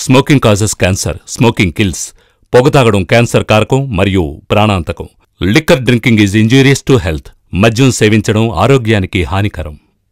Smoking causes cancer smoking kills పొగ తాగడం cancer కారకం మరియు ప్రాణాంతకం liquor drinking is injurious to health మద్యం సేవించడం ఆరోగ్యానికి హానికరం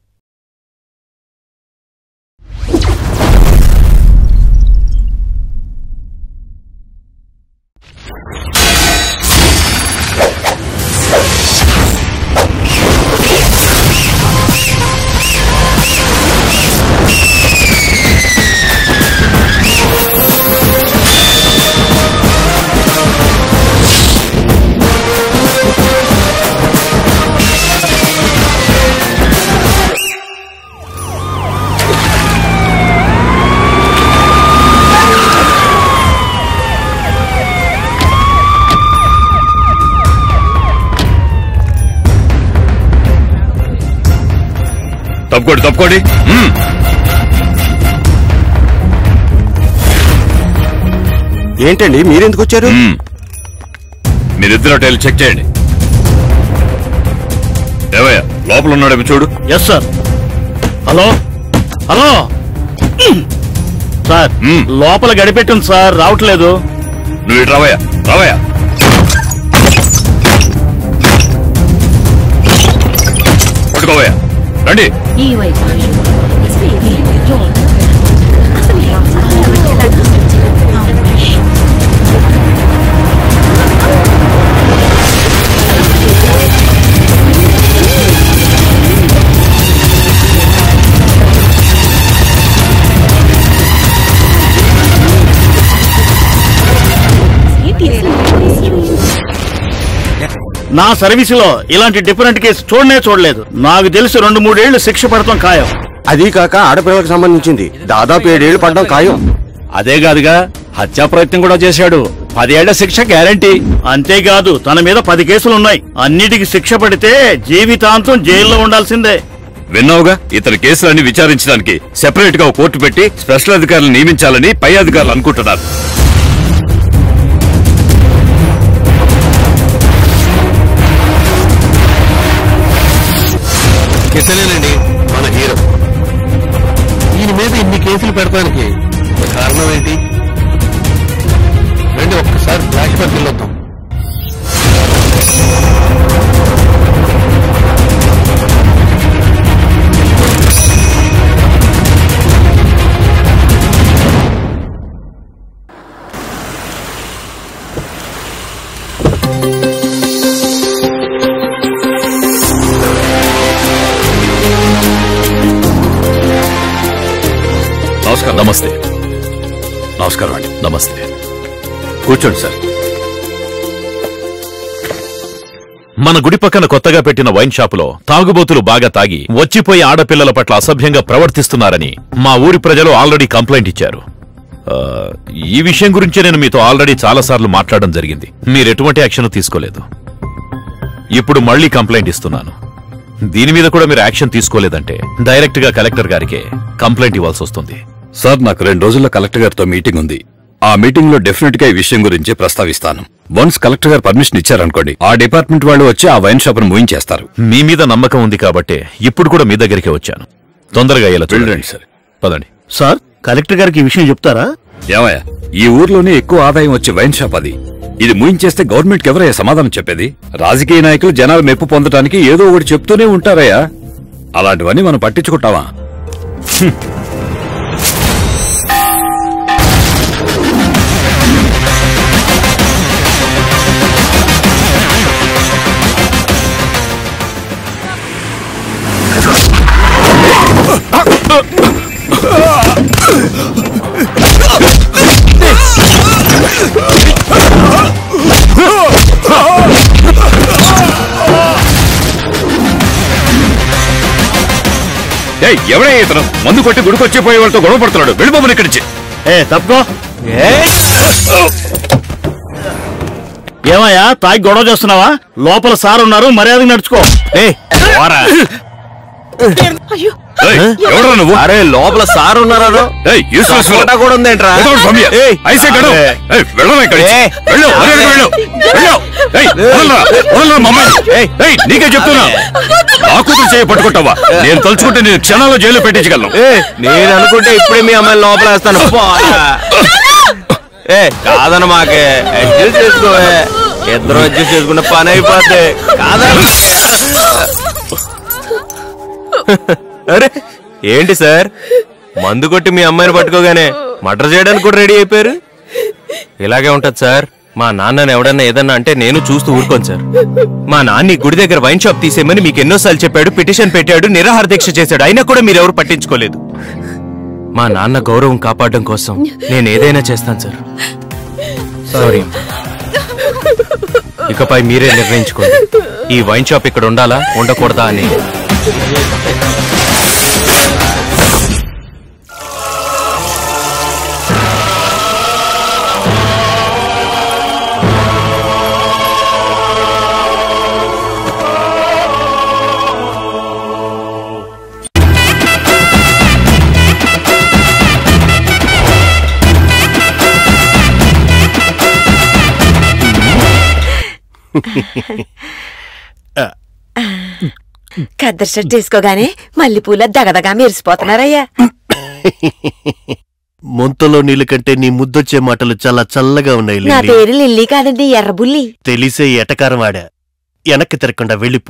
తప్పుకోండి తప్పుకోండి మ్మ్. ఏంటండి మీరెందుకు వచ్చారు మ్మ్. మీరిద్దరు అటు వెళ్ళి చెక్ చేయండి ఏవయ్యా లోపల ఉన్నాడేమో చూడు yes sir hello hello sir hmm. లోపల గడిపెట్టింది సార్ రావట్లేదు నువ్వు ఇటు రావయ్యా రావయ్యా పట్టుకోవయ్యా రండి ఈ వైపు నా సర్వీసులో ఇలాంటి డిఫరెంట్ కేసు చూడనే చూడలేదు నాకు తెలిసి రెండు మూడేళ్లు శిక్ష పడతాం ఖాయం అది కాక ఆడపిల్లలకు సంబంధించింది దాదాపు ఏడేళ్లు పడ్డం ఖాయం అదే కాదుగా హత్యా ప్రయత్నం కూడా చేశాడు పదేళ్ల శిక్ష గ్యారంటీ అంతేకాదు తన మీద పది కేసులున్నాయి అన్నిటికి శిక్ష పడితే జీవితాంతం జైల్లో ఉండాల్సిందే విన్నావుగా ఇతని కేసులన్నీ విచారించడానికి సెపరేట్ గా ఒక కోర్టు పెట్టి స్పెషల్ అధికారులు నియమించాలని పై అధికారులు అనుకుంటున్నారు ఇతనేనండి మన హీరో ఈయన మీద ఇన్ని కేసులు పెడతానికి కారణం ఏంటి రండి ఒక్కసారి ఫ్లాష్ బ్యాక్ వెళ్ళొద్దాం నమస్కారం నమస్తే నమస్కారం అండి నమస్తే కూర్చోండి సార్ మన గుడి పక్కన కొత్తగా పెట్టిన వైన్ షాపులో తాగుబోతులు బాగా తాగి వచ్చిపోయి ఆడపిల్లల పట్ల అసభ్యంగా ప్రవర్తిస్తున్నారని మా ఊరి ప్రజలు ఆల్రెడీ కంప్లైంట్ ఇచ్చారు ఆ, ఈ విషయం గురించి నేను మీతో ఆల్రెడీ చాలాసార్లు మాట్లాడడం జరిగింది మీరు ఎటువంటి యాక్షన్ తీసుకోలేదు ఇప్పుడు మళ్ళీ కంప్లైంట్ ఇస్తున్నాను దీని మీద కూడా మీరు యాక్షన్ తీసుకోలేదంటే డైరెక్ట్ గా కలెక్టర్ గారికే కంప్లైంట్ ఇవ్వాల్సి వస్తుంది సార్ నాకు రెండు రోజుల్లో కలెక్టర్ గారితో మీటింగ్ ఉంది ఆ మీటింగ్ లో డెఫినెట్ గా ఈ విషయం గురించి ప్రస్తావిస్తాను వన్స్ కలెక్టర్ గారు పర్మిషన్ ఇచ్చారనుకోండి ఆ డిపార్ట్మెంట్ వాళ్ళు వచ్చి ఆ వైన్ షాప్ ను మూయించేస్తారు మీ మీద నమ్మకం ఉంది కాబట్టే ఇప్పుడు కూడా మీ దగ్గరికి వచ్చాను తొందరగా అయ్యేలా చూడండి వెళ్ళండి సార్ పదండి సార్ కలెక్టర్ గారికి ఈ విషయం చెప్తారా ఏమయ్యా ఈ ఊర్లోనే ఎక్కువ ఆదాయం వచ్చే వైన్ షాప్ అది ఇది మూయించేస్తే గవర్నమెంట్ కి ఎవరయ్యా సమాధానం చెప్పేది రాజకీయ నాయకులు జనాలు మెప్పు పొందడానికి ఏదో ఒకటి చెప్తూనే ఉంటారయ్యా అలాంటివన్నీ మనం పట్టించుకుంటావా ఏయ్, ఎవడే ఇతను మందు కొట్టి గుడికొచ్చిపోయే వాళ్ళతో గొడవ పడుతున్నాడు వెళ్ళిపోమని ఇక్కడి నుంచి ఏ తప్పుకో ఏమయ్యా తాగి గొడవ చేస్తున్నావా లోపల సార్ ఉన్నారు మర్యాద నడుచుకో ఏయ్, ఎవడ్రా నువ్వు అరే లోపల సార్ ఉన్నారా ఏయ్, useless fellow. సపోటా కూడా ఉందేంట్రా Without from here. ఏయ్, I say get out. అరే. ఏయ్, వెళ్ళరా ఇక్కడి నుంచి. ఏయ్. వెళ్ళు, మర్యాదగా వెళ్ళు. వెళ్ళు. ఏయ్, వదలరా, వదలరా మా అమ్మాయిని. ఏయ్. ఏయ్, నీకే చెప్తున్నా నా కూతురు చేయి పట్టుకుంటావా నేను తలుచుకుంటే నేను క్షణాల్లో జైల్లో పెట్టించగలను నేను అనుకుంటే ఇప్పుడే మీ అమ్మాయిని లోపలేస్తాను పోరా. ఏ కాదన్న మాకే అడ్జస్ట్ చేసుకోవే ఇద్దరు అడ్జస్ట్ చేసుకున్న పని అయిపోద్ది కాదన్న అరే ఏంటి సార్ మందు కొట్టి మీ అమ్మాయిని పట్టుకోగానే మర్డర్ చేయడానికి కూడా రెడీ అయిపోయారు ఇలాగే ఉంటది సార్ మా నాన్నని ఎవడన్నా ఏదన్నా అంటే నేను చూస్తూ ఊరుకోను సార్ మా నాన్న ఈ గుడి దగ్గర వైన్ షాప్ తీసేయమని మీకు ఎన్నోసార్లు చెప్పాడు పిటిషన్ పెట్టాడు నిరాహార దీక్ష చేశాడు అయినా కూడా మీరెవరు పట్టించుకోలేదు మా నాన్న గౌరవం కాపాడడం కోసం నేను ఏదైనా చేస్తాను సార్ సారీ ఇకపై మీరే నిర్ణయించుకోండి ఈ వైన్ షాప్ ఇక్కడ ఉండాలా ఉండకూడదా అని కద్దరు షర్ట్ వేసుకోగానే మల్లెపూల దగదగా మెరిసిపోతున్నారయ్యా ముంతలో నీళ్ళ కంటే నీ ముద్దొచ్చే మాటలు చాలా చల్లగా ఉన్నాయి నా లిల్లీ. పేరు లిల్లీ కాదండి ఎర్రబుల్లి తెలిసే ఎటకారం వాడా వెనక్కి తిరగకుండా వెళ్ళిపో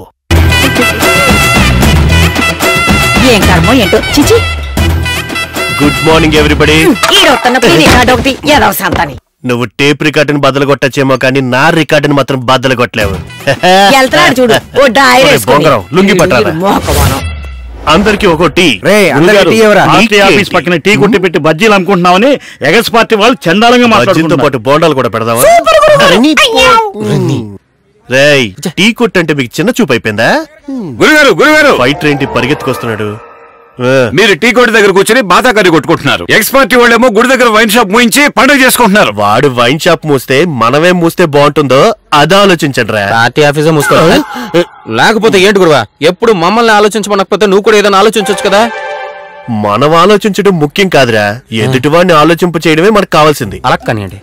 ఏం కర్మో ఏంటో చిచి గుడ్ మార్నింగ్ ఎవ్రీబడి ఈడొస్తున్న రికార్డు ఒకటి ఏదో సంతని నువ్వు టేప్ రికార్డుని బద్దలు కొట్టచ్చేమో కానీ నా రికార్డుని మాత్రం బద్దలు కొట్టలేవు వెళ్తున్నాడు చూడు ఓ డైర్ ఒరే, వేసుకొని. బొంగరం, లుంగీ పట్టారా? వీడు మోకవానం. అందరికి ఒక టీ గురుగారు, పార్టీ నీకే ఆఫీస్ టీ. పక్కన టీ కొట్టి పెట్టి బజ్జీలు అమ్ముకుంటున్నామని ఎగస్ పార్టీ వాళ్ళు చందాలంగా బజ్జీలతో మాట్లాడుతుంటారు పాటు బోండాలు కూడా పెడదామా అరే, నీ పో- రేయ్ టీ కొట్టు అంటే మీకు చిన్న చూపు అయిపోయిందా గురుగారు గురుగారు ఫైటర్ ఏంటి పరిగెత్తుకొస్తున్నాడు ఆ, మీరు టీ కొట్టి దగ్గర కూర్చొని బాతా కర్రీ కొట్టుకుంటున్నారు ఎక్స్ పార్టీ వాళ్ళేమో గుడి దగ్గర వైన్ షాప్ మూయించి పండుగ చేసుకుంటున్నారు వాడు వైన్ షాప్ మూస్తే మనమే మూస్తే బాగుంటుందో అదా ఆలోచించండి రా పార్టీ ఆఫీసే మూసుకో లేకపోతే ఏంటి గురువా ఎప్పుడు మమ్మల్ని ఆలోచించమనకపోతే నువ్వు కూడా ఏదైనా ఆలోచించవచ్చు కదా మనం ఆలోచించడం ముఖ్యం కాదురా ఎదుటివాడిని ఆలోచింప చేయడమే మనకు కావాల్సింది అలా కానివ్వండి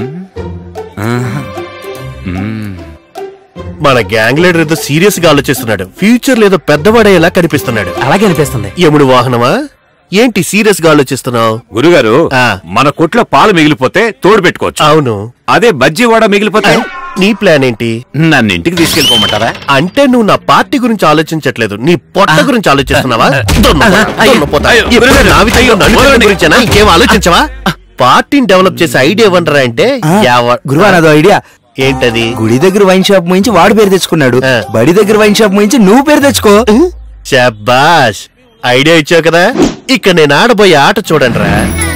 మన గ్యాంగ్ లీడర్ ఏదో సీరియస్ గా ఆలోచిస్తున్నాడు ఫ్యూచర్ లేదో పెద్దవాడేలా కనిపిస్తున్నాడు అలాగే అనిపిస్తుంది యముడు వాహనమా ఏంటి సీరియస్ గా ఆలోచిస్తున్నావు గురుగారు ఆ. మన కొట్లో పాలు మిగిలిపోతే తోడు పెట్టుకోవచ్చు అవును అదే బజ్జీ వాడ మిగిలిపోతే నీ ప్లాన్ ఏంటి నన్ను ఇంటికి తీసుకెళ్ళిపోమంటారా అంటే నువ్వు నా పార్టీ గురించి ఆలోచించట్లేదు నీ పొట్ట గురించి ఆలోచిస్తున్నావా దున్నపోతా, దున్నపోతా. అయ్యో, ఎప్పుడు గురుగారు, నా విషయంలో అయ్యో, నన్ను వదలండి. గురించేనా ఇంకేం ఆలోచించవా పార్టీని డెవలప్ చేసే ఐడియా ఇవ్వండిరా అంటే యావ- గురువా నాదో ఐడియా ఏంటది గుడి దగ్గర వైన్ షాప్ ముయించి వాడు పేరు తెచ్చుకున్నాడు ఆ. బడి దగ్గర వైన్ షాప్ ముయించి నువ్వు పేరు తెచ్చుకో శబాష్ ఐడియా ఇచ్చావు కదా ఇక నేను ఆడబోయే ఆట చూడండి రా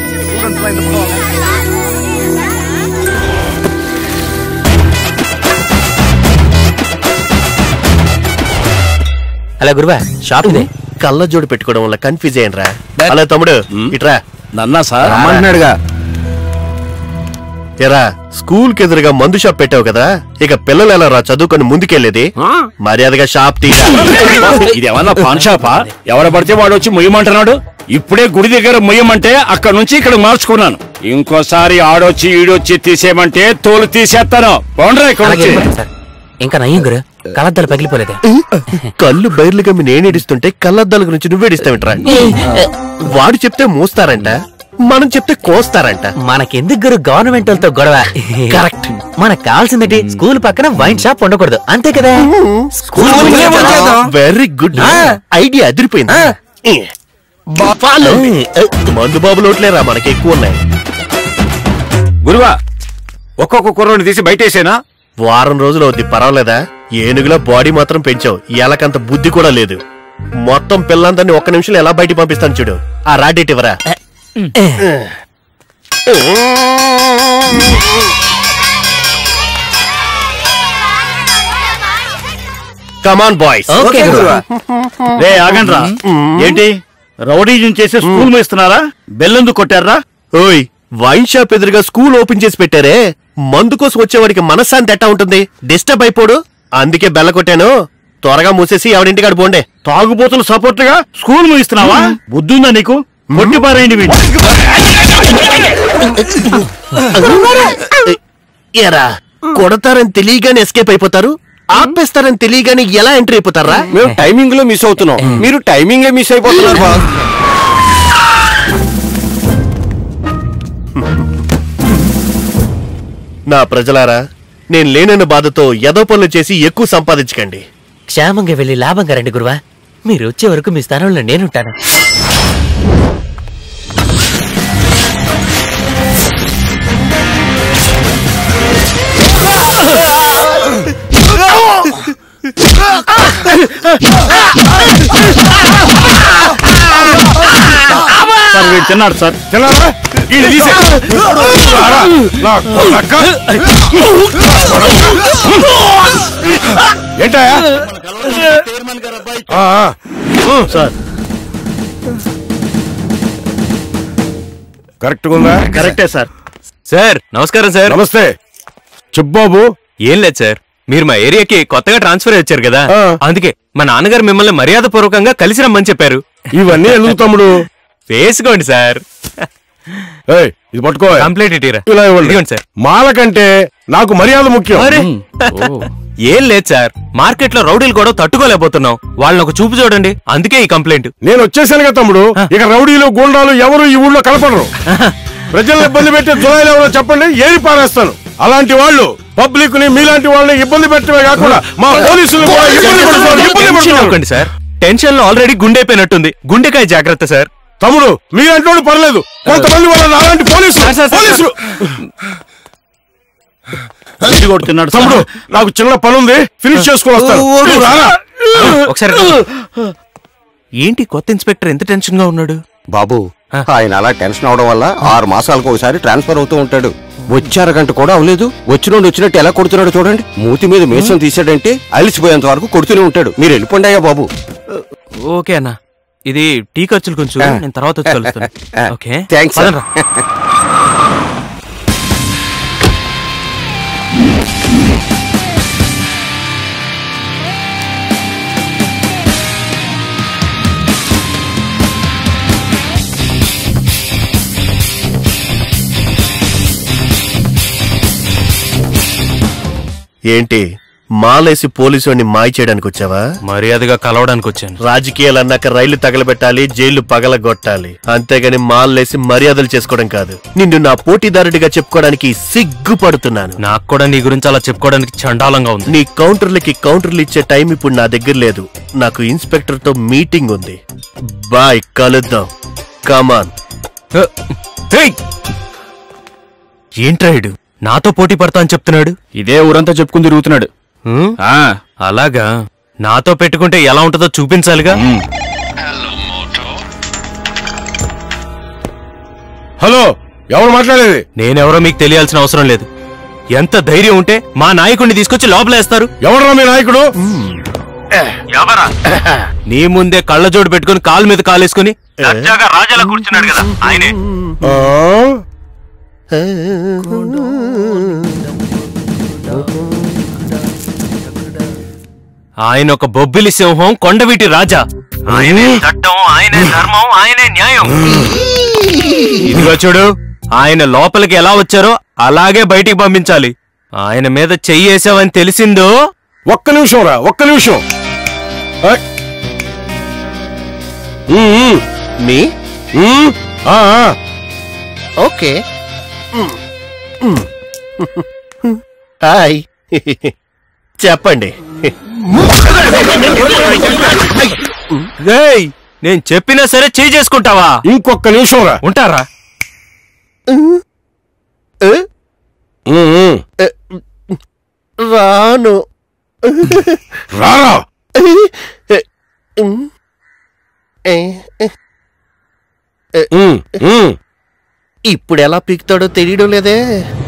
అలా గురువా షాప్ ఇదే కళ్ళ జోడు పెట్టుకోవడం వల్ల కన్ఫ్యూజ్ అయ్యాను రా అలా తమ్ముడు ఇట్రా నన్నా సార్ రమ్మంటున్నాడుగా ఎరా స్కూల్ కి ఎదురుగా మందు షాప్ పెట్టావు కదా ఇక పిల్లలు ఎలా రా చదువుకొని ముందుకెళ్ళేది మర్యాదగా షాప్ తీరా ఇదేమన్నా పాన్ షాపా ఎవడ పడితే వాడు వచ్చి మొయ్యమంటున్నాడు ఇప్పుడే గుడి దగ్గర మొయ్యమంటే అక్కడ నుంచి ఇక్కడ మార్చుకున్నాను ఇంకోసారి ఆడొచ్చి ఈడొచ్చి తీసేయమంటే తోలు తీసేస్తాను బాగుండ్రా ఇక్కడ అలాగే వచ్చి వెళ్ళిపోండి సార్ ఇంకా నయ్యం గురు కలద్దలు పగిలిపోలేదే కళ్ళు బయర్లు గమ్మి నేను ఏడిస్తుంటే కళ్ళద్దాల గురించి నువ్వేడిస్తావిట్రా వాడు చెప్తే మూస్తారంట మనం చెప్తే కోస్తారంట మనకెందుకు గురు గవర్నమెంట్ వాళ్ళతో గొడవ కరెక్ట్ మనకు కావాల్సింది స్కూల్ పక్కన వైన్ షాప్ ఉండకూడదు అంతే కదా స్కూల్ వెరీ గుడ్ ఐడియా అదిరిపోయింది Follow me. మందు బాబులు ఓట్లేరా మనకి ఎక్కువ ఉన్నాయి గురువా ఒక్కొక్క కుర్రోని తీసి బయటేసేనా వారం రోజులు అవుద్ది పర్వాలేదా ఏనుగులో బాడీ మాత్రం పెంచావు ఎలకంత బుద్ధి కూడా లేదు మొత్తం పిల్లందరినీ ఒక్క నిమిషంలో ఎలా బయటికి పంపిస్తాను చూడు ఆ రాడేట్ ఇవ్వరా కమాన్ బాయ్స్ ఓకే గురువా రే ఆగండ్రా ఏంటి రౌడీజం చేసి స్కూల్ మేస్తున్నారా బెల్లెందుకు కొట్టారా ఓయ్ వైన్ షాప్ ఎదురుగా స్కూల్ ఓపెన్ చేసి పెట్టారే మందు కోసం వచ్చేవాడికి మనశ్శాంతి ఎట్టా ఉంటుంది డిస్టర్బ్ అయిపోడు అందుకే బెల్ల కొట్టాను త్వరగా మూసేసి ఎవడింటికాడు పోండే తాగుబోతులు సపోర్ట్ గా స్కూల్ ముగిస్తున్నావా బుద్ధుందా నీకు కొట్టి పారేయండి వీడిని ఎరా కొడతారని తెలియగానే ఎస్కేప్ అయిపోతారు ఆపేస్తారని తెలియగానే ఎలా ఎంట్రీ అయిపోతారా మేము టైమింగ్ లో మిస్ అవుతున్నాం మీరు టైమింగ్ మిస్ అయిపోతున్నారు బాస్ నా ప్రజలారా నేను లేనన్న బాధతో ఎదో పనులు చేసి ఎక్కువ సంపాదించకండి క్షేమంగా వెళ్ళి లాభంగా రండి గురువా మీరు వచ్చే వరకు మీ స్థానంలో నేనుంటాను సార్ వీడు తిన్నాడు సార్ తిన్నారా వీడిని తీసే. రారా, నా కొడక. ఏంటయ్యా ఆ, ఆ. సార్ కరెక్ట్ ఉందా కరెక్టే సార్ సార్ నమస్కారం సార్ నమస్తే చెప్పు బాబు ఏం లేదు సార్ మీరు మా ఏరియాకి కొత్తగా ట్రాన్స్ఫర్ వచ్చారు కదా ఆ. అందుకే మా నాన్నగారు మిమ్మల్ని మర్యాద పూర్వకంగా కలిసి రమ్మని చెప్పారు ఇవన్నీ ఎందుకు తమ్ముడు వేసుకోండి సార్ ఏయ్, ఇది పట్టుకో కంప్లైంట్ ఇటీరా ఇలా ఇవ్వండి ఇదిగోండి సార్ మాల కంటే నాకు మర్యాద ముఖ్యం అరే ఏం లేదు సార్ మార్కెట్ లో రౌడీలు కూడా తట్టుకోలేకపోతున్నాం వాళ్ళని ఒక చూపు చూడండి అందుకే ఈ కంప్లైంట్ నేను వచ్చేసానుగా తమ్ముడు ఇక రౌడీలు గూండాలు ఎవరు ఈ ఊళ్ళో కలపడరు ప్రజల్ని ఇబ్బంది పెట్టే జులాయిలు ఎవరో చెప్పండి ఏరి పారేస్తాను అలాంటి వాళ్ళు పబ్లిక్ ని మీలాంటి వాళ్ళని ఇబ్బంది పెట్టడమే కాకుండా మా పోలీసులు కూడా ఇబ్బంది పెడుతున్నారు, ఇబ్బంది టెన్షన్ పెడుతున్నారు. అవ్వకండి సార్ టెన్షన్ లో ఆల్రెడీ గుండెపోయినట్టుంది గుండెకాయ జాగ్రత్త సార్ తమ్ముడు మీలాంటి వాళ్ళు పర్లేదు కొంతమంది వాళ్ళ నాలాంటి పోలీసులు సార్, సార్, సార్, పోలీసులు ఇది కూడా తిన్నాడు సార్. తమ్ముడు నాకు చిన్న పని ఉంది ఫినిష్ చేసుకుని వస్తాను నువ్వు రారా. ఒకసారి ఏంటి కొత్త ఇన్స్పెక్టర్ ఎంత టెన్షన్ గా ఉన్నాడు బాబు ఆయన అలా టెన్షన్ అవడం వల్ల ఆరు మాసాలకు ఒకసారి ట్రాన్స్ఫర్ అవుతూ ఉంటాడు వచ్చే అరగంట కూడా అవలేదు వచ్చినోడు వచ్చినట్టు ఎలా కొడుతున్నాడు చూడండి మూతి మీద మేసం తీసాడంటే అలిసిపోయేంత వరకు కొడుతూనే ఉంటాడు మీరు వెళ్ళిపోండి అయ్యా బాబు ఓకే అన్న ఇది టీ ఖర్చులు కొంచెం నేను తర్వాత వచ్చి కలుస్తాను ఓకే థ్యాంక్స్ పదండ్రా. ఏంటి మాలేసి పోలీసుని మాయ చేయడానికి వచ్చావా మర్యాదగా కలవడానికి వచ్చాను రాజకీయాలు అన్నాక రైలు తగలబెట్టాలి జైలు పగలగొట్టాలి అంతేగాని మాలేసి మర్యాదలు చేసుకోవడం కాదు నిన్ను నా పోటీదారుడిగా చెప్పుకోవడానికి సిగ్గుపడుతున్నాను నాకు కూడా నీ గురించి అలా చెప్పుకోవడానికి చండాలంగా ఉంది నీ కౌంటర్లకి కౌంటర్లు ఇచ్చే టైం ఇప్పుడు నా దగ్గర లేదు నాకు ఇన్స్పెక్టర్ తో మీటింగ్ ఉంది బాయ్ కలుద్దాం కమాన్ ఏంట్రా ఈడు? నాతో పోటీ పడతా అని చెప్తున్నాడు ఇదే ఊరంతా చెప్పుకుని తిరుగుతున్నాడు హ్మ్? అలాగా నాతో పెట్టుకుంటే ఎలా ఉంటుందో చూపించాలిగా హలో ఎవరు మాట్లాడేది నేనెవరో మీకు తెలియాల్సిన అవసరం లేదు ఎంత ధైర్యం ఉంటే మా నాయకుడిని తీసుకొచ్చి లోపలేస్తారు ఎవడరా మీ నాయకుడు నీ ముందే కళ్ళజోడు పెట్టుకుని కాలు మీద కాలేసుకుని దర్జాగా రాజాలా కూర్చున్నాడు కదా ఆయనే ఆ? ఆయన ఒక బొబ్బిలి సింహం కొండవీటి రాజా ఆయనే చట్టం ఆయనే ధర్మం ఆయనే న్యాయం ఇదిగో చూడు ఆయన లోపలికి ఎలా వచ్చారో అలాగే బయటికి పంపించాలి ఆయన మీద చెయ్యేసావని తెలిసిందో ఒక్క నిమిషం రా ఒక్క నిమిషం ఏయ్. ఉమ్, ఉమ్, మీ ఉమ్, ఆ, ఆ. ఓకే హాయ్ చెప్పండి రేయ్, నేను చెప్పినా సరే చేయి చేసుకుంటావా ఇంకొక్క నిమిషం రా ఉంటారా ఉమ్, ఉమ్. రాను రారా ఉమ్, ఉమ్. ఇప్పుడు ఎలా పీకుతాడో తెలియడం లేదే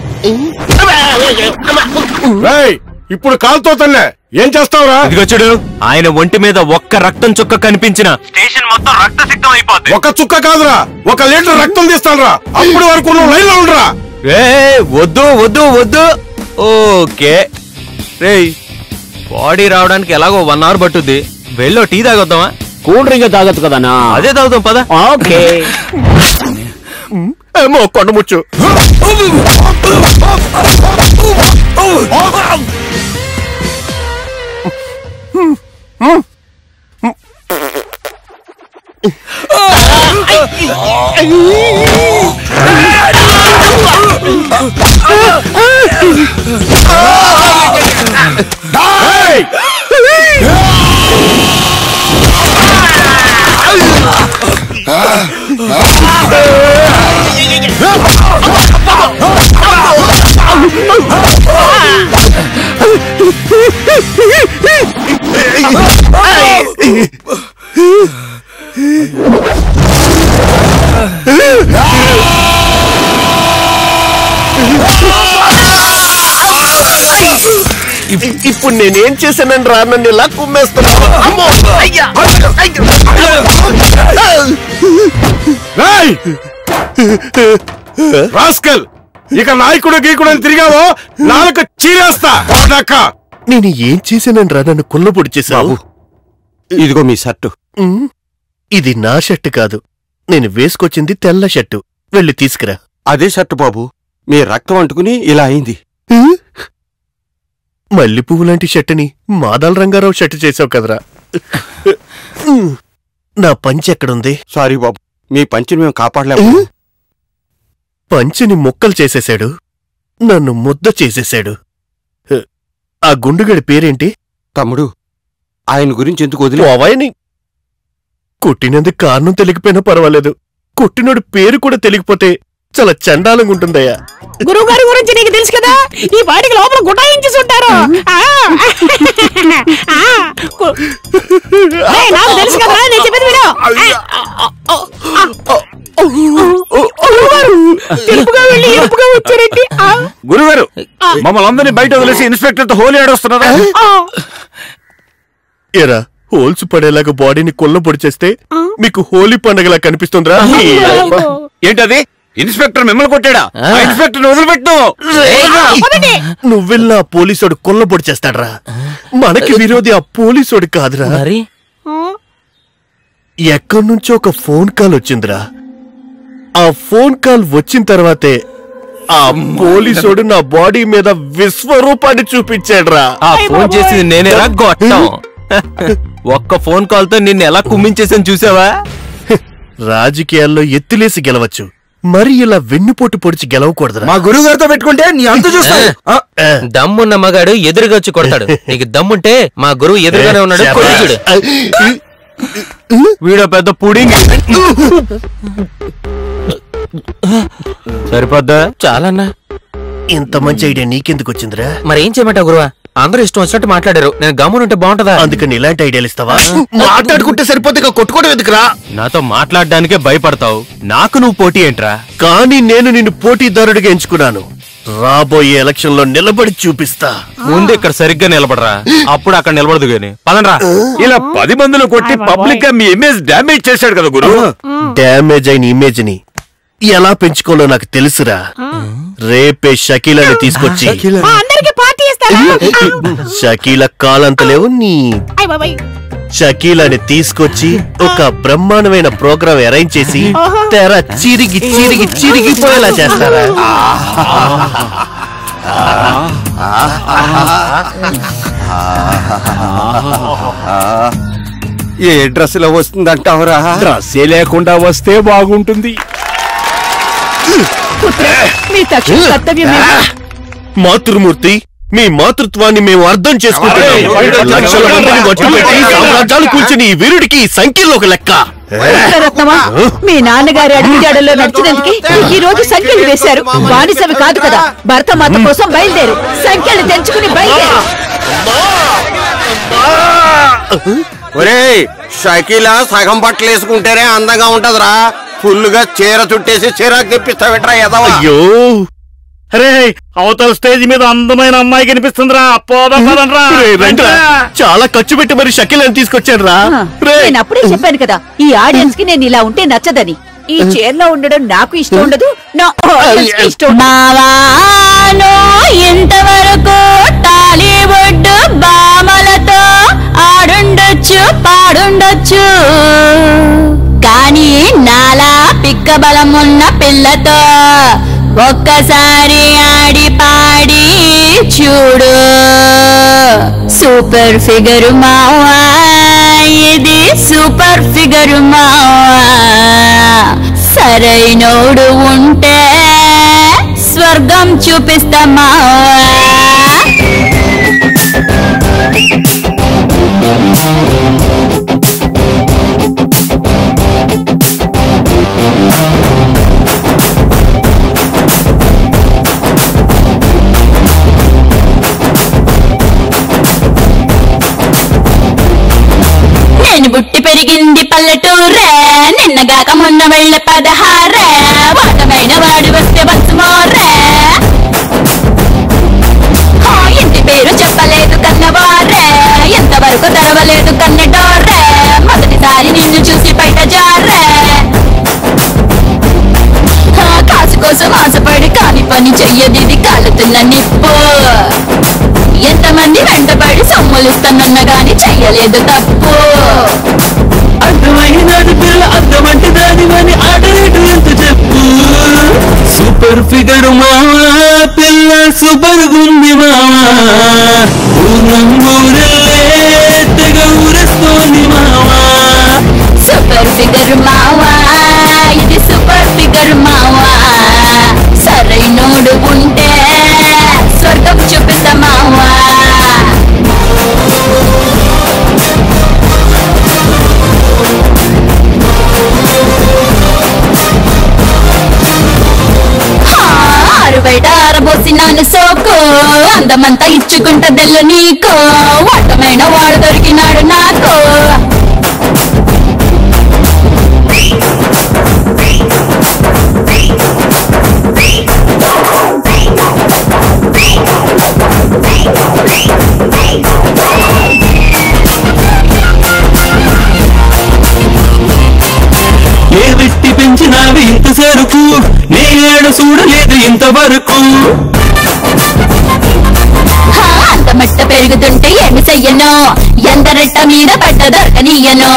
రేయ్, ఇప్పుడు కాలుతో తన్నే ఏం చేస్తావురా ఇదిగో చూడు ఆయన ఒంటి మీద ఒక్క రక్తం చుక్క కనిపించిన స్టేషన్ మొత్తం రక్తసిక్తం అయిపోద్ది ఒక చుక్క కాదురా ఒక లీటర్ రక్తం తీస్తానురా అప్పుడు వరకు నువ్వు లైన్ లో ఉండరా ఏ వద్దు వద్దు వద్దు ఓకే రేయ్ బాడీ రావడానికి ఎలాగో వన్ అవర్ పట్టుద్ది వెళ్ళో టీ తాగొద్దామా కూల్ డ్రింక్ తాగొచ్చు కదనా అదే తాగుతాం పద ఓకే ఏమో కొండముచ్చు ఇప్పుడు నేనేం చేశానని రా నన్ను ఇలా కుమ్మేస్తున్నా అమ్మో అయ్యా రాస్కల్ ఇక నాయకుడు గీకుడు అని తిరిగావో నాలుక చీరేస్తా కొడక. నేను ఏం చేశానని రా నన్ను కుల్లబొడి చేశావు ఇదిగో మీ షర్టు ఇది నా షర్ట్ కాదు నేను వేసుకొచ్చింది తెల్ల షర్టు వెళ్ళి తీసుకురా అదే షర్టు బాబు మీ రక్తం అంటుకుని ఇలా అయింది మల్లె పువ్వు లాంటి షర్టుని మాదాల రంగారావు షర్టు చేసావు కదరా నా పంచి ఎక్కడుంది సారీ బాబు మీ పంచిని మేము కాపాడలేము పంచిని ముక్కలు చేసేశాడు నన్ను ముద్ద చేసేశాడు ఆ గుండుగడి పేరేంటి తమ్ముడు ఆయన గురించి ఎందుకు వదిలే పోవాయని కొట్టినందుకు కారణం తెలియకపోయినా పర్వాలేదు కొట్టినోడు పేరు కూడా తెలియకపోతే చాలా చండాలంగా ఉంటుందయ్యా గురువు గారి గురించి నీకు తెలుసు కదా ఈ పాటికి లోపల గుటాయించి ఉంటారు ఆ. ఆ. కు- ఏయ్, నాకు తెలుసు కదా నేను చెప్పేది విను గురువుగారు, తెలుపుగా వెళ్ళి ఎరుపుగా వచ్చారేంటి ఆ. గురుగారు మమ్మల్ని అందరినీ బయట వదిలేసి ఇన్స్పెక్టర్ తో హోలీ ఆడొస్తున్నారా ఆ. ఎరా హోల్స్ పడేలాగా బాడీని కొల్లబొడి చేస్తే మీకు హోలీ పండగలా కనిపిస్తుందిరా ఏంటది ఇన్స్పెక్టర్ మిమ్మల్ని కొట్టాడా ఆ ఇన్స్పెక్టర్ వదిలిపెట్టు పదండి. నువ్వెళ్ళి ఆ పోలీసోడు కొల్లబొడి చేస్తాడ్రా మనకి విరోధి ఆ పోలీసోడు కాదురా మరి ఎక్కడి నుంచో ఒక ఫోన్ కాల్ వచ్చిందిరా ఆ ఫోన్ కాల్ వచ్చిన తర్వాతే ఆ పోలీసోడు నా బాడీ మీద విశ్వరూపాన్ని చూపించాడ్రా ఆ ఫోన్ చేసింది నేనేరా గొట్టం ఒక్క ఫోన్ కాల్ తో నిన్ను ఎలా కుమ్మించేసాను చూసావా రాజకీయాల్లో ఎత్తులేసి గెలవచ్చు మరి ఇలా వెన్నుపోటు పొడిచి గెలవకూడదురా మా గురువు గారితో పెట్టుకుంటే నీ అంతు చూస్తావు ఆ, దమ్మున్న మగాడు ఎదురుగా వచ్చి కొడతాడు నీకు దమ్ముంటే మా గురువు ఎదురుగానే ఉన్నాడు కొట్టి చూడు వీడో పెద్ద పుడింగ్ సరిపోద్దా చాలన్నా ఇంత మంచి ఐడియా నీకెందుకు వచ్చిందిరా మరి ఏం చేయమంటావు గురువా అందరూ ఇష్టం వచ్చినట్టు మాట్లాడారు నేను గమ్మునుంటే బాగుంటదా అందుకని ఇలాంటి ఐడియాలు ఇస్తావా మాట్లాడుకుంటే సరిపోతే ఇక కొట్టుకోవడం ఎందుకురా నాతో మాట్లాడడానికే భయపడతావు నాకు నువ్వు పోటీ ఏంట్రా కానీ నేను నిన్ను పోటీదారుడిగా ఎంచుకున్నాను రాబోయే ఎలక్షన్ లో నిలబడి చూపిస్తా ముందు ఇక్కడ సరిగ్గా నిలబడరా అప్పుడు అక్కడ నిలబడదు గాని పదండ్రా ఇలా పది మందిని కొట్టి పబ్లిక్ గా మీ ఇమేజ్ డ్యామేజ్ చేశాడు కదా గురు డ్యామేజ్ అయిన ఇమేజ్ ని ఎలా పెంచుకోవాలో నాకు తెలుసురా రేపే షకీలని తీసుకొచ్చి మా అందరికి పార్టీ ఇస్తారా షకీల కాలంత లేవు నీ అయ్ బాబాయ్ షకీలని తీసుకొచ్చి ఒక బ్రహ్మాండమైన ప్రోగ్రామ్ అరేంజ్ చేసి తెర చిరిగి చిరిగి చిరిగిపోయేలా చేస్తారా ఏ డ్రెస్ లో వస్తుందంటావురా డ్రస్సే లేకుండా వస్తే బాగుంటుంది మీ తక్షణ కర్తవ్యం ఏమిటి? మాతృమూర్తి మీ మాతృత్వాన్ని మేము అర్థం చేసుకుంటున్నాం లక్షల మందిని వట్టుపెట్టి సామ్రాజ్యాలు కూర్చుని ఈ వీరుడికి ఈ సంఖ్యలో ఒక లెక్క రత్నమా మీ నాన్నగారి అడుగుజాడల్లో నడిచినందుకే ఈ రోజు సంఖ్యలు వేశారు బానిసవి కాదు కదా భర్త మాత కోసం బయలుదేరు సంఖ్యలు తెంచుకుని బయలుదేరు ఒరేయ్ షకీలా సగం బట్టలు వేసుకుంటేనే అందంగా ఉంటదిరా ఫుల్ గా చీర చుట్టేసి చీరాకు తెప్పిస్తావేట్రా ఎదవా అయ్యో అరే అవతల స్టేజ్ మీద అందమైన అమ్మాయి కనిపిస్తుందిరా పోదా పదండ్రా రే, రండ్రా. చాలా ఖర్చు పెట్టి మరి షకీల్ అని తీసుకొచ్చాడు రా నేను అప్పుడే చెప్పాను కదా ఈ ఆడియన్స్ కి నేను ఇలా ఉంటే నచ్చదని ఈ చైర్లో ఉండడం నాకు ఇష్టం ఉండదు నా audience కి ఇష్టం ఉండదు. మావాను ఇంతవరకు టాలీవుడ్ బామలతో ఆడుండొచ్చు పాడుండొచ్చు కానీ నాలా పిక్క బలం ఉన్న పిల్లతో ఒక్కసారి ఆడి పాడి చూడు సూపర్ ఫిగర్ మావా ఇది సూపర్ ఫిగర్ మావా సరైనోడు ఉంటే స్వర్గం చూపిస్తా మావా నేను పుట్టి పెరిగింది పల్లెటూరే నిన్నగాక మొన్న వెళ్ళే పదహారే వాటమైన వాడి వస్తే బతుమోరే ఆ ఇంటి పేరు చెప్పలేదు కన్నవారే ఎంతవరకు తెరవలేదు కన్నెడోరే మొదటిసారి నిన్ను చూసి బయట జారే ఆ కాసు కోసం ఆశపడి కాని పని చెయ్యదిది కాలుతున్న నిప్పు ఎంతమంది వెంటబడి సొమ్ములిస్తానన్న గాని చెయ్యలేదు తప్పు అర్థమైనది పిల్ల అర్థమంటే దానివని ఆటరేటు ఎంత చెప్పు సూపర్ ఫిగర్ మావా పిల్ల సూపర్ గుంది మావా ఊరం ఊరల్లే తెగ ఊరేస్తోంది మావా సూపర్ ఫిగర్ మావా ఇది సూపర్ ఫిగర్ మావా సరైనోడు ఉంటే స్వర్గం చూపిస్తా మావా ఆ, ఆరు బయట ఆరబోసినాను సోకు అందమంతా ఇచ్చుకుంటదెల్లు నీకు వాటమైన వాడు దొరికినాడు నాకు ఏ వెట్టి పెంచినావి ఇంత సరుకు నీ ఏడు చూడలేదు ఇంతవరకు ఆ, అంత మట్ట పెరుగుతుంటే ఏమి చెయ్యను ఎందరెట్ట మీద పడ్డ దొరకనీయను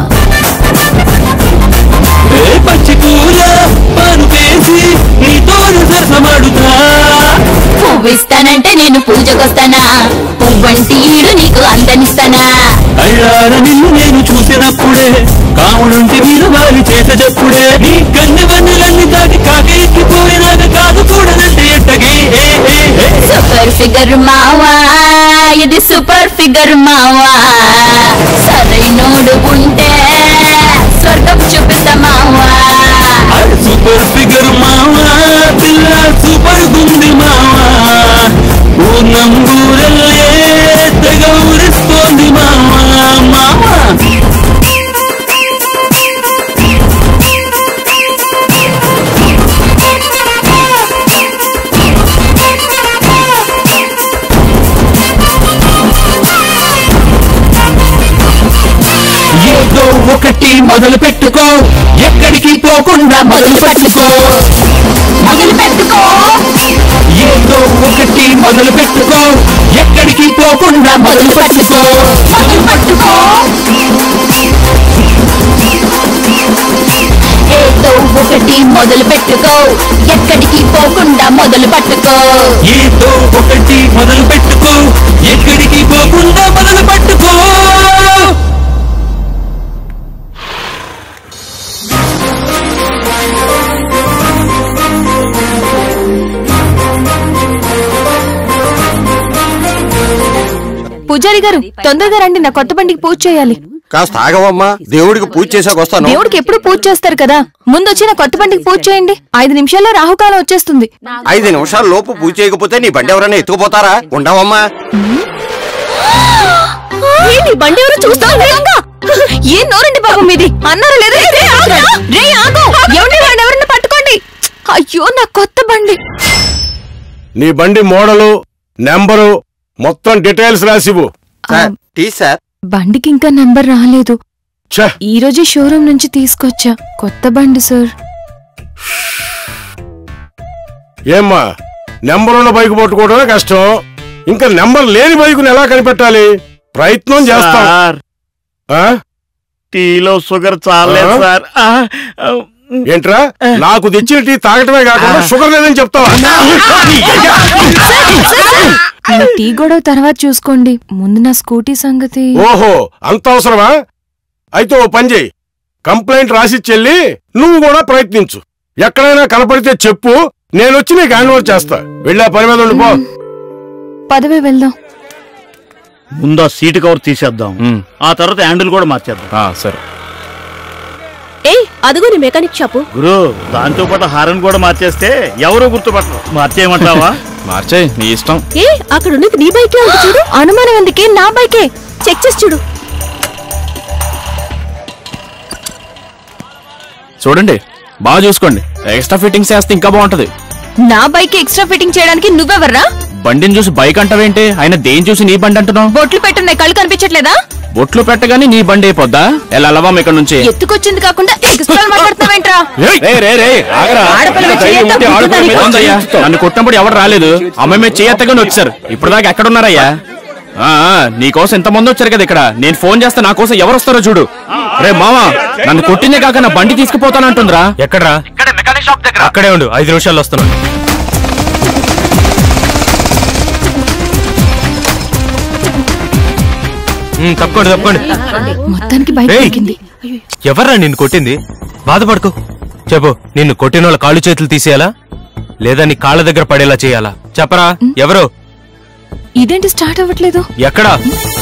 ఏ పచ్చి కూర పాను వేసి నీతోను సరసమాడుతా పువ్విస్తానంటే నేను పూజకొస్తానా పువ్వంటి ఈడు నీకు అందనిస్తానా అళ్ళార నిన్ను నేను చూసినప్పుడే కావునుంటి మీద వారి చేత చెప్పుడే నీ కన్ను వన్నులన్నీ దాటి కాక ఎక్కిపోయినాక కాదు కూడదంటే ఎట్టగే ఏ, ఏ, ఏ. సూపర్ ఫిగర్ మావా ఇది సూపర్ ఫిగర్ మావా సరైనోడు ఉంటే స్వర్గం చూపిస్తా మావా సూపర్ ఫిగర్ మావా పిల్ల సూపర్ గుంది మావా ఊర్ణం ఊరల్లే తెగ ఊరిస్తోంది మావా మావా ఏదో ఒకటి మొదలు పెట్టుకో ఎక్కడికి పోకుండా మొదలు పెట్టుకో మొదలు పెట్టుకో ఏదో ఒకటి మొదలు పెట్టుకో ఎక్కడికి పోకుండా మొదలు పెట్టుకో మొదలు పట్టుకో ఏదో ఒకటి మొదలు పెట్టుకో ఎక్కడికి పోకుండా మొదలు పట్టుకో ఏదో ఒకటి మొదలు పెట్టుకో ఎక్కడికి పోకుండా మొదలు పెట్టుకో పూజారి గారు తొందరగా రండి నా కొత్త బండికి పూజ చేయాలి కాస్త ఆగవమ్మా దేవుడికి పూజ చేసాక వస్తాను దేవుడికి ఎప్పుడు పూజ చేస్తారు కదా ముందు వచ్చి నా కొత్త బండికి పూజ చేయండి ఐదు నిమిషాల్లో రాహుకాలం వచ్చేస్తుంది ఐదు నిమిషాల లోపు పూజ చేయకపోతే నీ బండి ఎవరైనా ఎత్తుకుపోతారా ఉండవమ్మా ఏంటి బండి ఎవరు చూస్తా ఏం నోరండి బాబు మీది అన్నారు లేదు రే ఆగురా. రే ఆగు ఎవరిని వాడిని ఎవరిని పట్టుకోండి అయ్యో నా కొత్త బండి నీ బండి మోడలు నెంబరు మొత్తం డీటెయిల్స్ రాసివు టీ సార్ బండికి ఇంకా నెంబర్ రాలేదు ఛ, ఈ రోజే షోరూమ్ నుంచి తీసుకొచ్చా కొత్త బండి సార్ ఏమ్మా నెంబర్ ఉన్న బైక్ పట్టుకోవడమే కష్టం ఇంకా నెంబర్ లేని బైకుని ఎలా కనిపెట్టాలి ప్రయత్నం చేస్తాం సార్ ఆ? టీలో షుగర్ చాలేదు ఆ? సార్ ఆ, ఆ, ఏంట్రా నాకు తెచ్చిన టీ తాగటమే కాకుండా షుగర్ లేదని చెప్తావా మీ టీ గొడవ తర్వాత చూసుకోండి ముందు నా స్కూటీ సంగతి ఓహో అంత అవసరమా అయితే ఓ పని చేయి కంప్లైంట్ రాసి చెల్లి నువ్వు కూడా ప్రయత్నించు ఎక్కడైనా కనపడితే చెప్పు నేను వచ్చి నీకు హ్యాండ్ ఓవర్ చేస్తా వెళ్ళా పని మీద ఉండిపో పదవి వెళ్దాం ముందు ఆ సీటు కవర్ తీసేద్దాం ఆ తర్వాత హ్యాండిల్ కూడా మార్చేద్దాం సరే ఏయ్ అదిగో నీ మెకానిక్ షాపు గురు దాంతో పాటు హారన్ కూడా మార్చేస్తే ఎవరు గుర్తుపట్టరు మార్చేయమంటావా మార్చే నీ ఇష్టం ఏ అక్కడ ఉన్నది నీ బైకే ఉంది చూడు అనుమానం ఎందుకే నా బైకే చెక్ చేసి చూడు చూడండి బాగా చూసుకోండి ఎక్స్ట్రా ఫిట్టింగ్స్ వేస్తే ఇంకా బాగుంటది నా బైక్ ఎక్స్ట్రా ఫిట్టింగ్ చేయడానికి నువ్వెవర్రా బండిని చూసి బైక్ అంటావేంటి ఆయన దేని చూసి నీ బండి అంటున్నావు బొట్లు పెట్టున్నాయి కళ్ళు కనిపించట్లేదా బొట్లు పెట్టగానే నీ బండి అయిపోద్దా ఎలా అలవాం ఇక్కడ నుంచి ఎత్తుకొచ్చింది కాకుండా ఎక్స్ట్రా మాట్లాడుతున్నావేంట్రా రే రే రే ఆగరా ఆడపిల్ల మీద ధైర్యం ఉంటే చేయొద్దా? ఆడపిల్ల మీద గుర్తుందా ఉందయ్యా. నీకు? నన్ను కొట్టినప్పుడు ఎవరు రాలేదు అమ్మాయి మీద చేయత్తగానే వచ్చారు ఇప్పుడు దాకా ఎక్కడ ఉన్నారయ్యా ఆ, ఆ, నీకోసం ఎంతమంది వచ్చారు కదా ఇక్కడ నేను ఫోన్ చేస్తే నా కోసం ఎవరు వస్తారో చూడు రే మామా నన్ను కొట్టిందే కాక నా బండి తీసుకుపోతానంటుందిరా ఎక్కడ్రా అక్కడే ఉండు ఐదు నిమిషాల్లో వస్తున్నాను ఉమ్, తప్పుకోండి తప్పుకోండి మొత్తానికి బైక్ ఏయ్! దొరికింది ఎవర్రా నిన్ను కొట్టింది బాధపడుకో చెప్పు నిన్ను కొట్టిన వాళ్ళ కాళ్ళు చేతులు తీసేయాలా లేదా నీ కాళ్ళ దగ్గర పడేలా చేయాలా చెప్పరా ఎవరు ఇదేంటి స్టార్ట్ అవ్వట్లేదు ఎక్కడా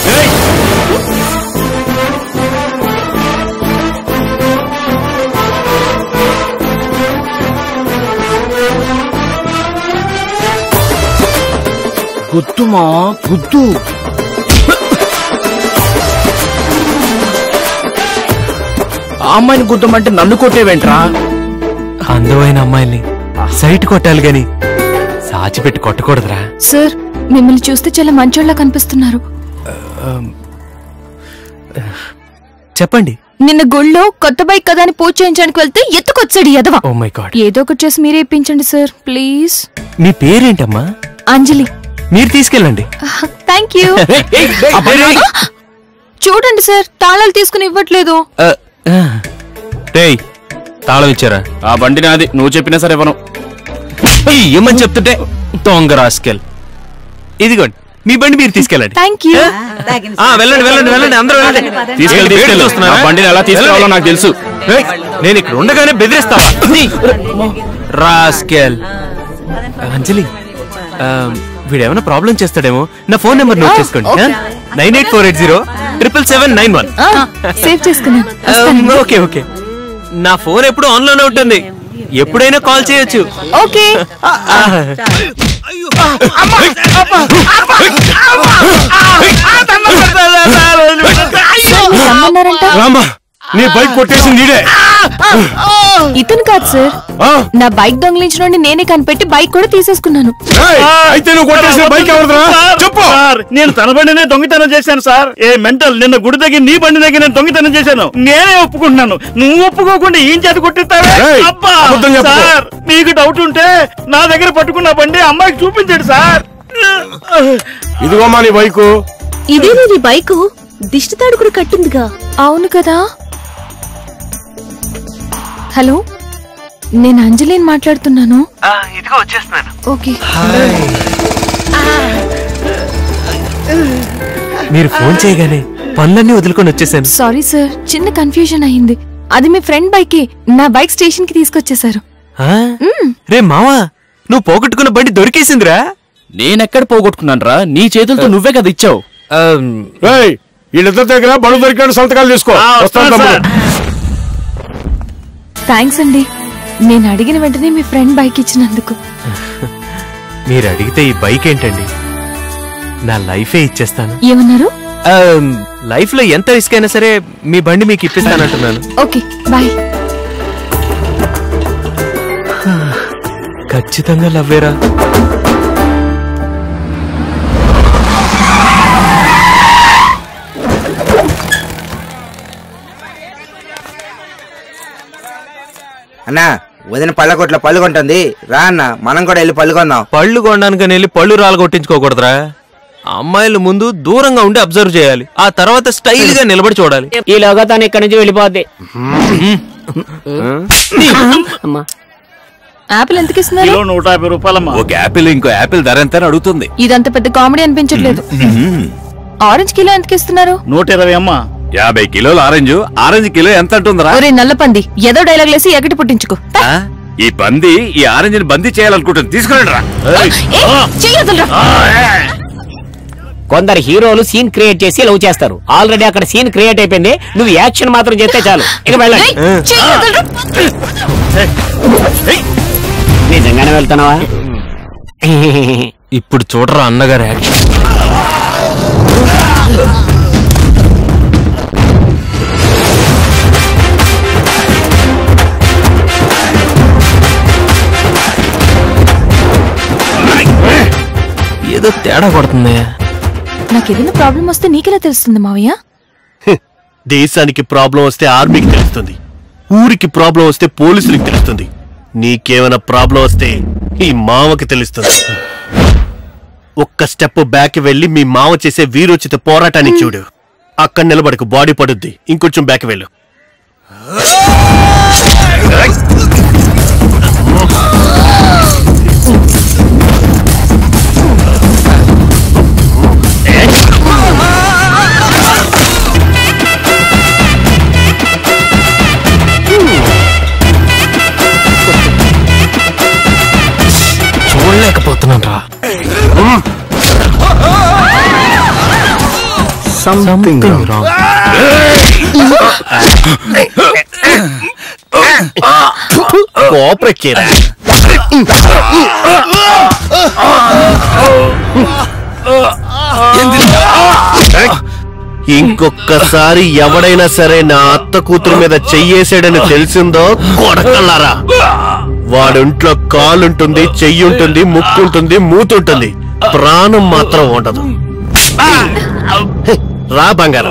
గుద్దుమా గుద్దు ఆ అమ్మాయిని గుద్దమంటే నన్ను కొట్టేవేంట్రా అందమైన అమ్మాయిల్ని సైట్ కొట్టాలి గాని సాచిపెట్టి కొట్టకూడదురా సార్ మిమ్మల్ని చూస్తే చాలా మంచోళ్ళ కనిపిస్తున్నారు చెప్పండి నిన్న గుళ్ళో కొత్త బైక్ కదా అని పూజ చేయించడానికి వెళ్తే ఎత్తుకొచ్చాడు ఎదవా ఓ మై గాడ్ ఏదో ఒకటి చేసి మీరే ఇప్పించండి సార్ ప్లీజ్ మీ పేరేంటమ్మా అంజలి మీరు తీసుకెళ్ళండి థ్యాంక్ యూ చూడండి సార్ తాళాలు తీసుకుని ఇవ్వట్లేదు రేయ్ తాళం ఇచ్చారా ఆ బండి నాది నువ్వు చెప్పినా సరే ఇవ్వను ఏమని చెప్తుంటే దొంగ రాస్కెల్ ఇదిగోండి మీ బండి మీరు తీసుకెళ్ళండి థ్యాంక్ యూ ఆ, వెళ్ళండి వెళ్ళండి వెళ్ళండి అందరూ వెళ్ళండి తీసుకెళ్ళి, ఏంటి, తీసుకెళ్ళి. వేడి చూస్తున్నారా? ఆ బండిని ఎలా తీసుకురావాలో నాకు తెలుసు. ఏయ్, నేను ఇక్కడ ఉండగానే బెదిరిస్తావా రాస్కెల్ అంజలి ఆ, వీడేమైనా ప్రాబ్లం చేస్తాడేమో నా ఫోన్ నెంబర్ నోట్ చేసుకోండి okay. Nine eight four eight zero triple seven nine one save చేసుకున్నాను వస్తాను. ఓకే ఓకే నా ఫోన్ ఎప్పుడు ఆన్ లోనే ఉంటుంది ఎప్పుడైనా కాల్ చేయొచ్చు ఓకే సార్, మీరు రమ్మన్నారంట రామా నీ బైక్ కొట్టేసింది నీడే ఇతను కాదు సార్ ఆ? నా బైక్ దొంగిలించిన నేనే కనిపెట్టి బైక్ కూడా తీసేసుకున్నాను ఏయ్, అయితే నువ్వు కొట్టేసిన బైక్ ఎవరిదిరా చెప్పు సార్ నేను తన బండినే దొంగతనం చేశాను సార్ ఏ మెంటల్ నిన్న గుడి దగ్గర నీ బండి దగ్గర నేను దొంగతనం చేశాను నేనే ఒప్పుకుంటున్నాను నువ్వు ఒప్పుకోకుండా ఏం చేత కొట్టిస్తావే ఏయ్, అబ్బా అబద్ధం చెప్పకు. సార్ మీకు డౌట్ ఉంటే నా దగ్గర పట్టుకున్న బండి అమ్మాయికి చూపించండి సార్ ఇదిగోమా నీ బైకు ఇదే నీ బైకు దిష్టి తాడు కూడా కట్టిందిగా అవును కదా హలో నేను అంజలిని మాట్లాడుతున్నాను ఇదిగో వచ్చేస్తున్నాను ఓకే మీరు ఫోన్ చేయగానే పనులన్నీ వదులుకొని వచ్చేసాను సారీ సార్ చిన్న కన్ఫ్యూజన్ అయింది అది మీ ఫ్రెండ్ బైకే నా బైక్ స్టేషన్ కి తీసుకొచ్చేసారు ఆ? రే మావా నువ్వు పోగొట్టుకున్న బండి దొరికేసిందిరా నేనెక్కడ పోగొట్టుకున్నాను రా నీ చేతులతో నువ్వే కదా ఇచ్చావు ఏయ్, వీళ్ళిద్దరి దగ్గర బడు దొరికాడు సంతకాలు తీసుకో వస్తాను తమ్ముడు థ్యాంక్స్ అండి నేను అడిగిన వెంటనే మీ ఫ్రెండ్ బైక్ ఇచ్చినందుకు మీరు అడిగితే ఈ బైక్ ఏంటండి నా లైఫే ఇచ్చేస్తాను ఏమన్నారు లైఫ్ లో ఎంత రిస్క్ అయినా సరే మీ బండి మీకు ఇప్పిస్తానంటున్నాను ఓకే బాయ్ ఖచ్చితంగా లవ్వేరా అన్నా వదిన పళ్ళ కొట్లో పళ్ళు కొంటుంది రా అన్న మనం కూడా వెళ్ళి పళ్ళు కొందాం పళ్ళు కొనడానికి వెళ్ళి పళ్ళు రాలు కొట్టించుకోకూడదురా అమ్మాయిలు ముందు దూరంగా ఉండి అబ్జర్వ్ చేయాలి ఆ తర్వాత స్టైల్ గా నిలబడి చూడాలి ఈలోగా తను ఇక్కడి నుంచి వెళ్ళిపోద్ది యాపిల్ ఎందుకు ఇస్తున్నారు కిలో నూట యాభై రూపాయలమ్మా ఒక యాపిల్ ఇంకో యాపిల్ ధర ఎంత అని అడుగుతుంది ఇదంత పెద్ద కామెడీ అనిపించట్లేదు ఆరెంజ్ కిలో ఎందుకు ఇస్తున్నారు నూట ఇరవై అమ్మా యాభై కిలోలు ఆరెంజ్ ఆరెంజ్ కిలో ఎంత అంటుందిరా ఒరే నల్లపంది ఏదో డైలాగ్ లేసి ఎగటి పుట్టించుకో ఆ? ఈ పంది ఈ ఆరెంజ్ ని బందీ చేయాలనుకుంటుంది తీసుకురండి రా చెయ్యొద్దురా కొందరు హీరోలు సీన్ క్రియేట్ చేసి లవ్ చేస్తారు ఆల్రెడీ అక్కడ సీన్ క్రియేట్ అయిపోయింది నువ్వు యాక్షన్ మాత్రం చేస్తే చాలు ఇక వెళ్ళండి నిజంగానే వెళ్తున్నావా ఇప్పుడు చూడరా అన్నగారు యాక్షన్ ఏదో తేడా కొడుతుంది నాకేదైనా ప్రాబ్లం వస్తే నీకెలా తెలుస్తుంది మావయ్య దేశానికి ప్రాబ్లం వస్తే ఆర్మీకి తెలుస్తుంది ఊరికి ప్రాబ్లం వస్తే పోలీసులకు తెలుస్తుంది నీకేమైనా ప్రాబ్లం వస్తే ఈ మామకి తెలుస్తుంది ఒక్క స్టెప్ బ్యాక్ వెళ్ళి మీ మామ చేసే వీరోచిత పోరాటాన్ని చూడు అక్కడ నిలబడకు బాడీ పడుద్ది ఇంకొంచెం బ్యాక్ వెళ్ళు చూడలేకపోతున్నాను రా సంథింగ్ రాంగ్ కోఆపరేట్ చేయరా ఇంకొక్కసారి ఎవడైనా సరే నా అత్త కూతురు మీద చెయ్యేసాడని తెలిసిందో కొడకల్లారా వాడింట్లో కాలుంటుంది చెయ్యి ఉంటుంది ముక్కు ఉంటుంది మూతుంటుంది ప్రాణం మాత్రం ఉండదు రా బంగారం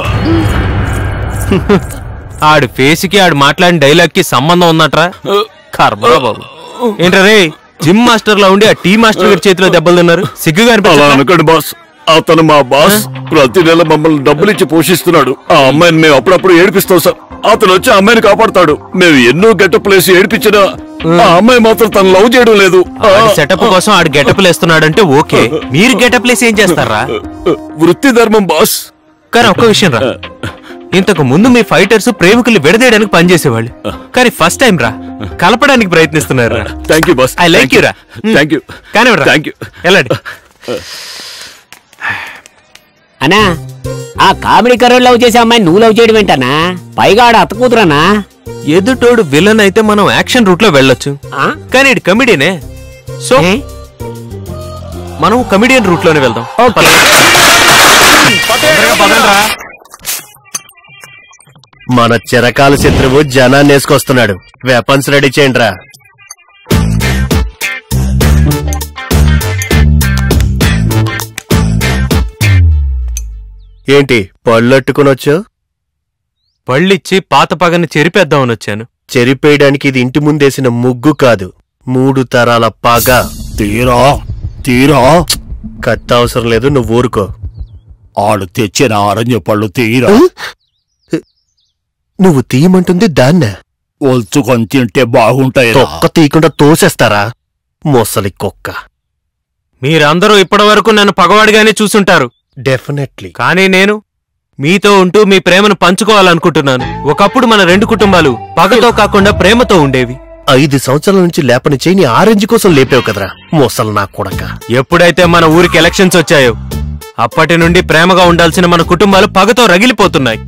ఆడి ఫేస్ కి ఆడు మాట్లాడిన డైలాగ్ కి సంబంధం ఉందట్రా కర్మరా బాబు ఏంట్రా రే జిమ్ మాస్టర్ లో ఉండి ఆ టీ మాస్టర్ గారి చేతిలో దెబ్బలు తిన్నారు సిగ్గుగా అలా అనిపించట్లా? అనుకోండి బాస్ అతను మా బాస్ ప్రతి నెల మమ్మల్ని డబ్బులు ఇచ్చి పోషిస్తున్నాడు ఆ అమ్మాయిని మేము అప్పుడప్పుడు ఏడిపిస్తాం సార్ అతను వచ్చి ఆ అమ్మాయిని కాపాడతాడు మేము ఎన్నో గెటప్ లేసి ఏడిపించినా ఆ అమ్మాయి మాత్రం తను లవ్ చేయడం లేదు ఆడి సెటప్ కోసం ఆడు గెటప్ లేస్తున్నాడంటే ఓకే మీరు గెటప్ లేసి ఏం చేస్తారా వృత్తి ధర్మం బాస్ కానీ ఒక్క విషయం రా ఇంతకు ముందు మీ ఫైటర్స్ ప్రేమికుల్ని విడదీయడానికి పనిచేసేవాళ్ళు కానీ ఫస్ట్ టైం రా కలపడానికి ప్రయత్నిస్తున్నారు thank you boss I like you రా థ్యాంక్ యూ కానీ థ్యాంక్ యూ వెళ్ళండి అన్నా ఆ కామెడీ కర్రోడు లవ్ చేసే అమ్మాయి నువ్వు లవ్ చేయడం ఏంటన్నా పైగా ఆడ అత్త కూతురన్నా ఎదుటోడు విలన్ అయితే మనం యాక్షన్ రూట్ లో వెళ్ళొచ్చు కానీ ఇటు కమిడియనే సో మనం కమిడియన్ రూట్ లోనే వెళ్దాం తొందరగా పదండ్రా. మన చిరకాల శత్రువు జనాన్ని వేసుకొస్తున్నాడు వెపన్స్ రెడీ చేయండి రా ఏంటి పళ్ళట్టుకుని వచ్చావు పళ్ళిచ్చి పాత పగని చెరిపేద్దామని వచ్చాను చెరిపేయడానికి ఇది ఇంటి ముందేసిన ముగ్గు కాదు మూడు తరాల పగ తీరా తీరా కత్తి అవసరం లేదు నువ్వు ఊరుకో ఆడు తెచ్చిన ఆరెంజ్ పళ్ళు తీరా నువ్వు తీయమంటుంది దాన్నే ఒల్చుకొని తింటే బాగుంటాయి తొక్క తీయకుండా తోసేస్తారా మొసలి కుక్క మీరందరూ ఇప్పటి వరకు నన్ను పగవాడిగానే చూసుంటారు డెఫినెట్లీ కానీ నేను మీతో ఉంటూ మీ ప్రేమను పంచుకోవాలనుకుంటున్నాను ఒకప్పుడు మన రెండు కుటుంబాలు పగతో కాకుండా ప్రేమతో ఉండేవి ఐదు సంవత్సరాల నుంచి లేపని చేయని ఆరెంజ్ కోసం లేపావు కదరా మొసలు నా కొడక ఎప్పుడైతే మన ఊరికి ఎలక్షన్స్ వచ్చాయో అప్పటి నుండి ప్రేమగా ఉండాల్సిన మన కుటుంబాలు పగతో రగిలిపోతున్నాయి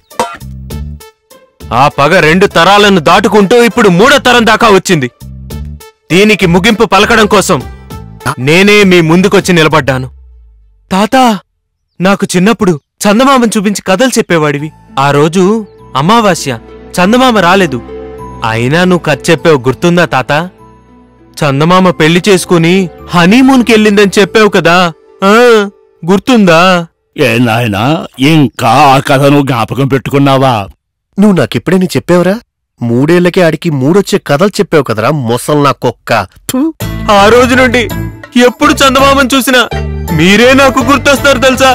ఆ పగ రెండు తరాలను దాటుకుంటూ ఇప్పుడు మూడో తరం దాకా వచ్చింది దీనికి ముగింపు పలకడం కోసం నేనే మీ ముందుకొచ్చి నిలబడ్డాను తాతా నాకు చిన్నప్పుడు చందమామను చూపించి కథలు చెప్పేవాడివి ఆ రోజు అమావాస్య చందమామ రాలేదు అయినా నువ్వు కథ చెప్పావు గుర్తుందా తాత చందమామ పెళ్లి చేసుకుని హనీమూన్కి వెళ్ళిందని చెప్పావు కదా ఆ గుర్తుందా ఏ నాయనా ఇంకా ఆ కథను జ్ఞాపకం పెట్టుకున్నావా నువ్వు నాకెప్పుడైనా చెప్పావురా మూడేళ్లకే ఆడికి మూడొచ్చే కథలు చెప్పావు కదరా మొసలు నా కుక్క థు. ఆ రోజు నుండి ఎప్పుడు చందమామని చూసినా మీరే నాకు గుర్తొస్తారు తెలుసా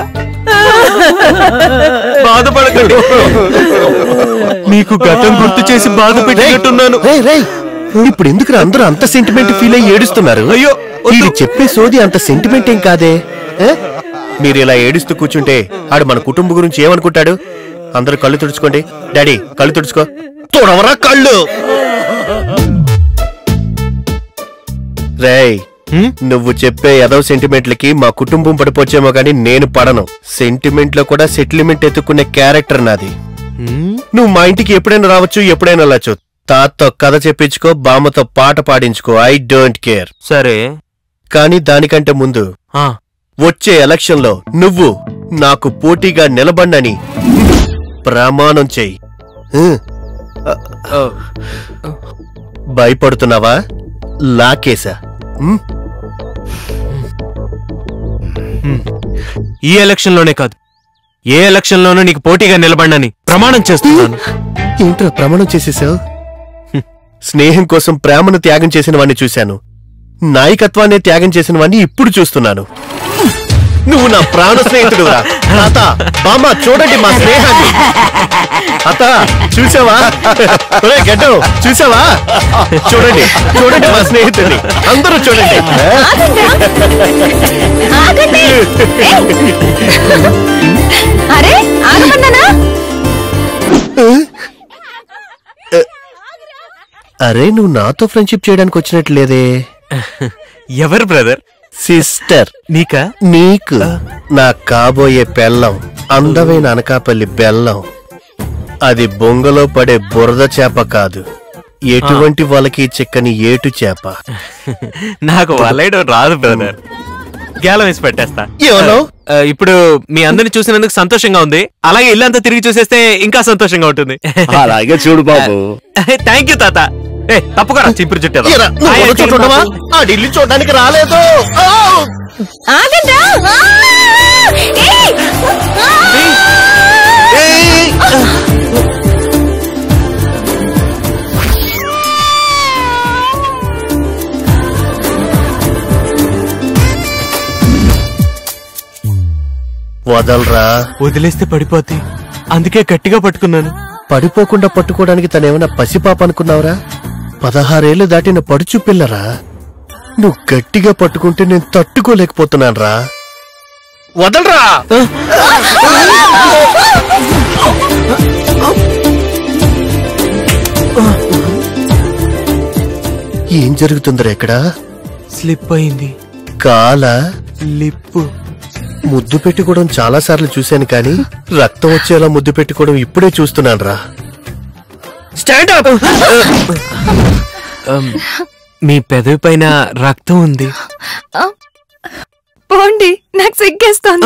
బాధపడకండి మీకు గతం గుర్తు చేసి బాధ పెట్టినట్టున్నాను రేయ్, రేయ్, ఇప్పుడు ఎందుకు అందరూ అంత సెంటిమెంట్ ఫీల్ అయ్యి ఏడుస్తున్నారు అయ్యో ఇది చెప్పే సోది అంత సెంటిమెంట్ ఏం కాదే ఏ? మీరు ఇలా ఏడుస్తూ కూర్చుంటే ఆడు మన కుటుంబం గురించి ఏమనుకుంటాడు అందరూ కళ్ళు తుడుచుకోండి డాడీ కళ్ళు తుడుచుకో తుడవరా కళ్ళు రేయ్ నువ్వు చెప్పే ఎదవ సెంటిమెంట్లకి మా కుటుంబం పడిపోచ్చేమో గానీ నేను పడను సెంటిమెంట్ లో కూడా సెటిల్మెంట్ ఎత్తుకునే క్యారెక్టర్ నాది నువ్వు మా ఇంటికి ఎప్పుడైనా రావచ్చు ఎప్పుడైనా వెళ్ళచ్చు తాతతో కథ చెప్పించుకో బామ్మతో పాట పాడించుకో ఐ డోంట్ కేర్ సరే కానీ దానికంటే ముందు ఆ. వచ్చే ఎలక్షన్ లో నువ్వు నాకు పోటీగా నిలబడినని ప్రమాణం చెయ్యి హ్మ్. భయపడుతున్నావా లాకేశా హ్మ్? ఈ ఎలక్షన్ లోనే కాదు ఏ ఎలక్షన్ లోనూ నీకు పోటీగా నిలబడినని ప్రమాణం చేస్తున్నాను ఏంట్రా ప్రమాణం చేసేసావు స్నేహం కోసం ప్రేమను త్యాగం చేసిన వాడిని చూశాను నాయకత్వాన్ని త్యాగం చేసిన వాడిని ఇప్పుడు చూస్తున్నాను నువ్వు నా ప్రాణ స్నేహితుడు తాత బామ్మ చూడండి మా స్నేహాన్ని అత్త చూసావా ఒరేయ్, గడ్డం చూసావా చూడండి చూడండి మా స్నేహితుడిని అందరూ చూడండి ఆగండి అరే ఆగమన్నానా అరే నువ్వు నాతో ఫ్రెండ్షిప్ చేయడానికి వచ్చినట్లేదే ఎవరు బ్రదర్ సిస్టర్ నీకా నీకు నా కాబోయే పెళ్ళం అందమైన అనకాపల్లి బెల్లం అది బొంగలో పడే బురద చేప కాదు ఎటువంటి వాళ్ళకి చిక్కని ఏటు చేప నాకు వలయడం రాదు బ్రదర్ గేలం వేసి పెట్టేస్తా ఎవరు? ఆ, ఇప్పుడు మీ అందరిని చూసినందుకు సంతోషంగా ఉంది అలాగే ఇల్లంతా తిరిగి చూసేస్తే ఇంకా సంతోషంగా ఉంటుంది అలాగే చూడు బాబు థ్యాంక్ యూ తాత ఏ తప్పుకోరా చింపురు చుట్టారు ఏరా, నువ్వు ఉన్న చోట ఉండవా? ఆ ఢిల్లీ చూడడానికి రాలేదు ఆ! ఆగండ్రా ఆ! ఏయ్! వదలరా వదిలేస్తే పడిపోద్ది అందుకే గట్టిగా పట్టుకున్నాను పడిపోకుండా పట్టుకోవడానికి తనేమైనా పసిపాప అనుకున్నావురా పదహారేళ్లు దాటిన పడుచు పిల్లరా నువ్వు గట్టిగా పట్టుకుంటే నేను తట్టుకోలేకపోతున్నాను రా వదలరా ఏం జరుగుతుందిరా ఇక్కడ స్లిప్ అయింది కాల లిప్పు ముద్దు పెట్టుకోవడం చాలా సార్లు చూశాను కానీ రక్తం వచ్చేలా ముద్దు పెట్టుకోవడం ఇప్పుడే చూస్తున్నాను రా స్టాండ్ అప్ అమ్, మీ పెదవి పైన రక్తం ఉంది పోండి నాకు సిగ్గేస్తోంది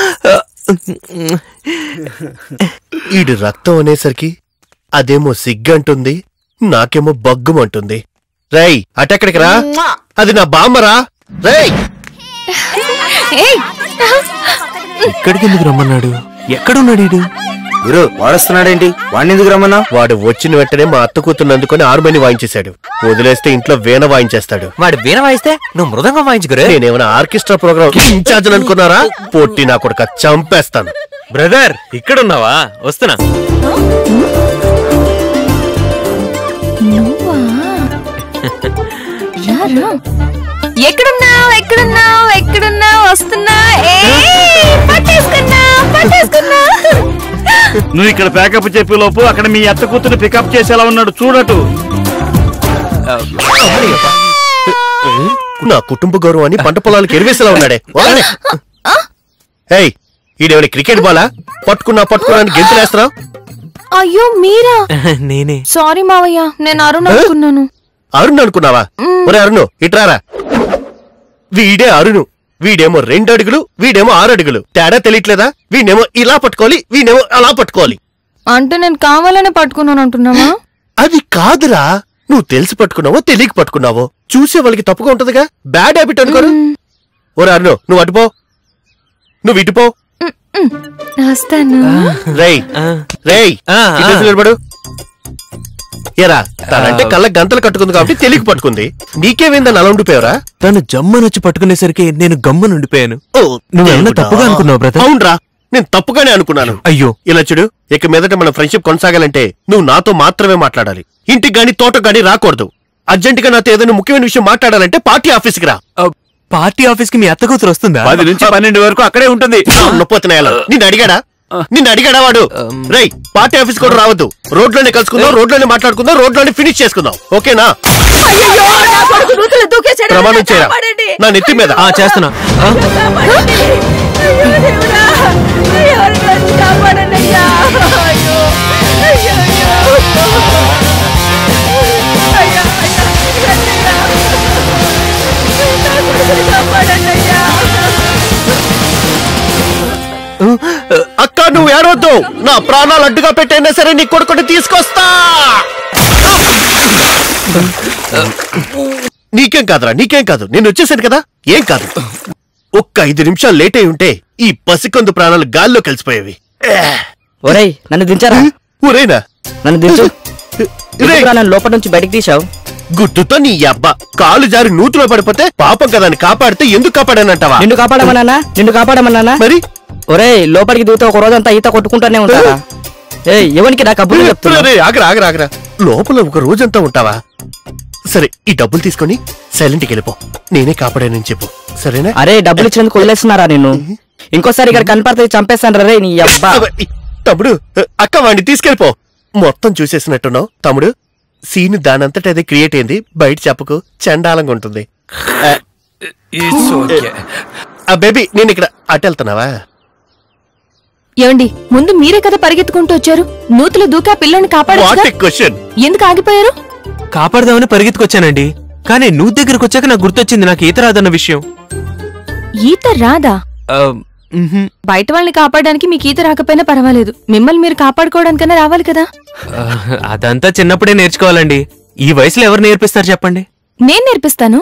ఈడు రక్తం అనేసరికి అదేమో సిగ్గంటుంది నాకేమో బగ్గుమంటుంది రేయ్ అటెక్కడికి రా అది నా బామ్మరా రేయ్ ఏయ్! ఇక్కడికి ఎందుకు రమ్మన్నాడు ఎక్కడున్నాడు ఈడు గురు వాడొస్తున్నాడేంటి వాడిని ఎందుకు రమ్మన్నా వాడు వచ్చిన వెంటనే మా అత్త కూతురు అందుకొని ఆరుమని వాయించేశాడు వదిలేస్తే ఇంట్లో వీణ వాయించేస్తాడు వాడు వీణ వాయిస్తే నువ్వు మృదంగం వాయించుకురే నేనేమైనా ఆర్కెస్ట్రా ప్రోగ్రామ్ ఇన్ఛార్జ్ అనుకున్నారా పొట్టి నా కొడుక చంపేస్తాను బ్రదర్ ఇక్కడున్నావా వస్తున్నా నువ్వా రా, రా. ఎక్కడున్నావు ఎక్కడున్నావు ఎక్కడున్నావు వస్తున్నా ఏయ్! పట్టేసుకున్నా పట్టేసుకున్నా నువ్వు ఇక్కడ ప్యాకప్ చెప్పే లోపు అక్కడ మీ అత్త కూతురు పికప్ చేసేలా ఉన్నాడు చూడటు నా కుటుంబ గౌరవాన్ని పంట పొలాలకు ఎరివేసేలా ఉన్నాడే వాడే. ఏయ్ ఈడేమైనా క్రికెట్ బాలా పట్టుకున్నా పట్టుకున్నా అని గెంతులేస్తున్నావు అయ్యో మీరా నేనే సారీ మావయ్య నేను అరుణ్ అనుకున్నాను అరుణ్ అనుకున్నావా ఒరే అరుణు ఇట్రారా వీడే అరుణు వీడేమో రెండు అడుగులు వీడేమో ఆరు అడుగులు తేడా తెలియట్లేదా వీడేమో ఇలా పట్టుకోవాలి వీడేమో అలా పట్టుకోవాలి అంటే నేను కావాలనే పట్టుకున్నాను అంటున్నావా అది కాదురా నువ్వు తెలిసి పట్టుకున్నావో తెలియక పట్టుకున్నావో చూసే వాళ్ళకి తప్పుగా ఉంటదిగా బ్యాడ్ హ్యాబిట్ అనుకోరు ఒరే అరుణు నువ్వు అటుపో నువ్వు ఇటుపో వస్తాను రేయ్ రేయ్ ఇటు వచ్చి నిలబడు ఎరా తనంటే కళ్ళ గంతలు కట్టుకుంది కాబట్టి తెలియక పట్టుకుంది నీకేమైందని అలా ఉండిపోయావరా తను జమ్మనొచ్చి పట్టుకునేసరికి నేను గమ్మని ఉండిపోయాను ఓ నువ్వేమన్నా దేవుడా. తప్పుగా అనుకున్నావు బ్రదర్ అవునరా నేను తప్పుగానే అనుకున్నాను అయ్యో ఇలా చూడు ఇక మీదట మన ఫ్రెండ్షిప్ కొనసాగాలంటే నువ్వు నాతో మాత్రమే మాట్లాడాలి ఇంటికి గాని తోటకు గాని రాకూడదు అర్జెంట్ గా నాతో ఏదైనా ముఖ్యమైన విషయం మాట్లాడాలంటే పార్టీ ఆఫీస్ కి రా పార్టీ ఆఫీస్ కి మీ అత్త కూతురు వస్తుందా పది నుంచి పన్నెండు వరకు అక్కడే ఉంటుంది నొప్పొత్తున్నాయాల నేను అడిగాడా నిన్ను అడిగాడా వాడు రేయ్ పార్టీ ఆఫీస్ కూడా రావద్దు రోడ్లోనే కలుసుకుందాం రోడ్లోనే మాట్లాడుకుందాం రోడ్లోనే ఫినిష్ చేసుకుందాం ఓకేనా అయ్యయ్యో, నా కొడుకు నూతులు దూకేశాడు. ప్రమాణం చేయరా కాపాడండి. నా నెత్తి మీద ఆ చేస్తున్నా కాపాడండి. అయ్యో, దేవుడా. అయ్యో, నన్ను కాపాడండి అయ్యా. అయ్యో. అయ్యో, అయ్యో. అయ్యా, అయ్యా, రండయ్యా. నా కొడుకుని కాపాడండి అయ్యా. అక్క నువ్వు ఏడవద్దు నా ప్రాణాలు అడ్డుగా పెట్టైనా సరే నీ కొడుకుని తీసుకొస్తా నీకేం కాదురా నీకేం కాదు నేను వచ్చేసాను కదా ఏం కాదు ఒక్క ఐదు నిమిషాలు లేట్ అయి ఉంటే ఈ పసికొందు ప్రాణాలు గాల్లో కలిసిపోయేవి ఒరేయ్ నన్ను దించారా ఊరేనా నన్ను దించు ఎందుకురా నన్ను లోపల నుంచి బయటికి తీసావు గుర్తుతో నీ అబ్బ కాలు జారి నూతులో పడిపోతే పాపం కదా అని కాపాడితే ఎందుకు కాపాడానంటావా నిన్ను కాపాడమన్నానా నిన్ను కాపాడమన్నానా మరి ఒరేయ్ లోపలికి దిగుతూ ఒక రోజంతా ఈత కొట్టుకుంటూనే ఉంటారా ఏయ్ ఎవరికి నా కబుర్లు చెప్తున్నా రే, ఆగరా ఆగరా ఆగరా లోపల ఒక రోజంతా ఉంటావా సరే ఈ డబ్బులు తీసుకొని సైలెంట్కి వెళ్ళిపో నేనే కాపాడానని చెప్పు సరేనా అరే డబ్బులు ఇచ్చినందుకు వదిలేస్తున్నారా నిన్ను ఇంకోసారి ఇక్కడ కనపడితే చంపేస్తాను రే నీ అబ్బా తమ్ముడు అక్క వాడిని తీసుకెళ్ళిపో మొత్తం చూసేసినట్టున్నావు తమ్ముడు సీన్ దానంతట అదే క్రియేట్ అయింది బయట చెప్పకు చండాలంగా ఉంటుంది ఆ బేబీ నేను ఇక్కడ అటు వెళ్తున్నావా ఏమండి ముందు మీరే కదా పరిగెత్తుకుంటూ వచ్చారు నూతులు దూకా పిల్లని వాట్ కాపాడచ్చు ఎ క్వశ్చన్ ఎందుకు ఆగిపోయారు కాపాడదామని పరిగెత్తుకొచ్చానండి కానీ నువ్వు దగ్గరకు వచ్చాక నాకు గుర్తొచ్చింది నాకు ఈత రాదన్న విషయం ఈత రాదా ఆ, మ్హూ. బయట వాళ్ళని కాపాడడానికి మీకు ఈత రాకపోయినా పర్వాలేదు మిమ్మల్ని మీరు కాపాడుకోవడానికైనా రావాలి కదా ఆ, అదంతా చిన్నప్పుడే నేర్చుకోవాలండి ఈ వయసులో ఎవరు నేర్పిస్తారు చెప్పండి నేను నేర్పిస్తాను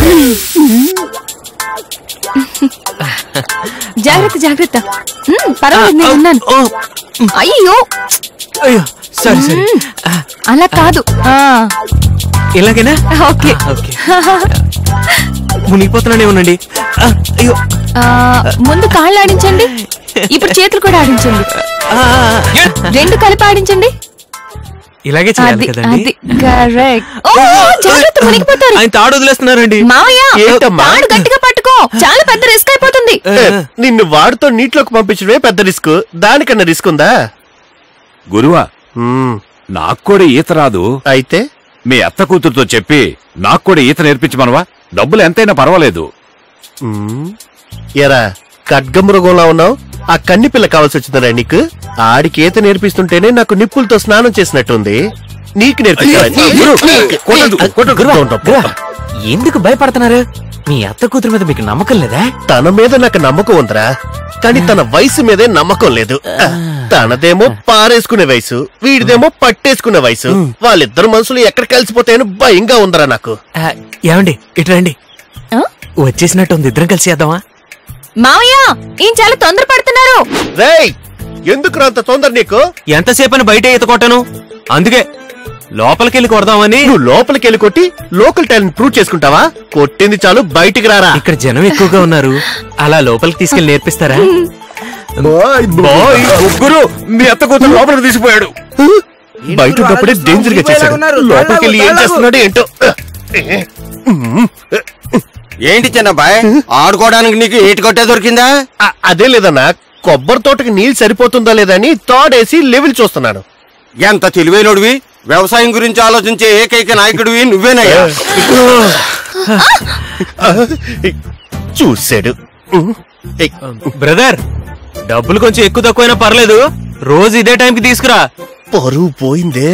జాగ్రత్త జాగ్రత్త ఉమ్, పర్వాలేదు నేను ఉన్నాను అయ్యో అయ్యో సారీ సారీ అలా కాదు ఆ, ఇలాగేనా ఓకే ఓకే మునిగిపోతున్నానే ఉండండి ఆ, అయ్యో ఆ, ముందు కాళ్ళు ఆడించండి ఇప్పుడు చేతులు కూడా ఆడించండి రెండు కలిపి ఆడించండి ఇలాగే చేయాలి అది కదండి అది కరెక్ట్ ఓ జాగ్రత్త మునిగిపోతారు ఆయన తాడు వదిలేస్తున్నారండి మావయ్య ఏంటమ్మా? తాడు గట్టిగా పట్టుకో చాలా పెద్ద రిస్క్ అయిపోతుంది ఏ, నిన్ను వాడితో నీటిలోకి పంపించడమే పెద్ద రిస్క్ దానికన్నా రిస్క్ ఉందా గురువా నాకు కూడా ఈత రాదు అయితే మీ అత్త కూతురుతో చెప్పి నాకు కూడా ఈత నేర్పించమనవా డబ్బులు ఎంతైనా పర్వాలేదు మ్మ్. ఎరా ఖడ్గమృగంలా ఉన్నావు ఆ కన్ని పిల్ల కావాల్సి వచ్చిందరా నీకు ఆడికి ఈత నేర్పిస్తుంటేనే నాకు నిప్పులతో స్నానం చేసినట్టుంది నీకు నేర్పించాలా? నీ- గురు, నీకు- కొట్టొద్దు, కొట్టొద్దు. గురువా, Don't up. గురువా, ఎందుకు భయపడుతున్నారు మీ అత్త కూతురు మీద మీకు నమ్మకం లేదా తన మీద నాకు నమ్మకం ఉందిరా కానీ తన వయసు మీదే నమ్మకం లేదు తనదేమో పారేసుకునే వయసు వీడిదేమో పట్టేసుకునే వయసు వాళ్ళిద్దరు మనుషులు ఎక్కడ కలిసిపోతాయని భయంగా ఉందిరా నాకు ఆ, ఏమండి ఇటు రండి వచ్చేసినట్టుంది ఇద్దరం కలిసి చేద్దామా మావయ్య ఈయన చాలా తొందరపడుతున్నారు రేయ్ ఎందుకు అంత తొందర నీకు ఎంతసేపని బయట ఈత కొట్టను అందుకే లోపలికెళ్ళి కొడదామని నువ్వు లోపలికి వెళ్ళి కొట్టి లోకల్ టాలెంట్ ప్రూవ్ చేసుకుంటావా కొట్టింది చాలు బయటికి రారా ఇక్కడ జనం ఎక్కువగా ఉన్నారు అలా లోపలికి తీసుకెళ్లి నేర్పిస్తారా బాయ్ ముగ్గురు మీ అత్త కూతురు లోపలికి తీసుకుపోయాడు బయట ఉన్నప్పుడే డేంజర్ గా చేశాడు లోపలికి వెళ్ళి ఏం చేస్తున్నాడు ఏంటో ఏంటి చిన్నబ్బాయ్ ఆడుకోవడానికి నీకు ఏటి కొట్టే దొరికిందా అ- అదే లేదన్నా కొబ్బరి తోటకి నీళ్ళు సరిపోతుందా లేదా అని తోడేసి లెవెల్ చూస్తున్నాను ఎంత తెలివైనడివి వ్యవసాయం గురించి ఆలోచించే ఏకైక నాయకుడివి నువ్వేనయ్యా చూశాడు బ్రదర్ డబ్బులు కొంచెం ఎక్కువ తక్కువైనా పర్లేదు రోజు ఇదే టైంకి తీసుకురా పరువు పోయిందే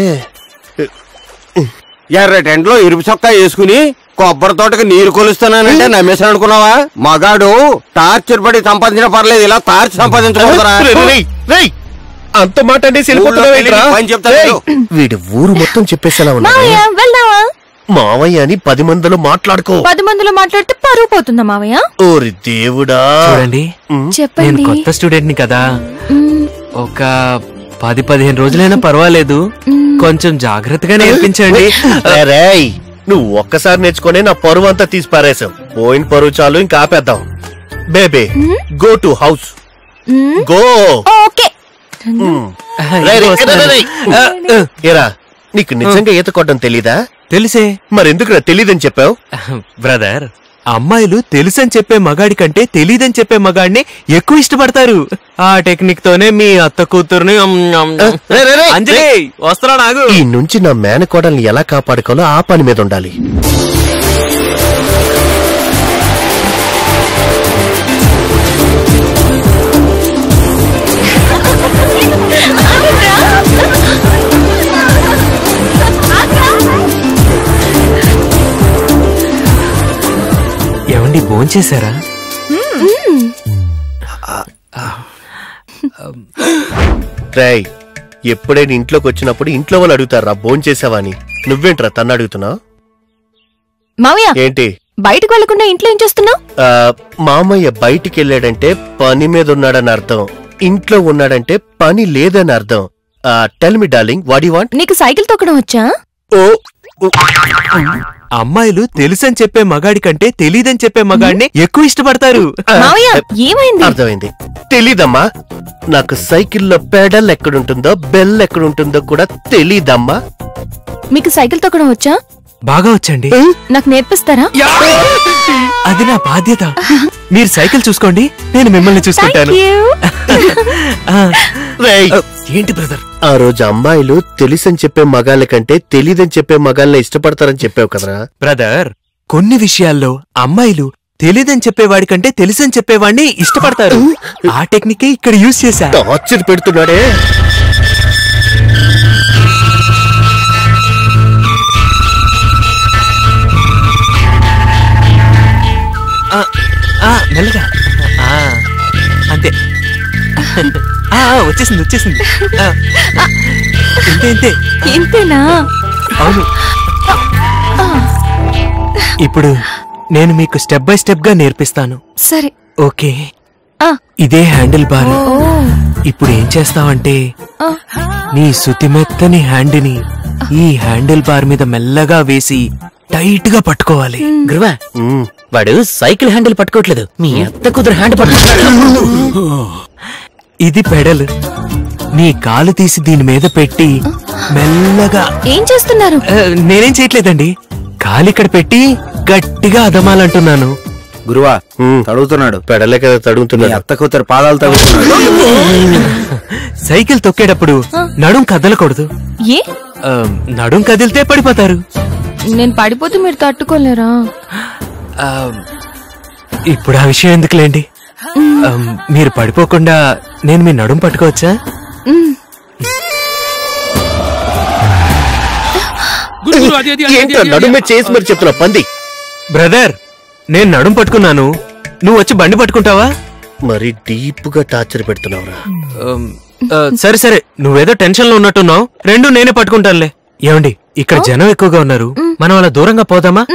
ఎర్రటి ఎండలో ఇరుపు చొక్కా వేసుకుని కొబ్బరి తోటకి నీరు కొలుస్తానంటే నమ్మేసాను అనుకున్నావా మగాడు టార్చర్ పడి సంపాదించిన పర్లేదు ఇలా టార్చ్ సంపాదించకూడదురా రేయ్, రేయ్, రేయ్, అంత మాట అనేసి వెళ్ళిపోతున్నావు ఏంట్రా? ఊళ్ళో పని చెప్తాను రేయ్, నేను. వీడి ఊరు మొత్తం చెప్పేసేలా ఉన్నాడు మావయ్య వెళ్దామా మావయ్య అని పది మందిలో మాట్లాడుకో పది మందిలో మాట్లాడితే పరువు పోతుందా మావయ్య ఓరి దేవుడా చూడండి నేను చెప్పండి కొత్త స్టూడెంట్ ని కదా ఒక పది పదిహేను రోజులైనా పర్వాలేదు కొంచెం జాగ్రత్తగా నేర్పించండి రేయ్ నువ్వు ఒక్కసారి నేర్చుకునే నా పరువు అంతా తీసి పారేశావు పోయిన పరువు చాలు ఇంకా ఆపేద్దాం baby go to house go okay రేయ్, రేయ్, రేయ్, రేయ్, రేయ్. ఏరా నీకు నిజంగా ఈత కొట్టడం తెలీదా తెలిసే మరెందుకు తెలీదని చెప్పావు బ్రదర్ అమ్మాయిలు తెలుసని చెప్పే మగాడి కంటే తెలీదని చెప్పే మగాడిని ఎక్కువ ఇష్టపడతారు ఆ టెక్నిక్ తోనే మీ అత్త కూతురుని అమ్, అమ్, అంజలి వస్తున్నా నాగు ఈ నుంచి నా మేనకోడల్ని ఎలా కాపాడుకోవాలో ఆ పని మీద ఉండాలి ఏమండి భోంచేశారా రేయ్ ఎప్పుడైనా ఇంట్లోకి వచ్చినప్పుడు ఇంట్లో వాళ్ళు అడుగుతారా భోన్ చేసావా అని నువ్వేంట్రా తన్ను అడుగుతున్నావు మావయ్య ఏంటి బయటకు వెళ్లకుండా ఇంట్లో ఏం చేస్తున్నావు ఆ, మామయ్య బయటికి వెళ్ళాడంటే పని మీద ఉన్నాడని అర్థం ఇంట్లో ఉన్నాడంటే పని లేదని అర్థం tell me darling what you want నీకు సైకిల్ తొక్కడం వచ్చా ఓ అమ్మాయిలు తెలుసని చెప్పే మగాడి కంటే తెలీదని చెప్పే మగాడిని ఎక్కువ ఇష్టపడతారు మావయ్య ఏమైంది అర్థమైంది తెలీదమ్మా నాకు సైకిల్లో పెడల్ ఎక్కడుంటుందో బెల్ ఎక్కడుంటుందో కూడా తెలీదమ్మా మీకు సైకిల్ తొక్కడం వచ్చా బాగా వచ్చండి నాకు నేర్పిస్తారా అది నా బాధ్యత మీరు సైకిల్ చూసుకోండి నేను మిమ్మల్ని చూసుకుంటాను ఆ, రేయ్, ఏంటి బ్రదర్ ఆ రోజు అమ్మాయిలు తెలుసని చెప్పే మగాళ్ళ కంటే తెలీదని చెప్పే మగాళ్ళని ఇష్టపడతారని చెప్పావు కదరా బ్రదర్ కొన్ని విషయాల్లో అమ్మాయిలు తెలీదని చెప్పేవాడి కంటే తెలుసని చెప్పేవాడిని ఇష్టపడతారు ఆ టెక్నికే ఇక్కడ యూజ్ చేశా టార్చర్ పెడుతున్నాడే ఆ, ఆ, మెల్లగా ఆ, అంతే ఆ, ఆ, వచ్చేసింది వచ్చేసింది ఆ, ఇంతే ఇంతే ఇంతేనా అవును ఇప్పుడు నేను మీకు స్టెప్ బై స్టెప్ గా నేర్పిస్తాను సరే ఓకే ఆ. ఇదే హ్యాండిల్ బార్ ఓ ఇప్పుడు ఏం చేస్తావంటే ఆ. నీ శుతిమెత్తని హ్యాండిని ఈ హ్యాండిల్ బార్ మీద మెల్లగా వేసి టైట్ గా పట్టుకోవాలి గురువా వాడు సైకిల్ హ్యాండిల్ పట్టుకోవట్లేదు మీ అత్త కుదురు హ్యాండ్ పట్టుకుంటున్నాడు ఇది పెడల్ నీ కాలు తీసి దీని మీద పెట్టి మెల్లగా ఏం చేస్తున్నారు ఆ, నేనేం చేయట్లేదండి కాలు ఇక్కడ పెట్టి గట్టిగా అదమాలంటున్నాను గురువా తడుగుతున్నాడు పెడలే కదా తడుగుతున్నాడు అత్త కూతురు పాదాలు తడుగుతున్నాడు సైకిల్ తొక్కేటప్పుడు నడుం కదలకూడదు ఏ ఆ, నడుం కదిలితే పడిపోతారు నేను పడిపోతే మీరు తట్టుకోలేరా ఆ, ఇప్పుడు ఆ విషయం ఎందుకులేండి ఆ, మీరు పడిపోకుండా నేను మీ నడుం పట్టుకోవచ్చా మ్. ఏంటో నడుమే చేసి మరి చెప్తున్నా పంది బ్రదర్ నేను నడుం పట్టుకున్నాను నువ్వు వచ్చి బండి పట్టుకుంటావా మరి డీప్ గా టార్చర్ పెడుతున్నావురా ఆమ్, ఆ, సరే సరే నువ్వేదో టెన్షన్ లో ఉన్నట్టున్నావు రెండు నేనే పట్టుకుంటానులే ఏమండి ఇక్కడ జనం ఎక్కువగా ఉన్నారు మనం అలా దూరంగా పోదామా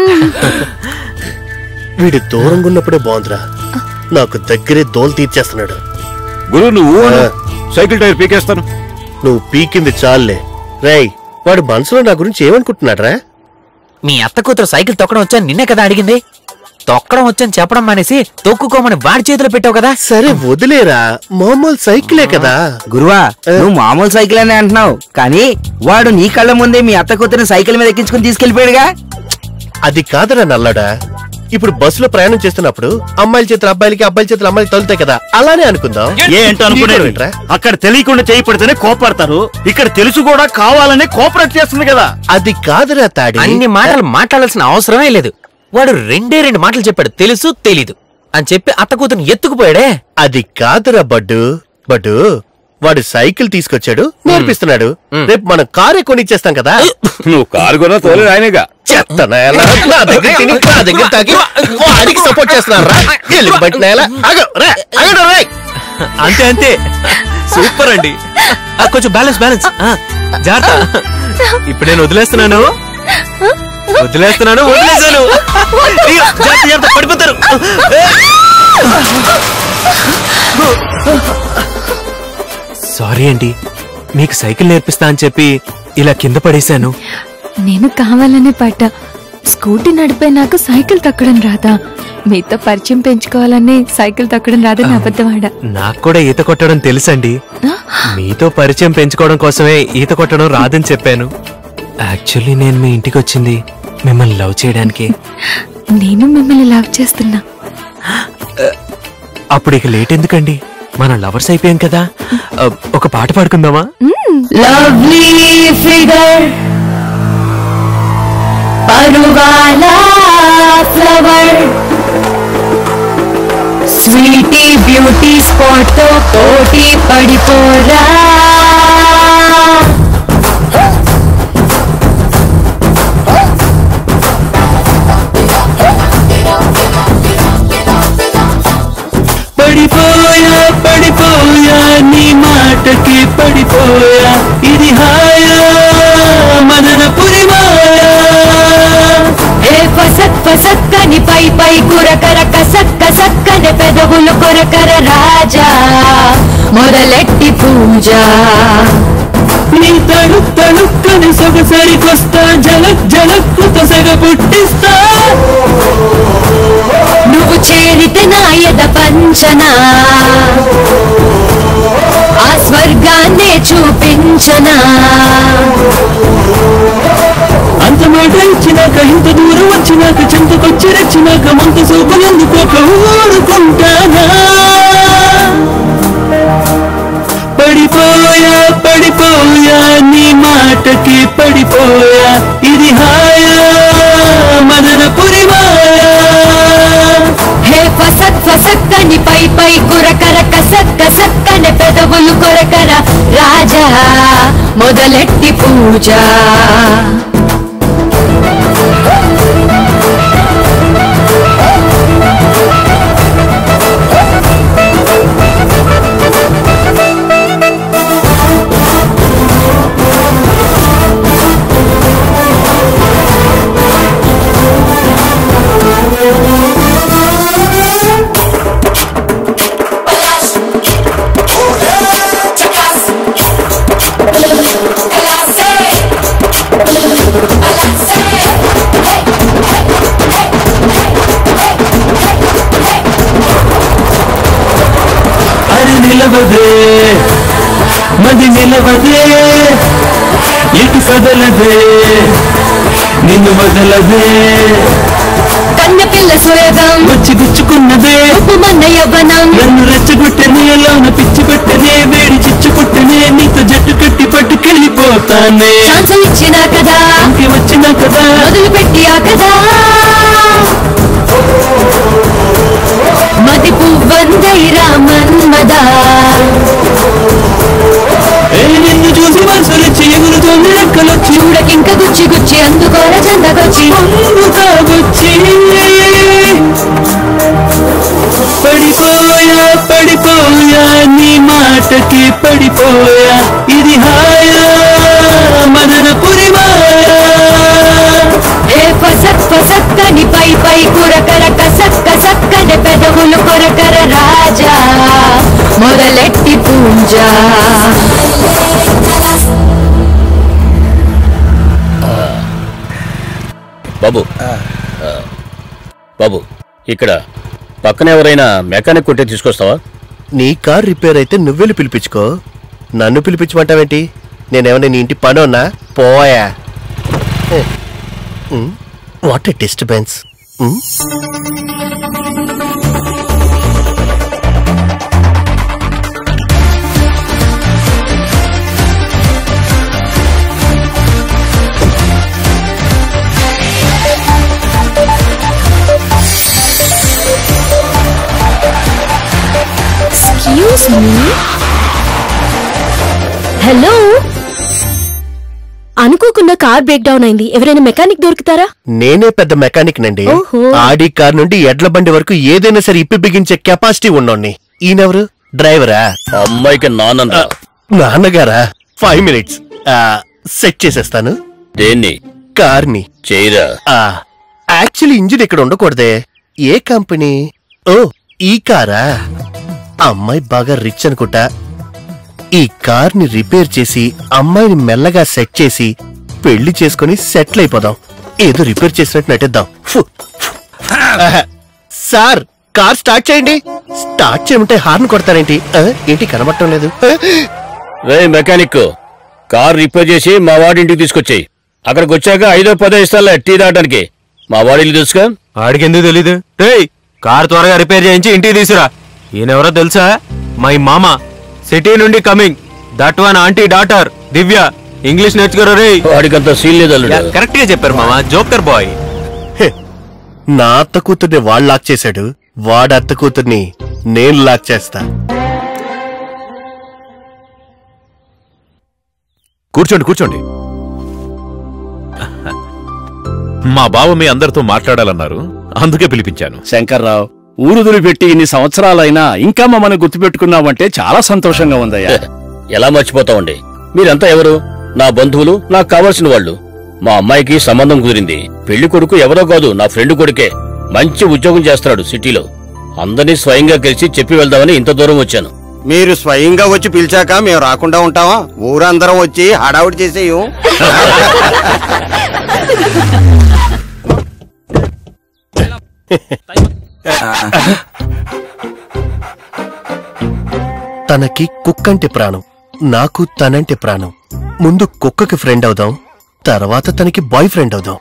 వీడు దూరంగా ఉన్నప్పుడే బాగుందిరా నాకు దగ్గరే దోలు తీర్చేస్తున్నాడు గురు నువ్వు అను. ఆ. సైకిల్ టైర్ పీకేస్తాను నువ్వు పీకింది చాలులే రేయ్ వాడు మనసులో నా గురించి ఏమనుకుంటున్నాడ్రా మీ అత్త కూతురు సైకిల్ తొక్కడం వచ్చా నిన్నే కదా అడిగింది తొక్కడం వచ్చని చెప్పడం మానేసి తొక్కుకోమని వాడి చేతిలో పెట్టావు కదా సరే వదిలేరా మామూలు సైకిలే కదా గురువా నువ్వు మామూలు సైకిల్ అనే అంటున్నావు కానీ వాడు నీ కళ్ళ ముందే మీ అత్త కూతురిని సైకిల్ మీద ఎక్కించుకుని తీసుకెళ్లిపోయాడుగా అది కాదురా నల్లడా ఇప్పుడు బస్సులో ప్రయాణం చేస్తున్నప్పుడు అమ్మాయిల చేతులు అబ్బాయిలకి అబ్బాయిల చేతులు అమ్మాయిలకి తగులుతాయి కదా అలానే అనుకుందాం ఏంటో అనుకునేది ఏంట్రా? అక్కడ తెలియకుండా చేయి పడితేనే కోపడతారు ఇక్కడ తెలుసు కూడా కావాలనే కోఆపరేట్ చేస్తుంది కదా అది కాదురా తాడి అన్ని మాటలు మాట్లాడాల్సిన అవసరమే లేదు వాడు రెండే రెండు మాటలు చెప్పాడు తెలుసు తెలీదు అని చెప్పి అత్త కూతురు ఎత్తుకుపోయాడే అది కాదురా బడ్డు బడ్డు వాడు సైకిల్ తీసుకొచ్చాడు నేర్పిస్తున్నాడు రేపు మనం కారే కొనిచ్చేస్తాం కదా నువ్వు కారు కొన్నా తోలే ఆయనగా చెత్త నేల నా దగ్గర తిని నా దగ్గర తాగి వాడికి సపోర్ట్ చేస్తున్నారా బట్టి నేల ఆగు, రా, ఆగండి, రేయ్. అంతే అంతే సూపర్ అండి ఆ, కొంచెం బ్యాలెన్స్ బ్యాలెన్స్ ఆ, జాగ్రత్త ఇప్పుడు నేను వదిలేస్తున్నాను వదిలేస్తున్నాను వదిలేసాను అయ్యో, జాగ్రత్త జాగ్రత్త పడిపోతారు సారీ అండి మీకు సైకిల్ నేర్పిస్తా అని చెప్పి ఇలా కింద పడేశాను నేను కావాలనే పడ్డా స్కూటీ నడిపే నాకు సైకిల్ తక్కడం రాదా మీతో పరిచయం పెంచుకోవాలని సైకిల్ తక్కడం రాదని అబద్ధమాడా నాకు కూడా ఈత కొట్టడం తెలుసండి మీతో పరిచయం పెంచుకోవడం కోసమే ఈత కొట్టడం రాదని చెప్పాను యాక్చువల్లీ నేను మీ ఇంటికి వచ్చింది మిమ్మల్ని లవ్ చేయడానికి నేను మిమ్మల్ని లవ్ చేస్తున్నా అప్పుడు ఇక లేట్ ఎందుకండి మనం లవర్స్ అయిపోయాం కదా ఆ, ఒక పాట పాడుకుందామా లవ్లీ ఫిగర్ పరువాల ఫ్లవర్ స్వీటీ బ్యూటీ స్పాట్ తో పోటీ పడిపోరా పడిపోయా పడిపోయా నీ మాటకి పడిపోయా ఇది హాయా మదన పురిమాయా ఏ ఫసక్ ఫసక్కని పై పై కురకర కసక్ కసక్కని పెదవులు కొరకర రాజా మొదలెట్టి పూజ నీ తడుక్ తడుక్కని సొగసరికొస్తా జలక్ జలక్కుత సగ పుట్టిస్తా నువ్వు చేరితే నా ఎద పంచనా ఆ స్వర్గాన్నే చూపించనా అంత మాట ఇచ్చినాక ఇంత దూరం వచ్చినాక చెంతకొచ్చి రచ్చినాక మంత సూపులందుకోక ఊరుకుంటానా పడిపోయా పడిపోయా నీ మాటకి పడిపోయా ఇది హాయా మదన పురిమాయా హే ఫసక్ ఫసక్కని పై పై కురకర కసక్ కసక్కని పెదవులు కొరకర రాజా మొదలెట్టి పూజ అది నిలవదే మది నిలవదే ఇటు కదలదే నిన్ను వదలదే కన్నె పిల్ల సోయగం వచ్చి గుచ్చుకున్నదే ఉప్పుమన్న యవ్వనం నన్ను రెచ్చగొట్టనే లోన పిచ్చి పెట్టనే వేడి చిచ్చు పుట్టనే నీతో జట్టు కట్టి పట్టుకెళ్ళిపోతానే ఛాన్స్ ఇచ్చినా కదా ఇంకే వచ్చినా కదా మొదలు పెట్టియా కదా మది పువ్వందైరా మన్మదా ఏ నిన్ను చూసి మనసులొచ్చి ఎగురుతోంది రెక్కలొచ్చి చూడకింక గుచ్చి గుచ్చి అందుకోర చందకొచ్చి అందుతా వచ్చి పడిపోయా పడిపోయా నీ మాటకి పడిపోయా ఇది హాయా మదన పురిమాయా ఏ ఫసక్ ఫసక్కని పై పై కురకర కసక్ కసక్కని పెదవులు కొరకర రాజా మొదలెట్టి పూజ బాబు ఆ, బాబు ఇక్కడ పక్కన ఎవరైనా మెకానిక్ కొట్టే తీసుకొస్తావా నీ కార్ రిపేర్ అయితే నువ్వెళ్ళి పిలిపించుకో నన్ను పిలిపించమంటావేంటి నేనేమన్నా నీ ఇంటి పని ఉన్నా పోయా what a disturbance excuse me hello అనుకోకుండా కార్ బ్రేక్ డౌన్ అయింది ఎవరైనా మెకానిక్ దొరుకుతారా నేనే పెద్ద మెకానిక్ నండి ఓహో. ఆడి కార్ నుండి ఎడ్ల బండి వరకు ఏదైనా సరే ఇప్పి బిగించే కెపాసిటీ ఉన్నోడిని ఈయనెవరు డ్రైవరా అమ్మాయికి నాన్న నాన్నగారా ఫైవ్ మినిట్స్ సెట్ చేసేస్తాను దేన్ని కార్ని చేయరా యాక్చువల్లీ ఇంజిన్ ఇక్కడ ఉండకూడదే ఏ కంపెనీ ఓ ఈ కారా అమ్మాయి బాగా రిచ్ అనుకుంటా ఈ కార్ ని రిపేర్ చేసి అమ్మాయిని మెల్లగా సెట్ చేసి పెళ్లి చేసుకుని సెటిల్ అయిపోదాం ఏదో రిపేర్ చేసినట్టు నటిద్దాం ఫు, ఫు. ఆహా. సార్ కార్ స్టార్ట్ చేయండి స్టార్ట్ చేయమంటే హార్న్ కొడతారేంటి ఆ, ఏంటి కనబడటం లేదు ఆ, రే మెకానిక్ కార్ రిపేర్ చేసి మా వాడి ఇంటికి తీసుకొచ్చాయి అక్కడికి వచ్చాక ఐదో పదో ఇస్తాలే టీ తాగడానికి మా వాడిల్లు తెలుసుగా ఆడికి ఎందుకు తెలీదు రేయ్ కార్ త్వరగా రిపేర్ చేయించి ఇంటికి తీసురా ఈయనెవరో తెలుసా మై మామ సిటీ నుండి coming that one aunty daughter Divya English నేర్చుకోరా రే వాడికంత సీన్ లేదు అల్లుడు. కరెక్ట్ గా చెప్పారు మామ జోకర్ బాయ్ నా అత్త కూతుర్ని వాడు లాక్ చేశాడు వాడి అత్త కూతుర్ని నేను లాక్ చేస్తా కూర్చోండి కూర్చోండి మా బావ మీ అందరితో మాట్లాడాలన్నారు అందుకే పిలిపించాను శంకర్రావు ఊరుదులు పెట్టి ఇన్ని సంవత్సరాలైనా ఇంకా మమ్మల్ని గుర్తుపెట్టుకున్నావంటే చాలా సంతోషంగా ఉందయ్యా ఎలా మర్చిపోతామండి మీరంతా ఎవరు నా బంధువులు నాకు కావాల్సిన వాళ్ళు మా అమ్మాయికి సంబంధం కుదిరింది పెళ్లి కొడుకు ఎవరో కాదు నా ఫ్రెండ్ కొడుకే మంచి ఉద్యోగం చేస్తున్నాడు సిటీలో అందరినీ స్వయంగా కలిసి చెప్పి వెళ్దామని ఇంత దూరం వచ్చాను మీరు స్వయంగా వచ్చి పిలిచాక మేము రాకుండా ఉంటావా ఊరందరం వచ్చి హడావుడి చేసేయం తనకి కుక్కంటే ప్రాణం నాకు తనంటే ప్రాణం ముందు కుక్కకి ఫ్రెండ్ అవుదాం తర్వాత తనకి బాయ్ ఫ్రెండ్ అవుదాం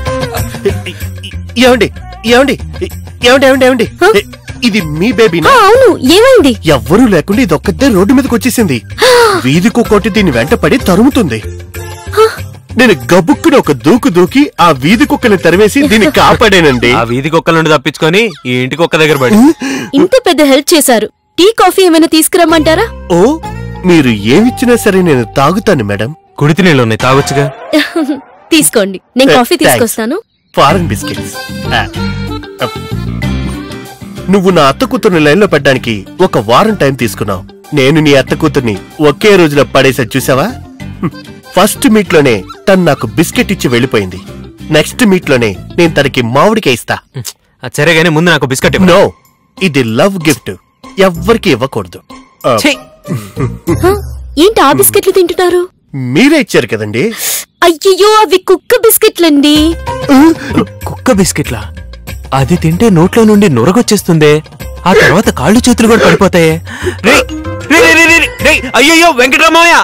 ఏమండి ఏమండి ఏమండి ఏమండి ఏమండి ఇది మీ బేబీనా అవును ఏమైంది ఎవ్వరూ లేకుండా ఇది ఒక్కతే రోడ్డు మీదకి వచ్చేసింది వీధి కుక్కోటి దీని వెంట పడి తరుముతుంది నేను గబుక్కుని ఒక దూకు దూకి ఆ వీధి కుక్కని తరివేసి దీన్ని కాపాడానండి ఆ వీధి కుక్కల నుండి తప్పించుకొని ఈ ఇంటి కుక్క దగ్గర పడి ఇంత పెద్ద హెల్ప్ చేశారు టీ కాఫీ ఏమైనా తీసుకురమ్మంటారా ఓ మీరు ఏమిచ్చినా సరే నేను తాగుతాను మేడం కుడితి నీళ్ళు ఉన్నాయి తాగొచ్చుగా తీసుకోండి నేను కాఫీ Thanks. తీసుకొస్తాను ఫారెన్ బిస్కెట్స్ ఆ, ఆ. నువ్వు నా అత్త కూతుర్ని లైన్లో పెట్టడానికి ఒక వారం టైం తీసుకున్నావు నేను నీ అత్త కూతుర్ని ఒకే రోజులో పడేసా చూసావా హ్మ్. ఫస్ట్ మీట్ లోనే తను నాకు బిస్కెట్ ఇచ్చి వెళ్ళిపోయింది నెక్స్ట్ మీట్ లోనే నేను తనకి మామిడికాయ ఇస్తా సరే గానీ ముందు నాకు బిస్కెట్ నో ఇది లవ్ గిఫ్ట్ ఎవ్వరికి ఇవ్వకూడదు ఆ, హ? ఏంటి ఆ బిస్కెట్లు తింటున్నారు మీరే ఇచ్చారు కదండి అయ్యయ్యో అవి కుక్క బిస్కెట్లండి కుక్క బిస్కెట్లా అది తింటే నోట్లో నుండి నొరగొచ్చేస్తుందే ఆ తర్వాత కాళ్ళు చేతులు కూడా పడిపోతాయే రేయ్, రేయ్, రేయ్, రేయ్, రేయ్, రేయ్, అయ్యయ్యో వెంకటరామయ్య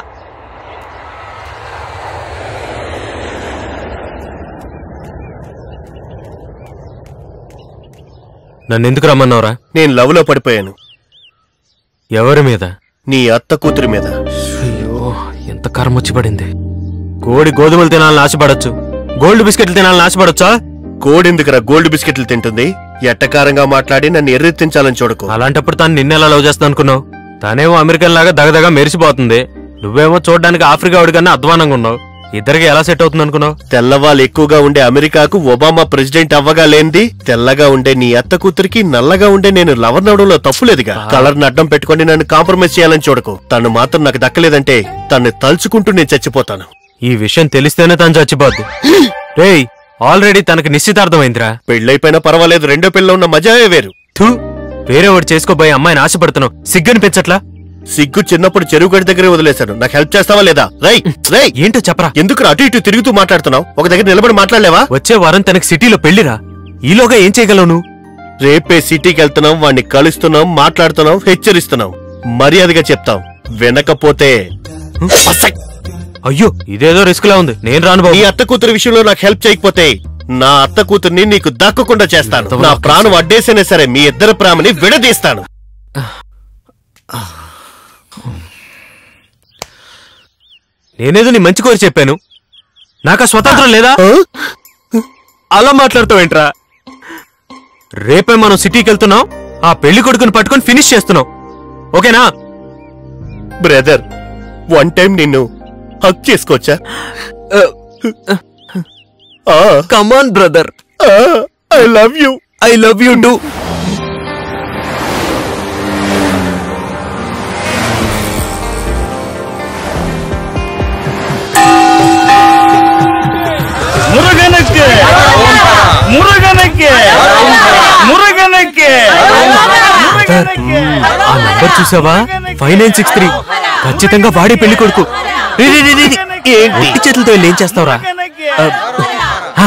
నన్ను ఎందుకు రమ్మన్నావురా నేను లవ్ లో పడిపోయాను ఎవరి మీద నీ అత్త కూతురి మీద అయ్యో ఎంత కర్మ వచ్చి పడింది కోడి గోధుమలు తినాలని ఆశపడొచ్చు గోల్డ్ బిస్కెట్లు తినాలని ఆశపడొచ్చా కోడెందుకురా గోల్డ్ బిస్కెట్లు తింటుంది ఎట్టకారంగా మాట్లాడి నన్ను ఎర్రెత్తించాలని చూడకు అలాంటప్పుడు తను నిన్నెలా లవ్ చేస్తా అనుకున్నావు తనేమో అమెరికన్ లాగా దగదగా మెరిసిపోతుంది నువ్వేమో చూడడానికి ఆఫ్రికా వాడి కన్నా అధ్వానంగా ఉన్నావు ఇద్దరికి ఎలా సెట్ అవుతుంది అనుకున్నావు తెల్లవాళ్ళు ఎక్కువగా ఉండే అమెరికాకు ఒబామా ప్రెసిడెంట్ అవ్వగా లేంది తెల్లగా ఉండే నీ అత్త కూతురికి నల్లగా ఉండే నేను లవర్ నవడంలో తప్పులేదుగా కలర్ అడ్డం పెట్టుకొని నన్ను కాంప్రమైజ్ చేయాలని చూడకు తను మాత్రం నాకు దక్కలేదంటే తన్ని తలుచుకుంటూ నేను చచ్చిపోతాను ఈ విషయం తెలిస్తేనే తను చచ్చిపోద్ది రేయ్ ఆల్రెడీ తనకి నిశ్చితార్థమైందిరా పెళ్ళైపోయినా పర్వాలేదు రెండో పిల్ల ఉన్న మజాయే వేరు థూ వేరే వాడు చేసుకోబోయే అమ్మాయిని ఆశపడుతున్నావు సిగ్గనిపించట్లా సిగ్గు చిన్నప్పుడు చెరువు గడి దగ్గరే వదిలేశాను నాకు హెల్ప్ చేస్తావా లేదా రై రై ఏంటో చెప్పరా ఎందుకు అటు ఇటు తిరుగుతూ మాట్లాడుతున్నావు ఒక దగ్గర నిలబడి మాట్లాడలేవా వచ్చే వారం తనకి సిటీలో పెళ్లిరా ఈలోగా ఏం చేయగలవు నువ్వు రేపే సిటీకి వెళ్తున్నాం వాడిని కలుస్తున్నాం మాట్లాడుతున్నాం హెచ్చరిస్తున్నాం మర్యాదగా చెప్తాం వినకపోతే అయ్యో ఇదేదో రిస్క్ లా ఉంది నేను రాను బాబు నీ అత్త కూతురు విషయంలో నాకు హెల్ప్ చేయకపోతే నా అత్త కూతుర్ని నీకు దక్కకుండా చేస్తాను నా ప్రాణం అడ్డేసినా సరే మీ ఇద్దరు ప్రేమని విడదీస్తాను నేనేదో నీ మంచి కోరి చెప్పాను నాకా స్వతంత్రం లేదా అలా మాట్లాడతావేంట్రా రేపే మనం సిటీకి వెళ్తున్నాం ఆ పెళ్లి కొడుకుని పట్టుకొని ఫినిష్ చేస్తున్నాం ఓకేనా బ్రదర్ వన్ టైం నిన్ను హక్ చేసుకోవచ్చా come on brother I love you I love you do முருகனுக்கு முருகனுக்கு முருகனுக்கு ఆ నంబర్ చూసావా ఫైవ్ నైన్ సిక్స్ త్రీ ఖచ్చితంగా వాడే పెళ్లి కొడుకు రే, రే, రే, రే, రే. ఒట్టి చేతులతో వెళ్ళి ఏం చేస్తావురా ఆ.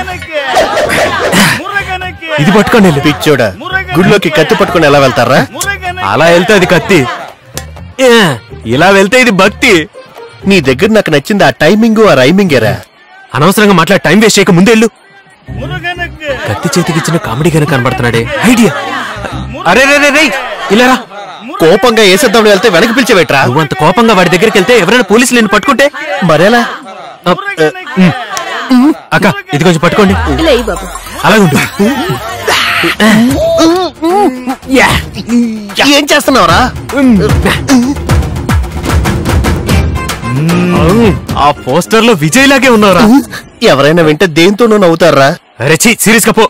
ఇది పట్టుకోండి వెళ్ళు. పిచ్చోడా గుడిలోకి కత్తి పట్టుకొని ఎలా వెళ్తారా అలా వెళ్తే అది కత్తి ఏ, ఇలా వెళ్తే ఇది భక్తి నీ దగ్గర నాకు నచ్చింది ఆ టైమింగ్ ఆ రైమింగ్ ఎరా అనవసరంగా మాట్లాడి టైం వేస్ట్ చేయక ముందెళ్ళు కత్తి చేతికిచ్చిన కామెడీ కనుక కనబడుతున్నాడే ఐడియా అరే రే రే రే ఇలా రా కోపంగా వేసేద్దాం వెళ్తే వెనక్కి పిలిచేవేట్రా నువ్వు అంత కోపంగా వాడి దగ్గరికి వెళ్తే ఎవరైనా పోలీసులు నిన్ను పట్టుకుంటే మరేలా అక్క ఇది కొంచెం పట్టుకోండి ఇలా ఇయ్యి బాబు అలాగుండు ఏం చేస్తున్నావురా ఆ పోస్టర్ లో విజయ్ లాగే ఉన్నారా ఎవరైనా వింటే దేంతోనూ నవ్వుతారా అరే ఛీ సీరియస్ గా పో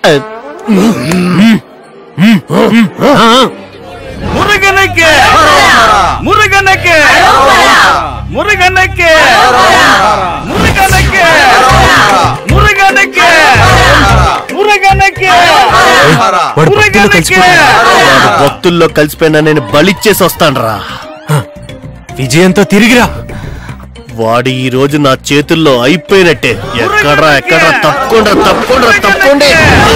మురుగనಕ್ಕೆ మురుగనಕ್ಕೆ మురుగనಕ್ಕೆ మురుగనಕ್ಕೆ మురుగనಕ್ಕೆ మురుగనಕ್ಕೆ వాడు భక్తుల్లో కలిసిపోయాడు. వాడు భక్తుల్లో కలిసిపోయినా నేను బలిచ్చేసి వస్తానురా విజయంతో తిరిగిరా వాడు ఈ రోజు నా చేతుల్లో అయిపోయినట్టే ఎక్కడ్రా ఎక్కడ్రా తప్పకుండా తప్పకుండా తప్పకుండా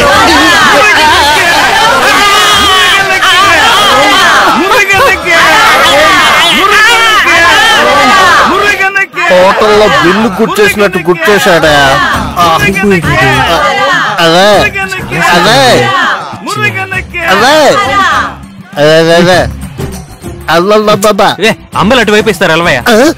హోటల్లో బిల్లు గుర్చేసినట్టు గుర్చేశాడా అదే అదే అదే అదే అదే అల్లబ్బబ్బా ఏ, అమ్మలు అటువైపు ఇస్తారు అలవయ్య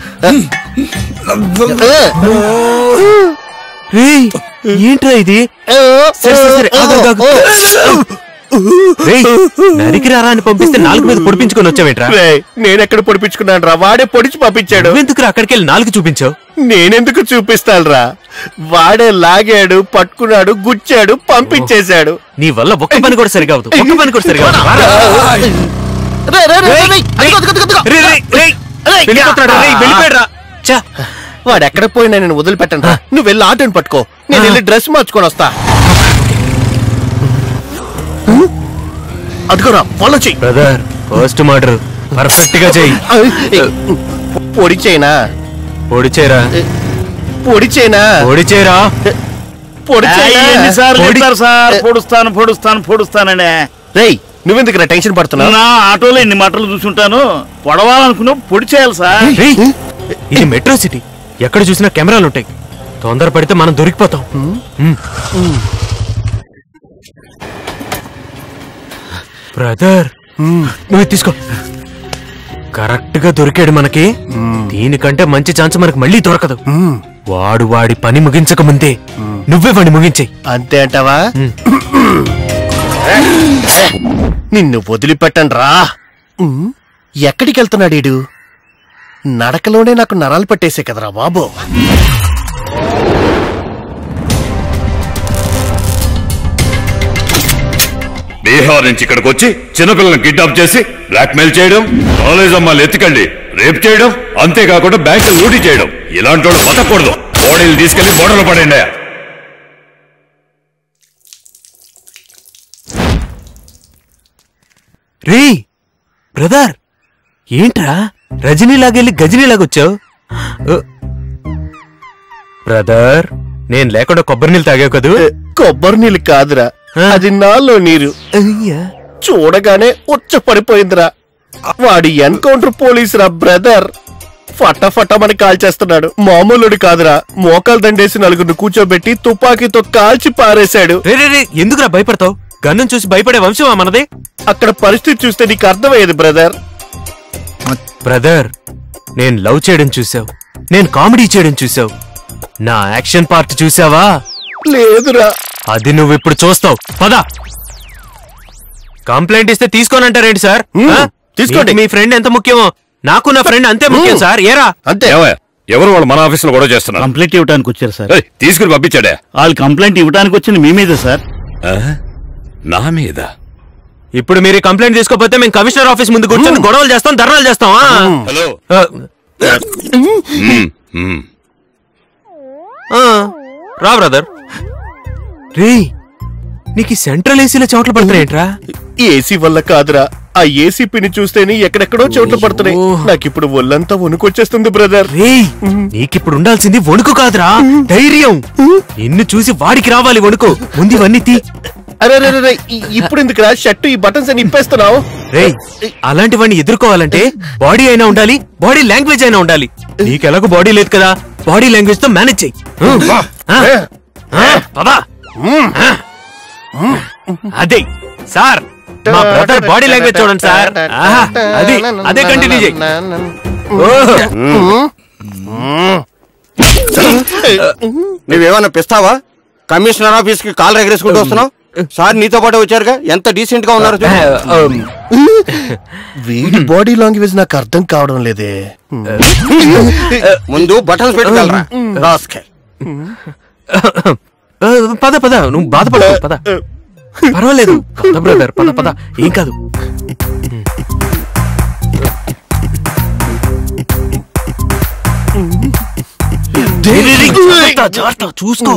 రేయ్, ఏంట్రా ఇది సరే సరే సరే ఆగు, ఆగు, ఆగు. రేయ్, నరికి రారా అని పంపిస్తే నాలుగు మీద పొడిపించుకొని వచ్చావేంట్రా రేయ్, నేనెక్కడ పొడిపించుకున్నాను రా వాడే పొడిచి పంపించాడు నువ్వెందుకు అక్కడికి వెళ్ళి నాలుగు చూపించావు నేనెందుకు చూపిస్తాను రా వాడే లాగాడు పట్టుకున్నాడు గుచ్చాడు పంపించేశాడు నీ వల్ల ఒక్క పని కూడా సరిగా అవదు ఒక్క పని కూడా సరిగా అవదు. రారా. రేయ్, రేయ్, రేయ్, రేయ్, అదిగో, అదిగో, అదిగో, అదిగో. రేయ్, రేయ్, రేయ్. రేయ్, వెళ్ళిపోతున్నాడు, రేయ్, వెళ్ళిపోయాడురా. ఛ, వాడు ఎక్కడ పోయినా నేను వదిలిపెట్టను రా నువ్వు వెళ్ళి ఆటోని పట్టుకో నేను వెళ్ళి డ్రెస్ మార్చుకొని వస్తా అదిగోరా ఫాలో చెయ్యి బ్రదర్ ఫస్ట్ మర్డర్ పర్ఫెక్ట్ గా చెయ్యి పొడి చేయనా పొడి చేయరా పొడి చేయనా పొడి చేయరా పొడి చేయనా ఎన్నిసార్లు పొడి- చెప్తారు సార్ పొడుస్తాను పొడుస్తాను పొడుస్తాననే రేయ్ నువ్వెందుకు టెన్షన్ పడుతున్నావు నా ఆటోలో ఎన్ని మాటలు చూసుంటాను పొడవాలనుకున్నా పొడి చేయాలి సార్ రేయ్, ఇది మెట్రో సిటీ ఎక్కడ చూసినా కెమెరాలు ఉంటాయి తొందర పడితే మనం దొరికిపోతాం మ్. బ్రదర్ నువ్వు ఇది తీసుకో కరెక్ట్ గా దొరికాడు మనకి దీనికంటే మంచి ఛాన్స్ మనకు మళ్ళీ దొరకదు వాడు వాడి పని ముగించక ముందే నువ్వే వాడిని ముగించేయి అంతే అంటావా నిన్ను వదిలిపెట్టండి రా ఉమ్, ఎక్కడికి వెళ్తున్నాడు ఈడు నడకలోనే నాకు నరాలు పట్టేసే కదరా బాబు బీహార్ నుంచి ఇక్కడికి వచ్చి చిన్నపిల్లల్ని కిడ్నాప్ చేసి బ్లాక్మెయిల్ చేయడం కాలేజ్ అమ్మాయిలు ఎత్తుకెళ్ళి రేప్ చేయడం అంతేకాకుండా బ్యాంకులు లూటీ చేయడం ఇలాంటి వాళ్ళు బతకూడదు బాడీలు తీసుకెళ్లి బోర్డర్లో పడండి రే బ్రదర్ ఏంట్రా రజనీలాగెళ్ళి గజనీలాగొచ్చావు బ్రదర్ నేను లేకుండా కొబ్బరి నీళ్ళు తాగావు కదూ కొబ్బరి నీళ్ళు కాదురా అది నాలో నీరు చూడగానే ఉచ్చ పడిపోయిందిరా వాడి ఎన్కౌంటర్ పోలీస్ రా బ్రదర్ ఫటాఫటమని కాల్చేస్తున్నాడు మామూలుడు కాదురా మోకాలు దండేసి నలుగురిని కూర్చోబెట్టి తుపాకీతో కాల్చి పారేశాడు రే రే రే ఎందుకురా భయపడతావు గన్నం చూసి భయపడే వంశమా మనది అక్కడ పరిస్థితి చూస్తే నీకు అర్థమయ్యేది బ్రదర్ బ్రదర్ నేను లవ్ చేయడం చూసావు నేను కామెడీ చేయడం చూసావు నా యాక్షన్ పార్ట్ చూసావా లేదురా అది నువ్వు ఇప్పుడు చూస్తావు పద కంప్లైంట్ ఇస్తే తీసుకోనంటారేంటి సార్ ఆ? తీసుకోండి. మీకు మీ ఫ్రెండ్ ఎంత ముఖ్యమో నాకు నా ఫ్రెండ్ అంతే ముఖ్యం సార్ ఏరా అంతే ఎవరు వాళ్ళు మన ఆఫీసులో గొడవ చేస్తున్నారు కంప్లైంట్ ఇవ్వడానికి వచ్చారు సార్ ఏయ్, తీసుకుని పంపించాడే వాళ్ళు కంప్లైంట్ ఇవ్వడానికి వచ్చింది మీ మీదే సార్ నా మీద ఇప్పుడు మీరు ఈ కంప్లైంట్ తీసుకోకపోతే మేము కమిషనర్ ఆఫీస్ ముందు కూర్చొని గొడవలు చేస్తాం ధర్నాలు చేస్తాం ఆ? హలో ఆ, మ్మ్, మ్మ్. ఆ, రా బ్రదర్ రే నీకు ఈ సెంట్రల్ ఏసీలో చోట్ల పడుతున్నాయేంట్రా ఏసీ వల్ల కాదురా ఆ ఏసీ పిని చూస్తేనే ఎక్కడెక్కడో చోట్ల పడుతున్నాయి నాకు ఇప్పుడు ఒళ్ళంతా వణుకొచ్చేస్తుంది బ్రదర్ రేయ్ నీకిప్పుడు ఉండాల్సింది వణుకు కాదురా ధైర్యం నిన్ను చూసి వాడికి రావాలి వణుకు ముందు ఇవన్నీ తీ అరే అరే, అరే ఈ- ఇప్పుడు ఎందుకురా షర్ట్ ఈ బటన్స్ అని ఇప్పేస్తున్నావు రేయ్ అలాంటి వాడిని ఎదుర్కోవాలంటే బాడీ అయినా ఉండాలి బాడీ లాంగ్వేజ్ అయినా ఉండాలి నీకెలాగో బాడీ లేదు కదా బాడీ లాంగ్వేజ్ తో మేనేజ్ చెయ్యి ఆ, ఆ, పదా అదే సార్ మా బ్రదర్ బాడీ లాంగ్వేజ్ చూడండి సార్ ఆహా, అది అదే కంటిన్యూ చేయి నువ్వేమన్నా పిస్తావా కమిషనర్ ఆఫీస్ కి కాల్ ఎగరేసుకుంటూ వస్తున్నావు సార్ నీతో పాటు వచ్చారుగా ఎంత డీసెంట్ గా ఉన్నారు చూడు. వీడి బాడీ లాంగ్వేజ్ నాకు అర్థం కావడం లేదే ముందు బటన్స్ పెట్టుకెళ్ళరా రాస్కెల్. ఆ, పద పద నువ్వు బాధపడ పద పర్వాలేదు పద బ్రదర్ పద పద ఏం కాదు జాగ్రత్త, జాగ్రత్త, చూసుకో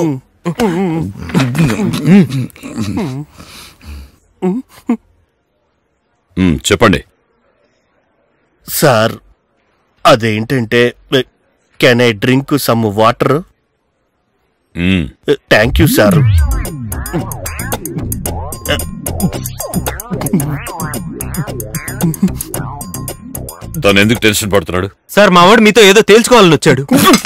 ఉమ్, చెప్పండి సార్ అదేంటంటే can I drink some water um, thank you sir తను ఎందుకు టెన్షన్ పడుతున్నాడు సార్ మా వాడు మీతో ఏదో తేల్చుకోవాలని వచ్చాడు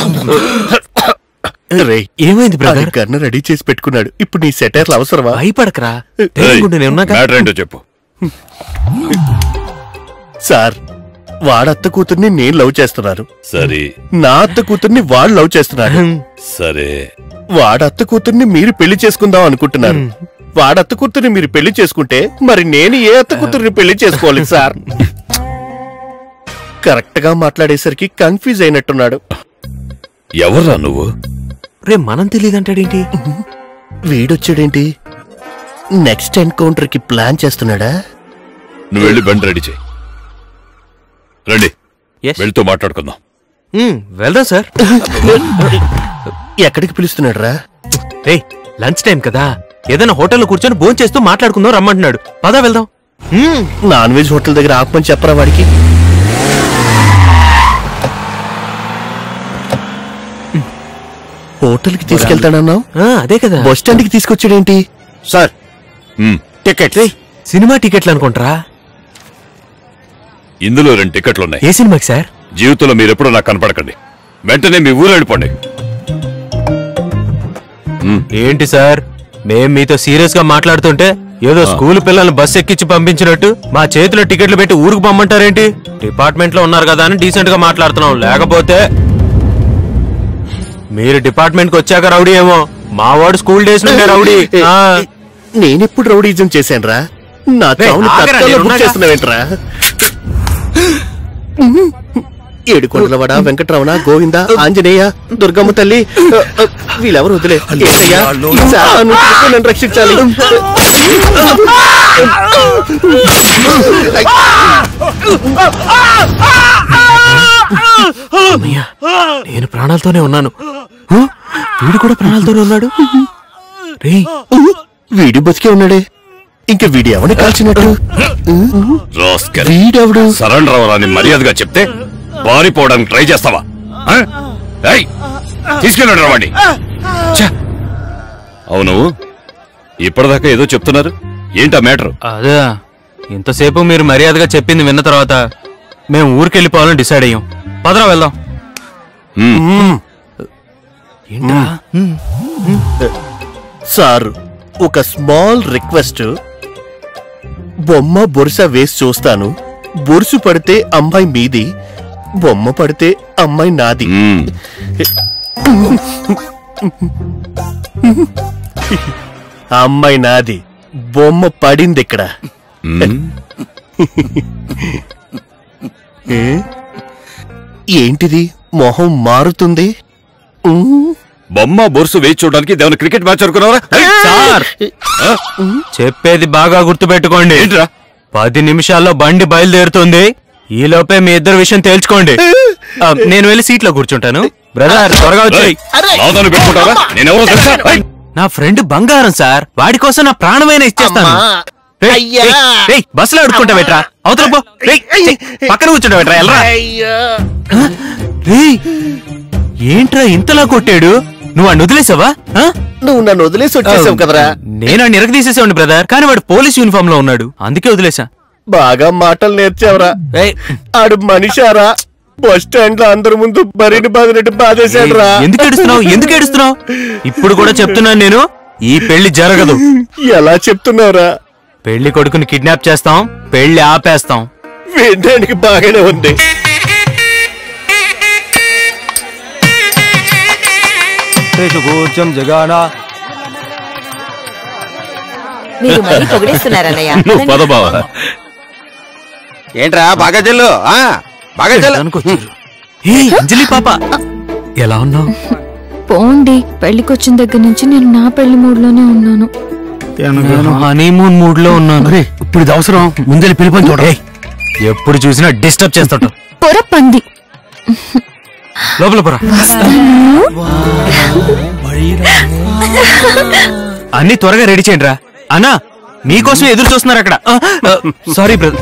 ఏమైంది బ్రదర్ గన్ను రెడీ చేసి పెట్టుకున్నాడు ఇప్పుడు నీ సెటైర్లు అవసరమా భయపడకరా ఏయ్, మ్యాటర్ ఏంటో చెప్పు సార్ వాడత్త కూతుర్ని నేను లవ్ చేస్తున్నాను సరే నా అత్త కూతుర్ని వాడు లవ్ చేస్తున్నాడు సరే వాడత్త కూతుర్ని మీరు పెళ్లి చేసుకుందాం అనుకుంటున్నారు వాడత్త కూతుర్ని మీరు పెళ్లి చేసుకుంటే మరి నేను ఏ అత్త కూతుర్ని పెళ్లి చేసుకోవాలి సార్ కరెక్ట్ గా మాట్లాడేసరికి కన్ఫ్యూజ్ అయినట్టున్నాడు ఎవర్రా నువ్వు రే మనం తెలియదంటాడేంటి వీడొచ్చాడేంటి నెక్స్ట్ ఎన్కౌంటర్ కి ప్లాన్ చేస్తున్నాడా నువ్వు వెళ్ళి బండి రెడీ చేయి రండి వెళ్తూ మాట్లాడుకుందాం వెళ్దాం సార్ ఎక్కడికి పిలుస్తున్నాడు రా రే లంచ్ టైం కదా ఏదైనా హోటల్లో కూర్చొని భోజనం చేస్తూ మాట్లాడుకుందాం రమ్మంటున్నాడు పద వెళ్దాం నాన్ వెజ్ హోటల్ దగ్గర ఆపమని చెప్పరా వాడికి హోటల్ కి తీసుకెళ్తాడన్నావు అదే కదా బస్ స్టాండ్ కి తీసుకొచ్చాడేంటి సార్ టికెట్ సినిమా టికెట్లు అనుకుంటారా ఇందులో రెండు టికెట్లు ఉన్నాయి ఏ సినిమాకి సార్ జీవితంలో మీరు ఎప్పుడూ నాకు కనపడకండి వెంటనే మీ ఊరు వెళ్ళిపోండి ఏంటి సార్ మేం మీతో సీరియస్ గా మాట్లాడుతుంటే ఏదో స్కూల్ పిల్లల్ని బస్ ఎక్కించి పంపించినట్టు మా చేతిలో టికెట్లు పెట్టి ఊరికి పంపంటారేంటి డిపార్ట్మెంట్ లో ఉన్నారు కదా అని డీసెంట్ గా మాట్లాడుతున్నాం లేకపోతే మీరు డిపార్ట్మెంట్ కి వచ్చాక రౌడీ ఏమో మా వాడు స్కూల్ డేస్ నుండే రౌడీ ఆ. నేనెప్పుడు రౌడీజం చేశాను రా నా రేయ్, చావుని ఆగరా, తక్కువలో బుక్ నేనున్నాగా. చేస్తున్నావేంట్రా ఏడుకొండలవాడ వెంకటరమణ గోవింద ఆంజనేయ దుర్గమ్మ తల్లి అ, అ, వీళ్ళెవరు వదిలే ఏసయ్యా, ఈ శాపం నుంచి నువ్వు నన్ను రక్షించాలి అమ్మయ్య, నేను ప్రాణాలతోనే ఉన్నాను హ? వీడు కూడా ప్రాణాలతోనే ఉన్నాడు రేయ్ వీడి బతికే ఉన్నాడే ఇంకా వీడి ఎవరిని కాల్చినట్టు రాస్కెల్. వీడెవడు సరెండర్ అవ్వాలని మర్యాదగా చెప్తే పారిపోవడానికి ట్రై చేస్తావా ఆ? ఏయ్, తీసుకెళ్ళండి రావండి అవును ఇప్పటిదాకా ఏదో చెప్తున్నారు ఏంటా మ్యాటర్ అదే ఇంతసేపు మీరు మర్యాదగా చెప్పింది విన్న తర్వాత మేము ఊరికెళ్ళిపోవాలని డిసైడ్ అయ్యాం పదరా వెళ్దాం ఏంటా సార్ ఒక స్మాల్ రిక్వెస్ట్ బొమ్మ బొరుస వేసి చూస్తాను బొరుసు పడితే అమ్మాయి మీది బొమ్మ పడితే అమ్మాయి నాది అమ్మాయి నాది బొమ్మ పడింది ఇక్కడ ఏ? ఏంటిది మొహం మారుతుంది బొమ్మ బొరుసు వేచి చూడడానికి దేవన క్రికెట్ మ్యాచ్ అనుకున్నావరా సార్ చెప్పేది బాగా గుర్తుపెట్టుకోండి పది నిమిషాల్లో బండి బయలుదేరుతుంది ఈ లోపే మీ ఇద్దరు విషయం తేల్చుకోండి ఆ, నేను వెళ్ళి సీట్లో కూర్చుంటాను బ్రదర్ త్వరగా వచ్చాయి లాదాలు పెట్టుకుంటావా నేనెవరో తెలుసా ఏయ్, నా ఫ్రెండ్ బంగారం సార్ వాడి కోసం నా ప్రాణమైన ఇచ్చేస్తాను రేయ్, రేయ్, రేయ్, బస్సులో అడుక్కుంటావేట్రా అవతల పో రేయ్, రేయ్, పక్కన కూర్చుంటావేట్రా ఎల్రా రేయ్ ఏంట్రా ఇంతలా కొట్టాడు నువ్వు వాడిని వదిలేసావా ఆ? నువ్వు నన్ను వదిలేసి వచ్చేసావు కదరా నేను ఆ నిరగ తీసేసేవాడిని బ్రదర్ కానీ వాడు పోలీస్ యూనిఫామ్ లో ఉన్నాడు అందుకే వదిలేసా బాగా మాటలు నేర్చావురా ఆడు మనిషారా బస్ స్టాండ్ లో అందరి ముందు బరిని బాదినట్టు బాధేశాడు రా ఎందుకు ఏడుస్తున్నావు ఎందుకు ఏడుస్తున్నావు ఇప్పుడు కూడా చెప్తున్నాను నేను ఈ పెళ్లి జరగదు ఎలా చెప్తున్నావురా పెళ్లి కొడుకుని కిడ్నాప్ చేస్తాం పెళ్లి ఆపేస్తాం వినడానికి బాగానే ఉంది గోచం జగానా మీరు మరీ పొగిడేస్తున్నారన్నయ్య నువ్వు పద బావా ఏంట్రా బాగా చెల్లు ఆ, బాగా చెల్లు అంజలి పాప ఎలా ఉన్నావు పోండి పెళ్లికొచ్చిన దగ్గర నుంచి నేను నా పెళ్లి మూడ్లోనే ఉన్నాను నేను హనీమూన్ మూడ్ లో ఉన్నాను ఇప్పుడు ఇది అవసరం ముందే పిలిపని చూడ ఎప్పుడు చూసినా డిస్టర్బ్ చేస్తాడు పొర పంది లోపల పొర అన్ని త్వరగా రెడీ చేయండి రా అన్నా మీకోసం ఎదురు చూస్తున్నారు అక్కడ సారీ బ్రదర్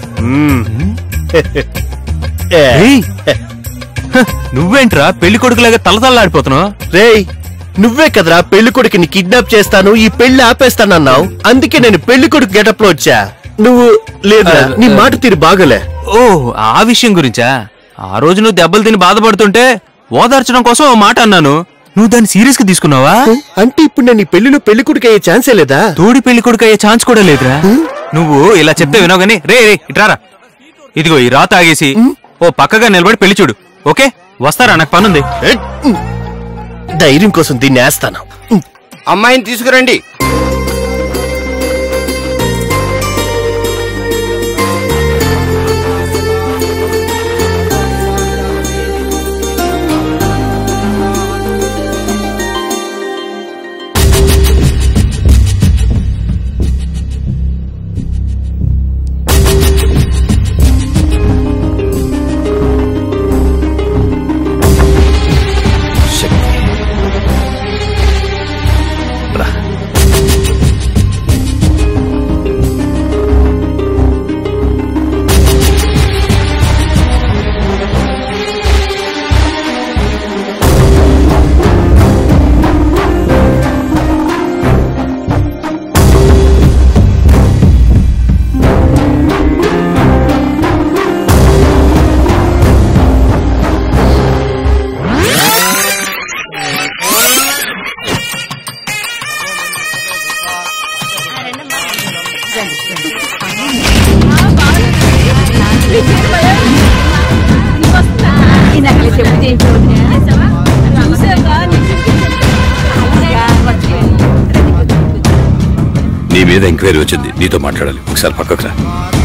నువ్వేంట్రా పెళ్లి కొడుకులాగా తలతల్లాడిపోతున్నావు రేయ్ నువ్వే కదరా పెళ్లి కొడుకుని కిడ్నాప్ చేస్తాను ఈ పెళ్లి ఆపేస్తానన్నావు అందుకే నేను పెళ్లి కొడుకు గెటప్ లో వచ్చా నువ్వు లేదా నీ మాట తీరు బాగలే ఓ ఆ విషయం గురించా ఆ రోజు నువ్వు దెబ్బలు తిని బాధపడుతుంటే ఓదార్చడం కోసం ఓ మాట అన్నాను నువ్వు దాన్ని సీరియస్ గా తీసుకున్నావా అంటే ఇప్పుడు నేను ఈ పెళ్లిలో పెళ్లి కొడుకు అయ్యే ఛాన్సే లేదా తోడి పెళ్లి కొడుకు అయ్యే ఛాన్స్ కూడా లేదురా నువ్వు ఇలా చెప్తే వినావు గానీ రే రే ఇట్రారా ఇదిగో ఈ రాత ఆగేసి ఓ పక్కగా నిలబడి పెళ్లి చూడు ఓకే వస్తారా నాకు పనుంది ధైర్యం కోసం దీన్ని వేస్తాను అమ్మాయిని తీసుకురండి నీ మీద ఎంక్వైరీ వచ్చింది నీతో మాట్లాడాలి ఒకసారి పక్కకు రా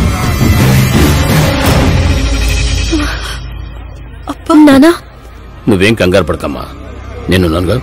నానా నువ్వేం కంగారు పడకమ్మా నేనున్నానుగా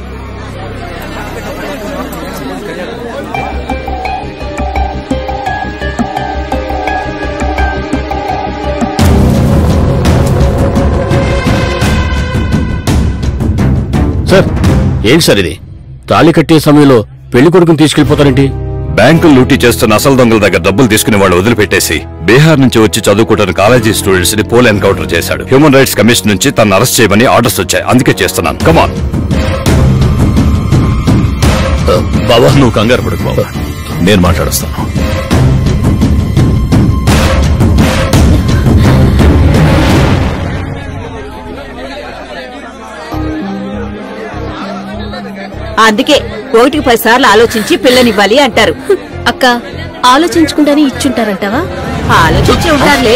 సార్ ఏంటి సార్ ఇది తాళి కట్టే సమయంలో పెళ్లి కొడుకుని తీసుకెళ్లిపోతారేంటి బ్యాంకులు లూటీ చేస్తున్న అసలు దొంగల దగ్గర డబ్బులు తీసుకునే వాళ్ళు వదిలిపెట్టేసి బీహార్ నుంచి వచ్చి చదువుకుంటున్న కాలేజీ స్టూడెంట్స్ ని పోల్ ఎన్కౌంటర్ చేశాడు హ్యూమన్ రైట్స్ కమిషన్ నుంచి తను అరెస్ట్ చేయమని ఆర్డర్స్ వచ్చాయి అందుకే చేస్తున్నాను కమాన్ బాబా నువ్వు కంగారు పడకు బాబా నేను మాట్లాడొస్తాను అందుకే ఒకటికి పది సార్లు ఆలోచించి పిల్లనివ్వాలి అంటారు అక్క ఆలోచించకుండానే ఇచ్చుంటారంటావా ఆలోచించి ఉంటారులే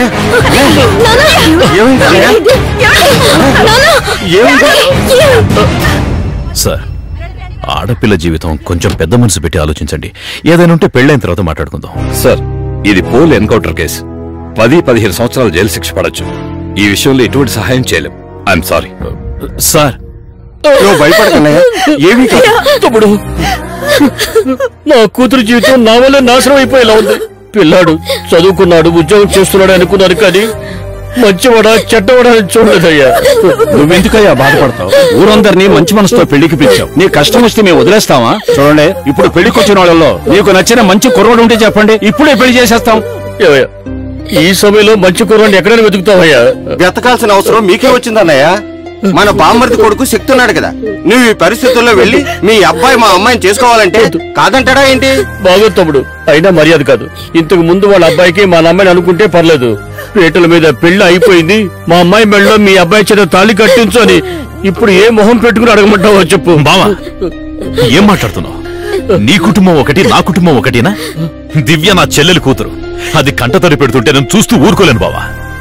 సార్ ఆడపిల్ల జీవితం కొంచెం పెద్ద మనసు పెట్టి ఆలోచించండి ఏదైనా ఉంటే పెళ్ళైన తర్వాత మాట్లాడుకుందాం సార్ ఇది పోల్ ఎన్కౌంటర్ కేసు పది పదిహేను సంవత్సరాలు జైలు శిక్ష పడొచ్చు ఈ విషయంలో ఎటువంటి సహాయం చేయలేం ఐఎమ్ సారీ సార్ నువ్వు భయపడకన్నయ్య ఏమీ కాదు తమ్ముడు నా కూతురు జీవితం నా వల్ల నాశనం అయిపోయేలా ఉంది పిల్లాడు చదువుకున్నాడు ఉద్యోగం చేస్తున్నాడు అనుకున్నాను కానీ మంచివాడా చెడ్డవాడా అని చూడలేదయ్యా నువ్వెందుకయ్యా బాధపడతావు ఊరందరినీ మంచి మనసుతో పెళ్లికి పిలిచావు నీ కష్టం వస్తే మేము వదిలేస్తావా చూడండి ఇప్పుడు పెళ్లికి వచ్చిన వాళ్ళలో నీకు నచ్చిన మంచి కుర్రోడు ఉంటే చెప్పండి ఇప్పుడే పెళ్లి చేసేస్తాం ఏవయ్యా, ఈ సమయంలో మంచి కుర్రాన్ని ఎక్కడైనా వెతుకుతావయ్యా వెతకాల్సిన అవసరం మీకే వచ్చిందన్నయ్య మన బామ్మర్ది కొడుకు శక్తి ఉన్నాడు కదా నువ్వు ఈ పరిస్థితుల్లో వెళ్ళి మీ అబ్బాయి మా అమ్మాయిని చేసుకోవాలంటే కాదంటాడా ఏంటి బాగోదు తమ్ముడు అయినా మర్యాద కాదు ఇంతకు ముందు వాళ్ళ అబ్బాయికి మా అమ్మాయిని అనుకుంటే పర్లేదు పీటల మీద పెళ్లి అయిపోయింది మా అమ్మాయి మెళ్ళలో మీ అబ్బాయి చేత తాళి కట్టించు అని ఇప్పుడు ఏ మొహం పెట్టుకుని అడగమంటావో చెప్పు బావా ఏం మాట్లాడుతున్నావు నీ కుటుంబం ఒకటి నా కుటుంబం ఒకటినా దివ్య నా చెల్లెలి కూతురు అది కంటతడి పెడుతుంటే నేను చూస్తూ ఊరుకోలేను బావా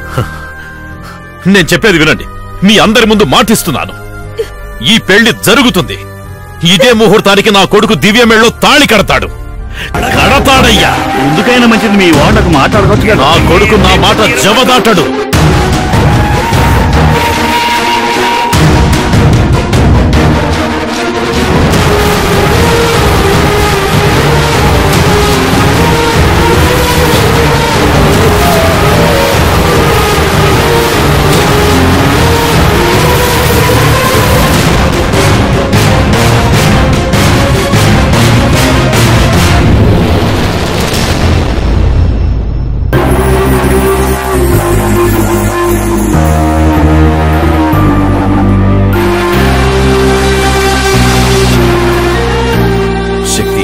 నేను చెప్పేది వినండి మీ అందరి ముందు మాటిస్తున్నాను ఈ పెళ్లి జరుగుతుంది ఇదే ముహూర్తానికి నా కొడుకు దివ్య మెళ్ళో తాళి కడతాడు కడతాడయ్యా ఎందుకైనా మంచిది మీ వాళ్ళకు మాట్లాడుకోవచ్చు నా కొడుకు నా మాట జవదాటడు శక్తి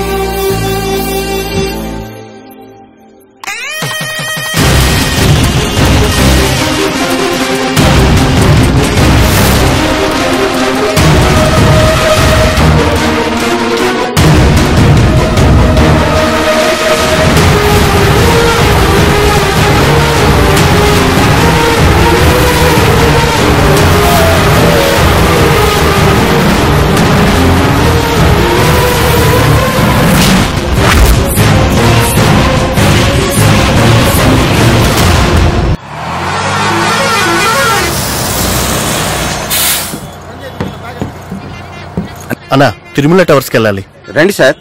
అన్నా తిరుమల టవర్స్కి వెళ్ళాలి రండి సార్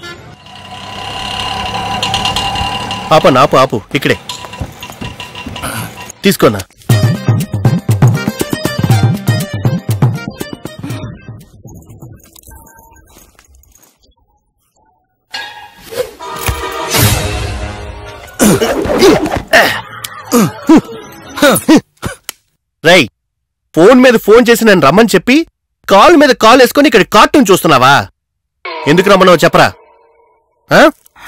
ఆపన్న ఆపు ఆపు ఇక్కడే తీసుకోనా రై ఫోన్ మీద ఫోన్ చేసి నన్ను రమ్మని చెప్పి కాల్ మీద కాల్ వేసుకొని ఇక్కడ కార్టూన్ చూస్తున్నావా ఎందుకు రమ్మన్నావు చెప్పరా ఆ?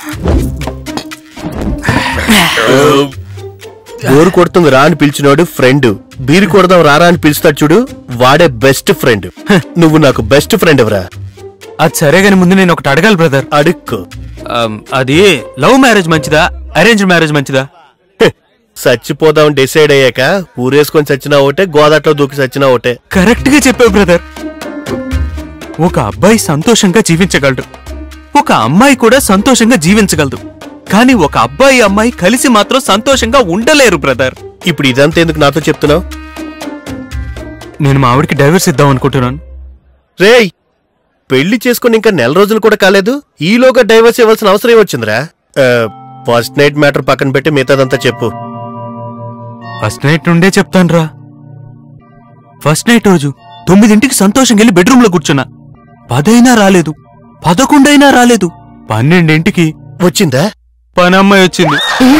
బోరు కొడుతుంది రా అని పిలిచినోడు ఫ్రెండ్ బీరు కొడదాం రారా అని పిలుస్తాడు చూడు వాడే బెస్ట్ ఫ్రెండ్ నువ్వు నాకు బెస్ట్ ఫ్రెండ్ ఎవరా అది సరే గాని ముందు నేను ఒకటి అడగాలి బ్రదర్ అడుక్కు అది లవ్ మ్యారేజ్ మంచిదా అరేంజ్ మ్యారేజ్ మంచిదా చచ్చిపోదాం డిసైడ్ అయ్యాక ఊరేసుకొని చచ్చినా ఒకటే గోదాట్లో దూకి చచ్చినా ఒకటే కరెక్ట్ గా చెప్పావు బ్రదర్ ఒక అబ్బాయి సంతోషంగా జీవించగలడు ఒక అమ్మాయి కూడా సంతోషంగా జీవించగలదు కానీ ఒక అబ్బాయి అమ్మాయి కలిసి మాత్రం సంతోషంగా ఉండలేరు బ్రదర్ ఇప్పుడు ఇదంతా ఎందుకు నాతో చెప్తున్నావు నేను మా ఆవిడకి డైవర్స్ ఇద్దాం అనుకుంటున్నాను రేయ్ పెళ్లి చేసుకుని ఇంకా నెల రోజులు కూడా కాలేదు ఈలోగా డైవర్స్ ఇవ్వాల్సిన అవసరం ఏమొచ్చిందిరా ఫస్ట్ నైట్ మ్యాటర్ పక్కన పెట్టి మిగతాదంతా చెప్పు ఫస్ట్ నైట్ నుండే చెప్తాను రా ఫస్ట్ నైట్ రోజు తొమ్మిదింటికి సంతోషంగా వెళ్ళి బెడ్రూమ్ లో కూర్చున్నా పదైనా రాలేదు పదకొండైనా రాలేదు పన్నెండింటికి వచ్చిందా పని అమ్మాయి వచ్చింది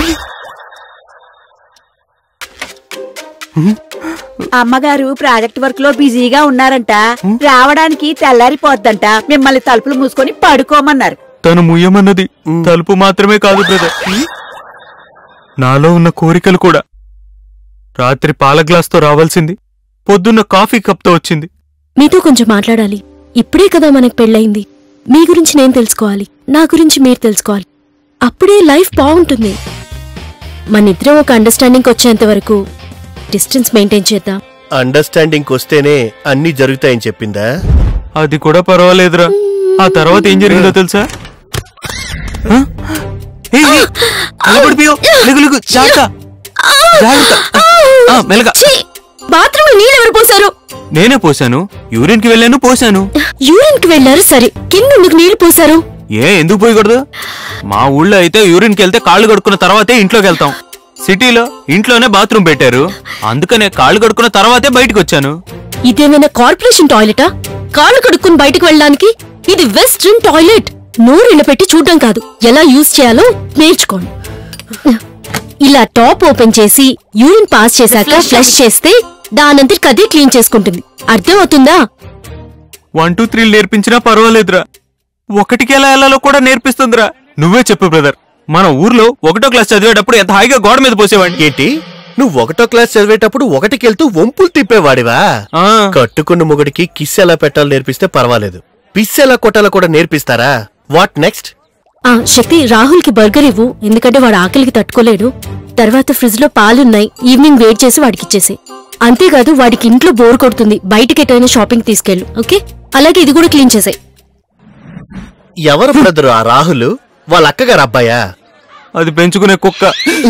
అమ్మగారు ప్రాజెక్ట్ వర్క్ లో బిజీగా ఉన్నారంట రావడానికి తెల్లారిపోద్దంట మిమ్మల్ని తలుపులు మూసుకొని పడుకోమన్నారు తను ముయ్యమన్నది తలుపు మాత్రమే కాదు బ్రదర్ నాలో ఉన్న కోరికలు కూడా రాత్రి పాల గ్లాస్తో రావాల్సింది పొద్దున్న కాఫీ కప్తో వచ్చింది మీతో కొంచెం మాట్లాడాలి ఇప్పుడే కదా మనకు పెళ్ళయింది మీ గురించి నేను తెలుసుకోవాలి నా గురించి మీరు తెలుసుకోవాలి అప్పుడే లైఫ్ బాగుంటుంది మనిద్దరం ఒక అండర్స్టాండింగ్ వచ్చేంత వరకు డిస్టెన్స్ మెయింటైన్ చేద్దాం అండర్స్టాండింగ్ వస్తేనే అన్ని జరుగుతాయని చెప్పిందా అది కూడా పర్వాలేదురా ఆ తర్వాత ఏం జరిగిందో తెలుసా హ? ఏయ్, ఏయ్, నిలబడిపోయావు. లెగు, లెగు, జాగ్రత్త. జాగ్రత్త. ఆ, మెల్లగా బాత్రూమ్ నీళ్ళు ఎవరు పోసారు నేనే పోసాను యూరిన్ కి వెళ్ళాను పోసాను యూరిన్ కి వెళ్ళారు సరే కింద ఎందుకు నీళ్లు పోసారు ఏ ఎందుకు పోయకూడదు మా ఊళ్ళో అయితే యూరిన్ కి వెళ్తే కాళ్ళు కడుక్కున్న తర్వాతే ఇంట్లోకి వెళ్తాం సిటీలో ఇంట్లోనే బాత్రూమ్ పెట్టారు అందుకనే కాళ్ళు కడుక్కున్న తర్వాతే బయటకు వచ్చాను ఇదేమైనా కార్పొరేషన్ టాయిలెటా కాళ్ళు కడుక్కుని బయటకు వెళ్ళడానికి ఇది వెస్ట్రన్ టాయిలెట్ నోరెళ్ళ పెట్టి చూడడం కాదు ఎలా యూజ్ చేయాలో నేర్చుకోండి ఇలా టాప్ ఓపెన్ చేసి యూరిన్ పాస్ చేశాక ఫ్లష్ చేస్తే దానంతటికి అదే క్లీన్ చేసుకుంటుంది అర్థం అవుతుందా వన్ టూ త్రీ నేర్పించినా పర్వాలేదురా ఒకటికి ఎలా వెళ్ళాలో కూడా నేర్పిస్తుందిరా నువ్వే చెప్పు బ్రదర్ మన ఊర్లో ఒకటో క్లాస్ చదివేటప్పుడు ఎంత హాయిగా గోడ మీద పోసేవాడిని ఏంటి నువ్వు ఒకటో క్లాస్ చదివేటప్పుడు ఒకటికెళ్తూ వంపులు తిప్పేవాడివా కట్టుకున్న మొగుడికి కిస్ ఎలా పెట్టాలో నేర్పిస్తే పర్వాలేదు పిస్ ఎలా కొట్టాలో కూడా నేర్పిస్తారా వాట్ నెక్స్ట్ ఆ శక్తి రాహుల్ కి బర్గర్ ఇవ్వు ఎందుకంటే వాడు ఆకలికి తట్టుకోలేడు తర్వాత ఫ్రిడ్జ్ లో పాలున్నాయి ఈవినింగ్ వెయిట్ చేసి వాడికి ఇచ్చేసి అంతేకాదు వాడికి ఇంట్లో బోర్ కొడుతుంది బయటికి ఎటైనా షాపింగ్ తీసుకెళ్ళు ఓకే అలాగే ఇది కూడా క్లీన్ చేసాయి ఎవరు బ్రదరు ఆ రాహుల్ వాళ్ళ అక్కగారు అబ్బాయా అది పెంచుకునే కుక్క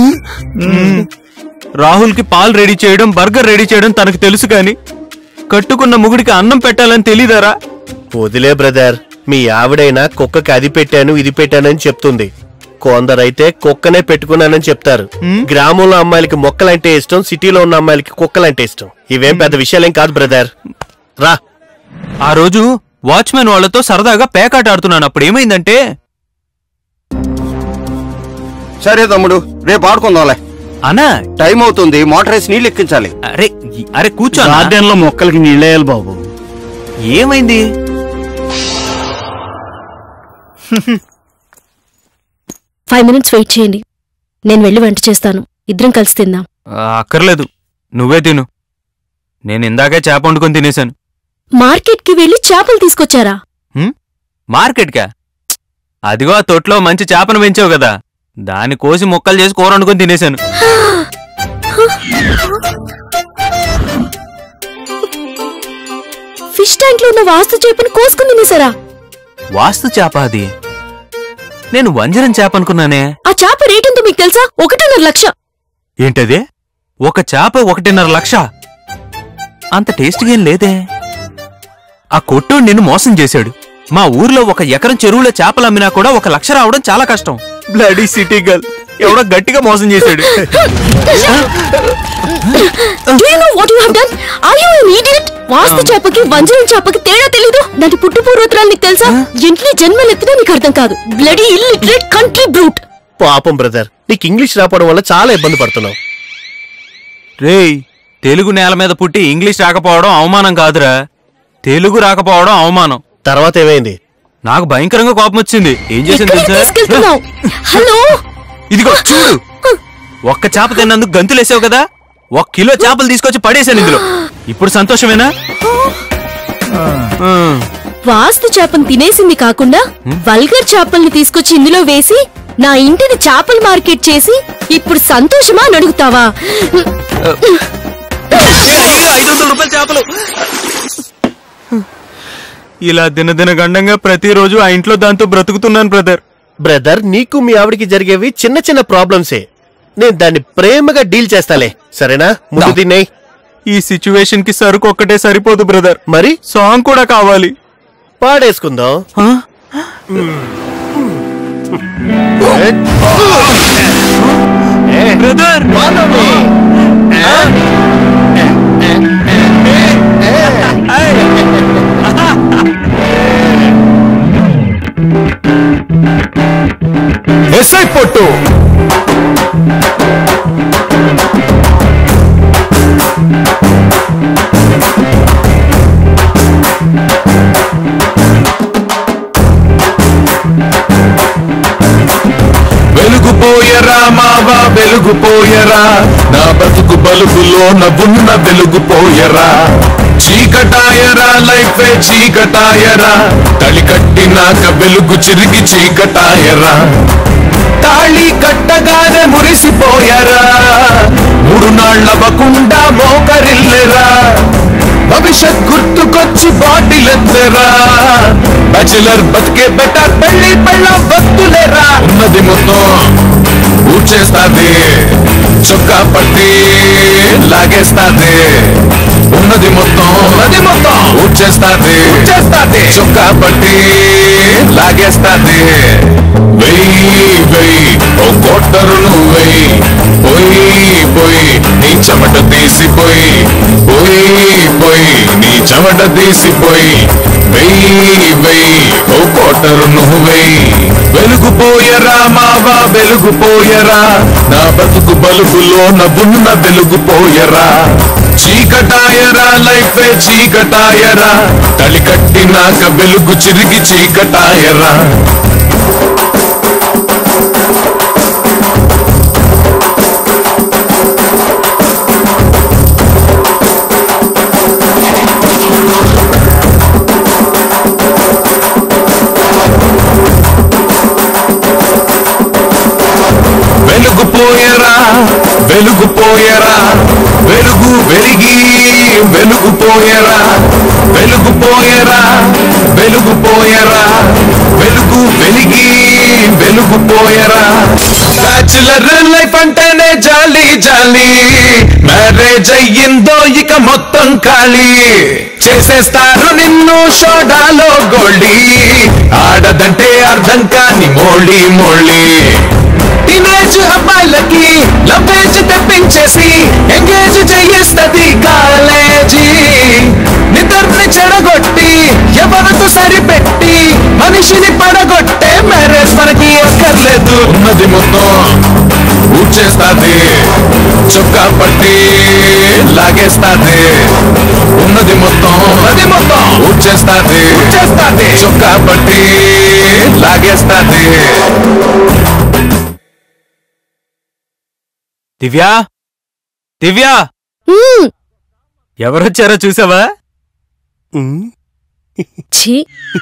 రాహుల్ కి పాలు రెడీ చేయడం బర్గర్ రెడీ చేయడం తనకు తెలుసు కానీ కట్టుకున్న ముగుడికి అన్నం పెట్టాలని తెలీదారా వదిలే బ్రదర్ మీ ఆవిడైనా కుక్కకి అది పెట్టాను ఇది పెట్టానని చెప్తుంది కొందరైతే కుక్కనే పెట్టుకున్నానని చెప్తారు గ్రామంలో అమ్మాయిలకి మొక్కలంటే ఇష్టం సిటీలో ఉన్న అమ్మాయిలకి కుక్కలంటే ఇష్టం ఇవేం పెద్ద విషయాలేం కాదు బ్రదర్ రా ఆ రోజు వాచ్మెన్ వాళ్ళతో సరదాగా పేకాట ఆడుతున్నాను అప్పుడు ఏమైందంటే సరే తమ్ముడు రేపు ఆడుకుందాంలే అనా టైం అవుతుంది మోటార్ వేసి నీళ్ళు ఎక్కించాలి అరే అరే కూర్చో గార్డెన్ లో మొక్కలకి నీళ్ళేయాలి బాబు ఏమైంది ఫైవ్ మినిట్స్ వెయిట్ చేయండి నేను వెళ్ళి వంట చేస్తాను ఇద్దరం కలిసి తిందాం ఆ, అక్కర్లేదు నువ్వే తిను నేను ఇందాకే చేప వండుకొని తినేశాను మార్కెట్ కి వెళ్ళి చేపలు తీసుకొచ్చారా మార్కెట్కా అదిగో ఆ తొట్లో మంచి చేపను పెంచావు కదా దాన్ని కోసి ముక్కలు చేసి కూర వండుకొని తినేశాను ఫిష్ ట్యాంక్ లో ఉన్న వాస్తు చేపను కోసుకుని తినేసారా వాస్తు చేప అది నేను వంజరం చేప అనుకున్నానే ఆ చేప రేట్ ఎంతో మీకు తెలుసా ఒకటిన్నర లక్ష ఏంటది ఒక చేప ఒకటిన్నర లక్ష అంత టేస్ట్గా ఏం లేదే ఆ కొట్టోడు నిన్ను మోసం చేశాడు మా ఊర్లో ఒక ఎకరం చెరువులో చేపలు అమ్మినా కూడా ఒక లక్ష రావడం చాలా కష్టం బ్లడీ సిటీ గర్ల్ ఎవడో గట్టిగా మోసం చేశాడు Do you know what you have done? Are you an idiot? వాస్తు చేపకి వంజరం చేపకి తేడా తెలీదు దాని పుట్టు పూర్వోత్తరాలు నీకు తెలుసా ఎన్ని జన్మలెత్తినా నీకు అర్థం కాదు బ్లడీ ఇల్లిటరేట్ కంట్రీ బ్రూట్ పాపం బ్రదర్ నీకు ఇంగ్లీష్ రాపడం వల్ల చాలా ఇబ్బంది పడుతున్నావు రేయ్ తెలుగు నేల మీద పుట్టి ఇంగ్లీష్ రాకపోవడం అవమానం కాదురా తెలుగు రాకపోవడం అవమానం తర్వాత ఏమైంది నాకు భయంకరంగా కోపం వచ్చింది ఏం చేసింది ఎక్కడికి తెలుసా తీసుకెళ్తున్నావు హలో ఇదిగో చూడు ఒక్క చేప తిన్నందుకు గంతులేసావు కదా ఒక కిలో చేపలు తీసుకొచ్చి పడేశాను ఇందులో ఇప్పుడు సంతోషమేనా వాస్తు చేపను తినేసింది కాకుండా వల్గర్ చేపల్ని తీసుకొచ్చి ఇందులో వేసి నా ఇంటిని చేపల మార్కెట్ చేసి ఇప్పుడు సంతోషమా అని అడుగుతావా ఐదు వందల రూపాయల చేపలు ఇలా దినదిన గండంగా ప్రతిరోజు ఆ ఇంట్లో దాంతో బ్రతుకుతున్నాను బ్రదర్ బ్రదర్ నీకు మీ ఆవిడికి జరిగేవి చిన్న చిన్న ప్రాబ్లమ్సే నేను దాన్ని ప్రేమగా డీల్ చేస్తాలే సరేనా ముందు తిన్నాయి ఈ సిచ్యువేషన్ కి సరుకు ఒక్కటే సరిపోదు బ్రదర్ మరి సాంగ్ కూడా కావాలి పాడేసుకుందాం బ్రదర్ ఎస్ఐ పొట్టు వెలుగుపోయరా మావా వెలుగుపోయరా నా బతుకు బలుగులో నవ్వున్న వెలుగుపోయరా చీకటాయరా లైఫే చీకటాయరా తళి కట్టినాక వెలుగు చిరిగి చీకటాయరా తాళి కట్టగానే మురిసిపోయారా మూడు నాళ్ళవకుండా మోకరిల్లెరా భవిష్యత్ గుర్తుకొచ్చి బాటిలెత్తరా బ్యాచులర్ బతికే బెటర్ పెళ్లి పెళ్ళ వస్తులేరా ఉన్నది మొత్తం ఊడ్చేస్తాది చొక్కా పట్టి లాగేస్తాది ఉన్నది మొత్తం ఉన్నది మొత్తం ఊడ్చేస్తాది ఊడ్చేస్తాది చొక్కా పట్టి లాగేస్తాది వెయ్యి వెయ్యి ఓ కోటరు నువ్వెయ్యి పోయి పోయి నీ చెమట తీసిపోయి పోయి పోయి నీ చెమట తీసిపోయి వెయ్యి వెయ్యి ఓ కోటరు నువ్వెయ్యి వెలుగుపోయరా మావా వెలుగుపోయరా నా బతుకు బలుగులో నవ్వున్న వెలుగుపోయరా చీకటాయరా లైఫే చీకటాయరా తలి కట్టినాక వెలుగు చిరిగి చీకటాయరా పోయరా వెలుగు పోయరా వెలుగు వెలిగి వెలుగు పోయరా వెలుగు పోయరా వెలుగు పోయరా వెలుగు వెలిగి వెలుగు పోయరా బ్యాచులర్ లైఫ్ అంటేనే జాలి జాలి మ్యారేజ్ అయ్యిందో ఇక మొత్తం ఖాళీ చేసేస్తారు నిన్ను షోడాలో గోళ్ళి ఆడదంటే అర్థం కాని మోళి మోళి టీనేజ్ అబ్బాయిలకి లవ్వేజ్ తెప్పించేసి ఎంగేజ్ చేయిస్తది కాలేజీ నిద్రని చెడగొట్టి ఎవరితో సరిపెట్టి మనిషిని పడగొట్టే మ్యారేజ్ మనకి అక్కర్లేదు ఉన్నది మొత్తం ఊడ్చేస్తాది చొక్కా పట్టి లాగేస్తాది ఉన్నది మొత్తం అది మొత్తం ఊడ్చేస్తాది ఊడ్చేస్తాది చొక్కా పట్టి లాగేస్తాది దివ్యా దివ్యా ఎవరొచ్చారో చూసావా ఛీ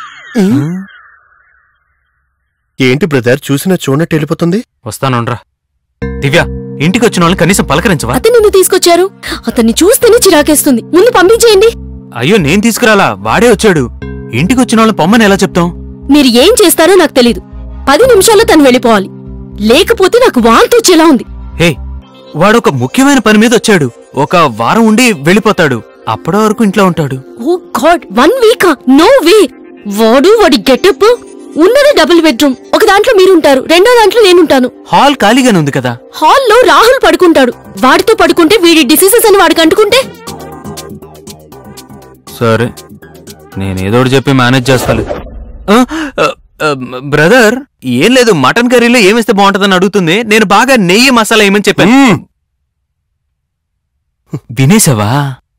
ఏంటి బ్రదర్ చూసినా చూడనట్టు వెళ్ళిపోతుంది వస్తానుండ్రా దివ్య ఇంటికి వచ్చిన వాళ్ళని కనీసం పలకరించవా అతను నిన్ను తీసుకొచ్చారు అతన్ని చూస్తేనే చిరాకేస్తుంది ముందు పంపించేయండి అయ్యో నేను తీసుకురాలా వాడే వచ్చాడు ఇంటికి వచ్చిన వాళ్ళని పొమ్మని ఎలా చెప్తాం మీరు ఏం చేస్తారో నాకు తెలీదు పది నిమిషాల్లో తను వెళ్ళిపోవాలి లేకపోతే నాకు వాంతి వచ్చేలా ఉంది హే వాడు ఒక ముఖ్యమైన పని మీద వచ్చాడు ఒక వారం ఉండి వెళ్ళిపోతాడు అప్పటి వరకు ఇంట్లో ఉంటాడు oh god one week no way వాడు వాడి గెటప్ ఉన్నది డబుల్ బెడ్రూమ్ ఒక దాంట్లో మీరుంటారు రెండో దాంట్లో నేనుంటాను హాల్ ఖాళీగానే ఉంది కదా హాల్లో రాహుల్ పడుకుంటాడు వాడితో పడుకుంటే వీడి డిసీజెస్ అని వాడికి అంటుకుంటే సరే నేను ఏదో ఒకటి చెప్పి మేనేజ్ చేస్తాను ఆ, ఆ, ఆ, బ్రదర్ ఏం లేదు మటన్ కర్రీలో ఏమిస్తే బాగుంటుందని అడుగుతుంది నేను బాగా నెయ్యి మసాలా ఏమని చెప్పాను వినేసావా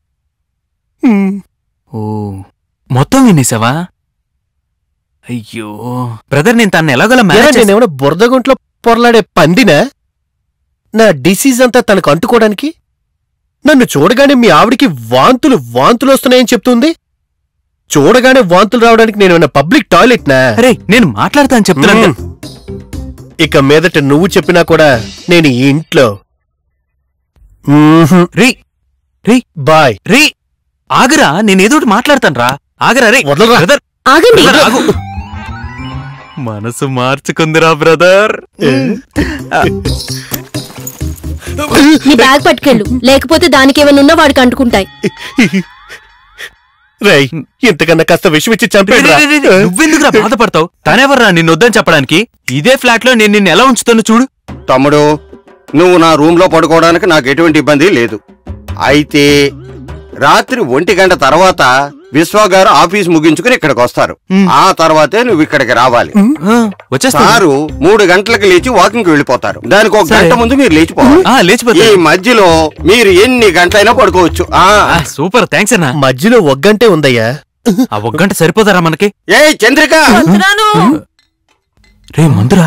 ఓ మొత్తం వినేసావా అయ్యో బ్రదర్ నేను తను ఎలాగోలా ఏరా, మేనేజ్ చేస్తా- నేనేమైనా బురదగుంట్లో పొరలాడే పందినా నా డిసీజ్ అంతా తనకు అంటుకోవడానికి నన్ను చూడగానే మీ ఆవిడికి వాంతులు వాంతులు వస్తున్నాయని చెప్తుంది చూడగానే వాంతులు రావడానికి నేను పబ్లిక్ టాయిలెట్ నా అరే నేను మాట్లాడతాను చెప్తున్నాను కదా. ఇక మీదట నువ్వు చెప్పినా కూడా నేను ఈ ఇంట్లో రీ రీ బాయ్ రీ ఆగరా నేను ఏదో ఒకటి మాట్లాడతాను రా ఆగరా రే బ్రదర్ ఆగండి బ్రదర్, ఆగు. మనసు మార్చుకుందిరా బ్రదర్ నీ బ్యాగ్ పట్టుకెళ్ళు లేకపోతే దానికి ఏమైనా ఉన్నా వాడికి అంటుకుంటాయి రై ఇంతకన్నా కాస్త విషయం ఇచ్చి చంపాడు రే, రే, రే, రే, నువ్వెందుకురా బాధపడతావు తనెవర్రా నిన్ను వద్దని చెప్పడానికి ఇదే ఫ్లాట్ లో నేను నిన్ను ఎలా ఉంచుతాను చూడు తమ్ముడు నువ్వు నా రూమ్ లో పడుకోవడానికి నాకు ఎటువంటి ఇబ్బంది లేదు అయితే రాత్రి ఒంటి గంట తర్వాత విశ్వ గారు ఆఫీస్ ముగించుకుని ఇక్కడికి వస్తారు ఆ తర్వాతే నువ్వు ఇక్కడికి రావాలి వచ్చేస్తాను. సారు మూడు గంటలకు లేచి వాకింగ్ వెళ్ళిపోతారు దానికి ఒక సరే. గంట ముందు మీరు లేచిపోవాలి ఆ, లేచిపోతాను. ఈ మధ్యలో మీరు ఎన్ని గంటలైనా పడుకోవచ్చు ఆ సూపర్ థ్యాంక్స్ అన్నా మధ్యలో ఒగ్గంటే ఉందయ్యా ఆ ఒక గంట సరిపోతారా మనకి ఏ చంద్రిక రే మందురా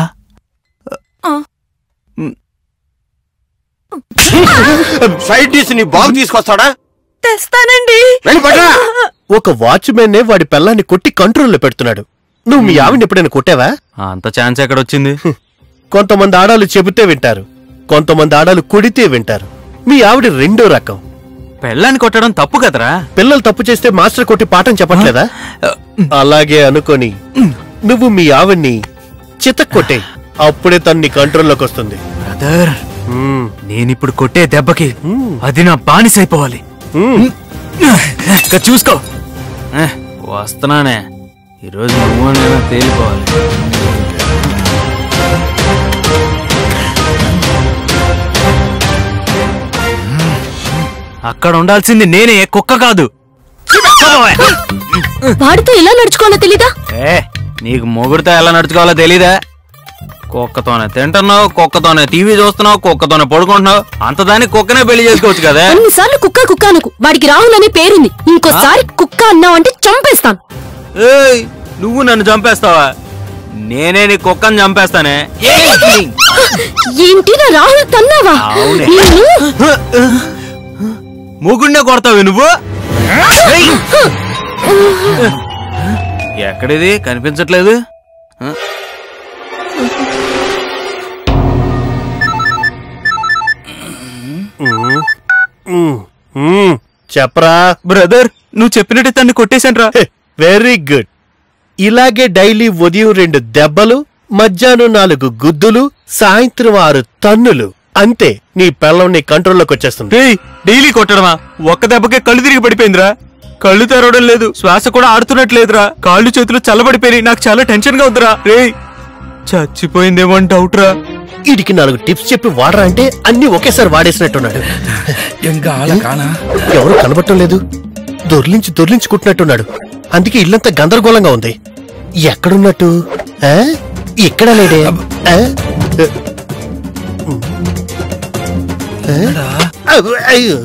సైడ్ డిష్ నీ బాగు తీసుకొస్తాడా తెస్తానండి వెళ్ళి పడరా ఒక వాచ్మెన్ వాడి పిల్లాన్ని కొట్టి కంట్రోల్లో పెడుతున్నాడు నువ్వు మీ ఆవిడని ఎప్పుడైనా కొట్టావా అంత ఛాన్స్ ఎక్కడ వచ్చింది కొంతమంది ఆడాలు చెబితే వింటారు కొంతమంది ఆడాలు కొడితే వింటారు మీ ఆవిడ రెండో రకం పెళ్ళాన్ని కొట్టడం తప్పు కదరా పిల్లలు తప్పు చేస్తే మాస్టర్ కొట్టి పాఠం చెప్పట్లేదా అలాగే అనుకొని నువ్వు మీ ఆవిడ్ని చితక్కొట్టే అప్పుడే తన్ని కంట్రోల్లోకి వస్తుంది బ్రదర్ నేనిప్పుడు కొట్టే దెబ్బకి అది నా బానిసైపోవాలి ఇక చూసుకో ఏ, వస్తున్నానే ఈరోజు నువ్వు నేను తేలిపోవాలి అక్కడ ఉండాల్సింది నేనే కుక్క కాదు వాడితో ఎలా నడుచుకోవాలో తెలీదా ఏ నీకు మొగుడితో ఎలా నడుచుకోవాలో తెలీదా కుక్కతోనే తింటున్నావు కుక్కతోనే టీవీ చూస్తున్నావు కుక్కతోనే పడుకుంటున్నావు అంతదాన్ని కుక్కనే పెళ్లి చేసుకోవచ్చు కదా అన్నిసార్లు కుక్క కుక్క అనుకు వాడికి రాహుల్ అనే పేరుంది ఇంకోసారి కుక్క అన్నావంటే చంపేస్తాను ఏయ్ నువ్వు నన్ను చంపేస్తావా నేనే నీ కుక్కని చంపేస్తానే ఏంటి నా రాహుల్ తన్నావా అవునే. నిన్ను- మూగుండే కొడతావు నువ్వు ఏయ్! ఎక్కడిది కనిపించట్లేదు ఆ? చెప్పరా బ్రదర్ నువ్వు చెప్పినట్టు తన్ని కొట్టేశాను రా వెరీ గుడ్ ఇలాగే డైలీ ఉదయం రెండు దెబ్బలు మధ్యాహ్నం నాలుగు గుద్దులు సాయంత్రం ఆరు తన్నులు అంతే నీ పెళ్ళం నీ కంట్రోల్లోకి వచ్చేస్తుంది డైలీ కొట్టడమా ఒక్క దెబ్బకే కళ్ళు తిరిగి పడిపోయిందిరా కళ్ళు తెరవడం లేదు శ్వాస కూడా ఆడుతున్నట్లేదురా కాళ్ళు చేతులు చల్లబడిపోయి నాకు చాలా టెన్షన్ గా ఉందిరా రే చచ్చిపోయిందేమో అని డౌట్ రా వీడికి నాలుగు టిప్స్ చెప్పి వాడరా అంటే అన్ని ఒకేసారి వాడేసినట్టున్నాడు ఎవరు కనబడటం లేదు దొర్లించి దొర్లించి కుట్టినట్టున్నాడు అందుకే ఇల్లంతా గందరగోళంగా ఉంది ఎక్కడున్నట్టు ఆ? ఇక్కడ లేడే ఆ? ఆ? అవ్వ, అయ్యో.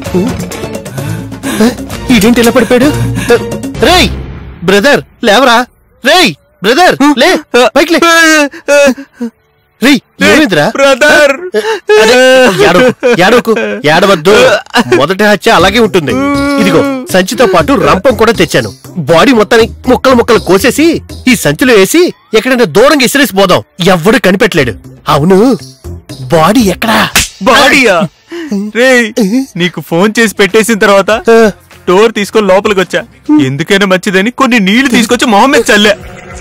ఆ? ఈడేంటి ఇలా పడిపోయాడు రేయ్ బ్రదర్ లేవరా రేయ్ బ్రదర్ లే పైకి లే రేయ్ ఏమైందిరా బ్రదర్ అరే, ఏడవకు, ఏడవకు, ఏడవద్దు మొదటి హత్య అలాగే ఉంటుంది ఇదిగో సంచితో పాటు రంపం కూడా తెచ్చాను బాడీ మొత్తాన్ని ముక్కలు ముక్కలు కోసేసి ఈ సంచిలో వేసి ఎక్కడైనా దూరంగా ఇసిరేసి పోదాం ఎవ్వడు కనిపెట్టలేడు అవును బాడీ ఎక్కడా బాడీయా రే నీకు ఫోన్ చేసి పెట్టేసిన తర్వాత డోర్ తీసుకొని లోపలికి వచ్చా ఎందుకైనా మంచిదని కొన్ని నీళ్లు తీసుకొచ్చి మొహం మీద చల్లా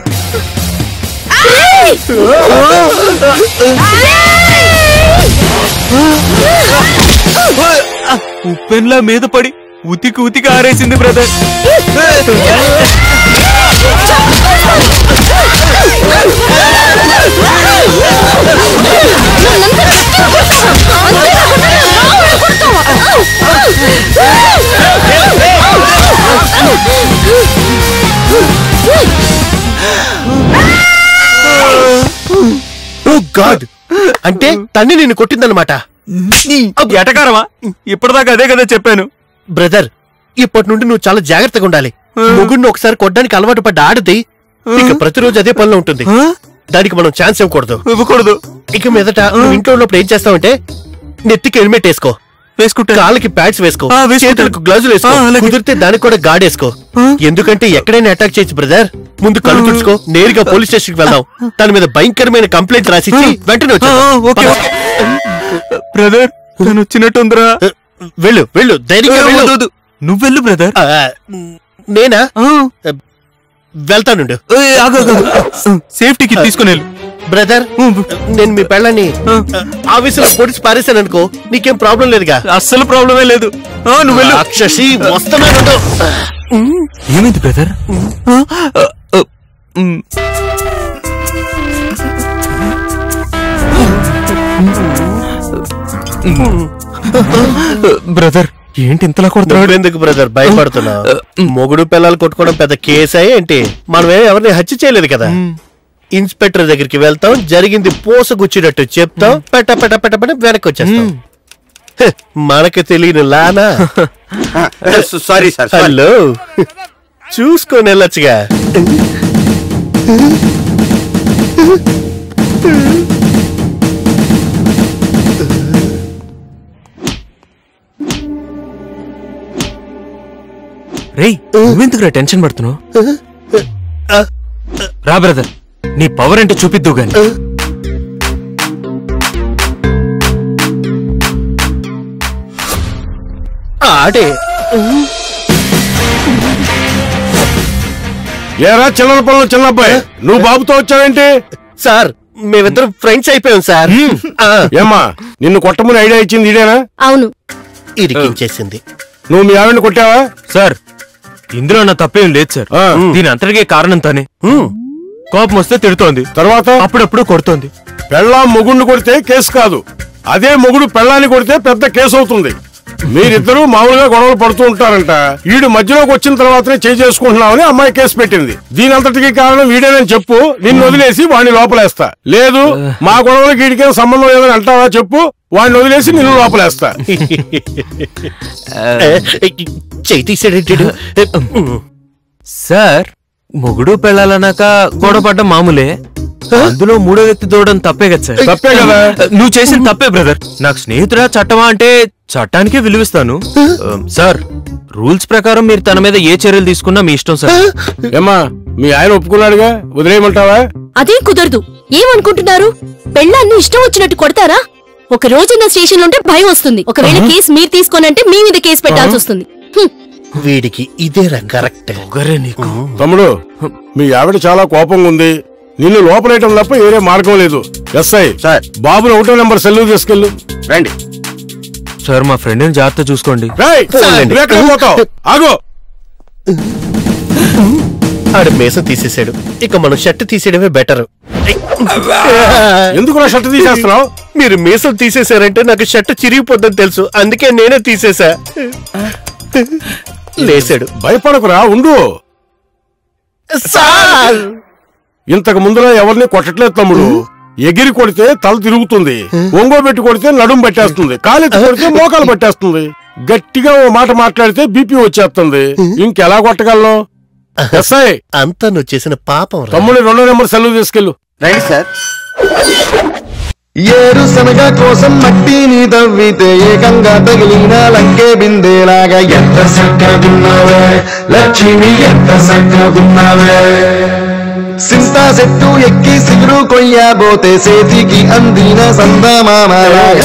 ఉప్పెన్లా మీద పడి ఉతికి ఉతికి ఆరేసింది బ్రదర్ ఓ గాడ్ అంటే తన్ని నిన్ను కొట్టిందనమాట ఎటకారమా ఇప్పటిదాకా అదే కదా చెప్పాను బ్రదర్ ఇప్పటి నుండి నువ్వు చాలా జాగ్రత్తగా ఉండాలి ముగ్గురిని ఒకసారి కొట్టడానికి అలవాటు పడ్డ ఆడది ఇక ప్రతిరోజు అదే పనిలో ఉంటుంది దానికి మనం ఛాన్స్ ఇవ్వకూడదు ఇవ్వకూడదు ఇక మీదట నువ్వు ఇంట్లో ఉన్నప్పుడు ఏం చేస్తావంటే నెత్తికి హెల్మెట్ వేసుకో వేసుకుంటా కాళ్ళకి ప్యాడ్స్ వేసుకో చేతులకు గ్లౌజులు వేసుకో కుదిరితే దానికి కూడా గార్డ్ వేసుకో ఎందుకంటే ఎక్కడైనా అటాక్ చేయొచ్చు బ్రదర్ ముందు కళ్ళు తుడుచుకో నేరుగా పోలీస్ స్టేషన్ కి వెళ్దాం దాని మీద భయంకరమైన కంప్లైంట్ రాసిచ్చి వెంటనే వచ్చేద్దాం. బ్రదర్ తను వచ్చినట్టుందిరా వెళ్ళు వెళ్ళు ధైర్యంగా వెళ్ళు. వద్దు, వద్దు. నువ్వెళ్ళు బ్రదర్ ఆ, నేనా వెళ్తానుండు సేఫ్టీకి తీసుకుని వెళ్ళు బ్రదర్ నేను మీ పెళ్ళని ఆఫీసులో పొడిచి పారేశాను అనుకో నీకేం ప్రాబ్లం లేదుగా అస్సలు ప్రాబ్లమే లేదు నువ్వు వెళ్ళు రాక్షసి వస్తున్నాను ఏమైంది బ్రదర్ బ్రదర్ ఏంటి ఇంతలా కొడుతున్నాడు ఎందుకు బ్రదర్ భయపడుతున్నావు మొగుడు పిల్లలు కొట్టుకోవడం పెద్ద కేసా ఏంటి మనమే ఎవరిని హత్య చేయలేదు కదా ఇన్స్పెక్టర్ దగ్గరికి వెళ్తాం జరిగింది పోసగుచ్చినట్టు చెప్తాం పెట్ట పెట్ట పెట్ట పెట్ట వెనక్కి వచ్చేస్తాం హ, మనకు తెలియని లానా సారీ సార్ సారీ. హలో చూసుకొని వెళ్ళొచ్చుగా రేయ్ నువ్వెందుకురా టెన్షన్ పడుతున్నావు రా బ్రదర్ నీ పవర్ అంటే చూపిద్దు గాని ఆడే ఏరా చిల్లర పనులు చిన్న అబ్బాయి నువ్వు బాబుతో వచ్చావేంటి సార్ మేమిద్దరం ఫ్రెండ్స్ అయిపోయాం సార్ ఏమ్మా నిన్ను కొట్టమని ఐడియా ఇచ్చింది ఇదేనా అవును ఇరికించేసింది నువ్వు మీ ఆవిడని కొట్టావా సార్ ఇందులో నా తప్పేం లేదు సార్ దీని అంతటికే కారణం తనే కోపం వస్తే తిడుతోంది తర్వాత అప్పుడప్పుడు కొడుతోంది పెళ్ళాం మొగుడిని కొడితే కేసు కాదు అదే మొగుడు పెళ్ళాన్ని కొడితే పెద్ద కేసు అవుతుంది మీరిద్దరూ మామూలుగా గొడవలు పడుతూ ఉంటారంట వీడు మధ్యలోకి వచ్చిన తర్వాతనే చేయి చేసుకుంటున్నామని అమ్మాయి కేసు పెట్టింది దీని అంతటికి కారణం వీడేనని చెప్పు నిన్ను వదిలేసి వాడిని లోపలేస్తా లేదు మా గొడవలకి వీడికేం సంబంధం లేదని అంటావా చెప్పు వాడిని వదిలేసి నిన్ను లోపలేస్తా చేయి తీసాడేంటాడు సార్ మొగుడు పెళ్ళాలన్నాక గొడవపడ్డం మామూలే అందులో మూడో వ్యక్తి దూడడం తప్పే కదా సార్ తప్పే కదా. నువ్వు చేసిన తప్పే బ్రదర్ నాకు స్నేహితుడా చట్టమా అంటే చట్టానికే విలువిస్తాను ఆ, సార్ రూల్స్ ప్రకారం మీరు తన మీద ఏ చర్యలు తీసుకున్నా మీ ఇష్టం సార్ ఏమ్మా మీ ఆయన ఒప్పుకున్నాడుగా వదిలేయమంటావా అదేం కుదరదు ఏమనుకుంటున్నారు పెళ్ళాన్ని ఇష్టం వచ్చినట్టు కొడతారా ఒక రోజున్న స్టేషన్ ఉంటే భయం వస్తుంది ఒకవేళ కేసు మీరు తీసుకోనంటే మీ మీద కేసు పెట్టాల్సి వస్తుంది వీడికి ఇదేరా కరెక్ట్ నీకు తమ్ముడు మీ ఆవిడ చాలా కోపంగా ఉంది నిన్ను లోపలేయటం తప్ప వేరే మార్గం లేదు ఎస్ఐ సార్ బాబుని ఒకటో నెంబర్ సెల్లు తీసుకెళ్ళు రండి సార్ మా ఫ్రెండ్ని జాగ్రత్త చూసుకోండి రేయ్, నువ్వెక్కడికి పోతావ్? ఆగు ఆడు మేసం తీసేశాడు ఇక మనం షర్ట్ తీసేయడమే బెటర్ ఎందుకు షర్ట్ తీసేస్తున్నావు మీరు మీసం తీసేశారంటే నాకు షర్ట్ చిరిగిపోద్దని తెలుసు అందుకే నేనే తీసేశా లేసాడు భయపడకురా ఉండు ఇంతకు ముందులో ఎవరిని కొట్టట్లేదు తమ్ముడు ఎగిరి కొడితే తల తిరుగుతుంది ఒంగోబెట్టి కొడితే నడుము పట్టేస్తుంది కాలెత్తి కొడితే మోకాలు పట్టేస్తుంది గట్టిగా ఓ మాట మాట్లాడితే బీపీ వచ్చేస్తుంది ఇంకెలా కొట్టగలను ఎస్ఐ అంతా నువ్వు చేసిన పాపం రా. తమ్ముడి రెండో నెంబర్ సెలవు తీసుకెళ్ళు రైట్ సార్ ఏరుశనగ కోసం మట్టిని తవ్వితే ఏకంగా తగిలిన లంకే బిందేలాగా ఎంత చక్కగున్నావే లక్ష్మి ఎంత చక్కగున్నావే సింతా చెట్టు ఎక్కి సిగురు కొయ్యబోతే సేతికి అందిన సందమామలాగా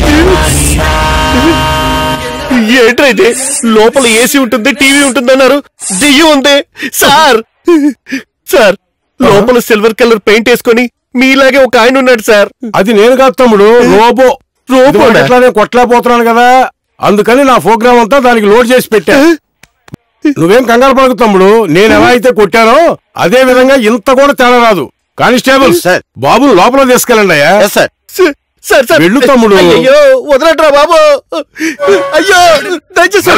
ఏంట్రా ఇది లోపల ఏసీ ఉంటుంది టీవీ ఉంటుంది అన్నారు దెయ్యం ఉంది సార్ సార్ లోపల సిల్వర్ కలర్ పెయింట్ వేసుకొని మీలాగే ఒక ఆయన ఉన్నాడు సార్ అది నేను కాదు తమ్ముడు రోబో రోబోనా? ఇదిగో ఎట్లా నేను కొట్టలేకపోతున్నాను కదా అందుకని నా ప్రోగ్రామ్ అంతా దానికి లోడ్ చేసి పెట్టా నువ్వేం కంగారు పడకు తమ్ముడు నేను ఎలా అయితే కొట్టానో అదే విధంగా ఇంత కూడా తేడా రాదు కానిస్టేబుల్ బాబును లోపల తీసుకెళ్ళండి అయ్యా సార్ సార్ సార్ వెళ్ళు తమ్ముడు. అయ్యో వదలట్రా బాబు అయ్యో దయచేసి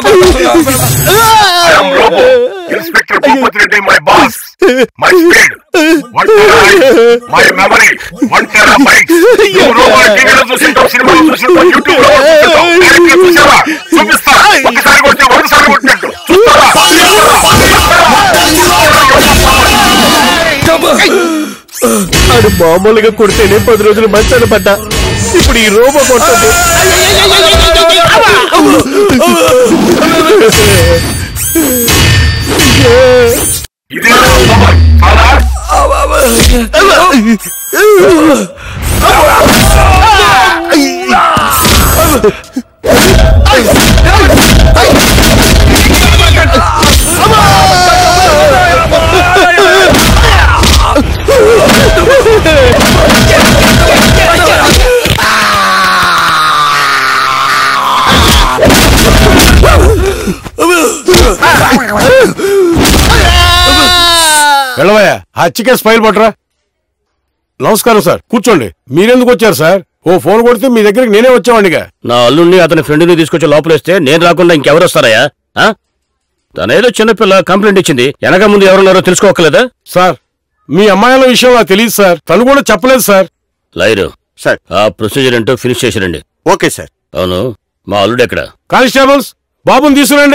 ఆడు మామూలుగా కొడితేనే పది రోజులు మంచాన పడ్డా ఇప్పుడు ఈ రోబో కొడుతుంది వెళ్ళవయ్యా ఆ చికెన్ ఫైల్ పట్టరా నమస్కారం సార్ కూర్చోండి మీరెందుకు వచ్చారు సార్ ఓ ఫోన్ కొడితే మీ దగ్గరికి నేనే వచ్చేవాడిగా నా అల్లుణ్ణి అతని ఫ్రెండ్ని తీసుకొచ్చి లోపలేస్తే నేను రాకుండా ఇంకెవరు వస్తారయ్యా ఆ? తనేదో చిన్నపిల్ల కంప్లైంట్ ఇచ్చింది వెనక ముందు ఎవరున్నారో తెలుసుకోకలేదా సార్ మీ అమ్మాయిల విషయం నాకు తెలియదు సార్ తను కూడా చెప్పలేదు సార్ లైరు సార్ ఆ ప్రొసీజర్ ఏంటో ఫినిష్ చేసిరండి ఓకే సార్ అవును మా అల్లుడు ఎక్కడ కానిస్టేబుల్స్ బాబుని తీసుకురండి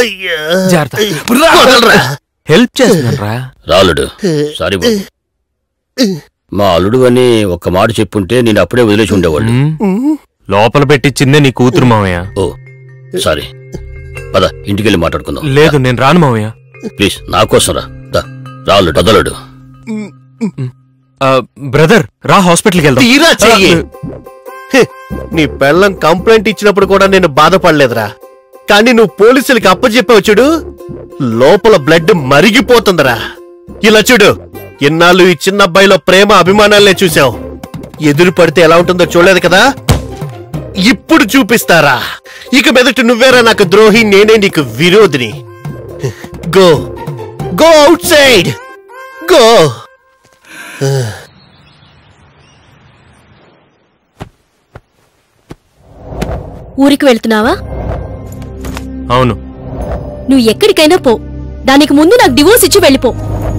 హెల్ప్ చేస్తున్నారా రాలుడు సారీ బాబు మా అల్లుడు అని ఒక్క మాట చెప్పుంటే నేను అప్పుడే వదిలేసి ఉండేవాళ్ళు లోపల పెట్టించిందే నీ కూతురు మావయ్య ఓ సారీ పద ఇంటికెళ్ళి మాట్లాడుకుందాం లేదు నేను రాను మావయ్య ప్లీజ్ నా కోసం రా దా, రాలుడు వదలడు బ్రదర్ రా హాస్పిటల్కి వెళ్దాం తీరా చెయ్యి హె, నీ పెళ్ళం కంప్లైంట్ ఇచ్చినప్పుడు కూడా నేను బాధపడలేదురా కానీ నువ్వు పోలీసులకి అప్పచెప్పావు చూడు లోపల బ్లడ్ మరిగిపోతుందిరా ఇలా చూడు ఇన్నాళ్ళు ఈ చిన్న అబ్బాయిలో ప్రేమ అభిమానాలనే చూసావు ఎదురు పడితే ఎలా ఉంటుందో చూడలేదు కదా ఇప్పుడు చూపిస్తారా ఇక మెదట నువ్వేరా నాకు ద్రోహి నేనే నీకు విరోధిని go go outside go ఊరికి వెళ్తున్నావా అవును నువ్వు ఎక్కడికైనా పో దానికి ముందు నాకు డివోర్స్ ఇచ్చి వెళ్ళిపో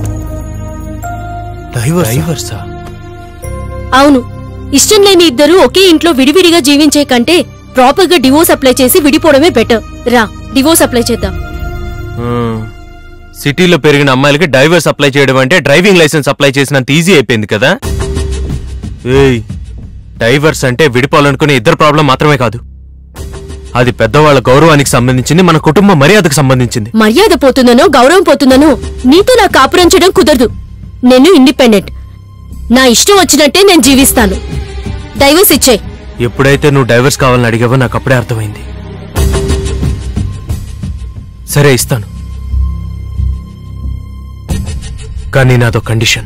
డైవర్సా అవును ఇష్టం లేని ఇద్దరు ఒకే ఇంట్లో విడివిడిగా జీవించే కంటే ప్రాపర్ గా డివోర్స్ అప్లై చేసి విడిపోవడమే బెటర్ రా డివోర్స్ అప్లై చేద్దాం సిటీలో పెరిగిన అమ్మాయిలకి డైవర్స్ అప్లై చేయడం అంటే డ్రైవింగ్ లైసెన్స్ అప్లై చేసినంత ఈజీ అయిపోయింది కదా ఏయ్ డైవర్స్ అంటే విడిపోవాలనుకునే ఇద్దరు ప్రాబ్లం మాత్రమే కాదు అది పెద్దవాళ్ళ గౌరవానికి సంబంధించింది మన కుటుంబ మర్యాదకు సంబంధించింది మర్యాద పోతుందనో గౌరవం పోతుందనో నీతో నా కాపురం చేయడం కుదరదు నేను ఇండిపెండెంట్ నా ఇష్టం వచ్చినట్టే నేను జీవిస్తాను డైవర్స్ ఇచ్చేయ్ ఎప్పుడైతే నువ్వు డైవర్స్ కావాలని అడిగావో నాకు అప్పుడే అర్థమైంది సరే ఇస్తాను కానీ నాదో కండిషన్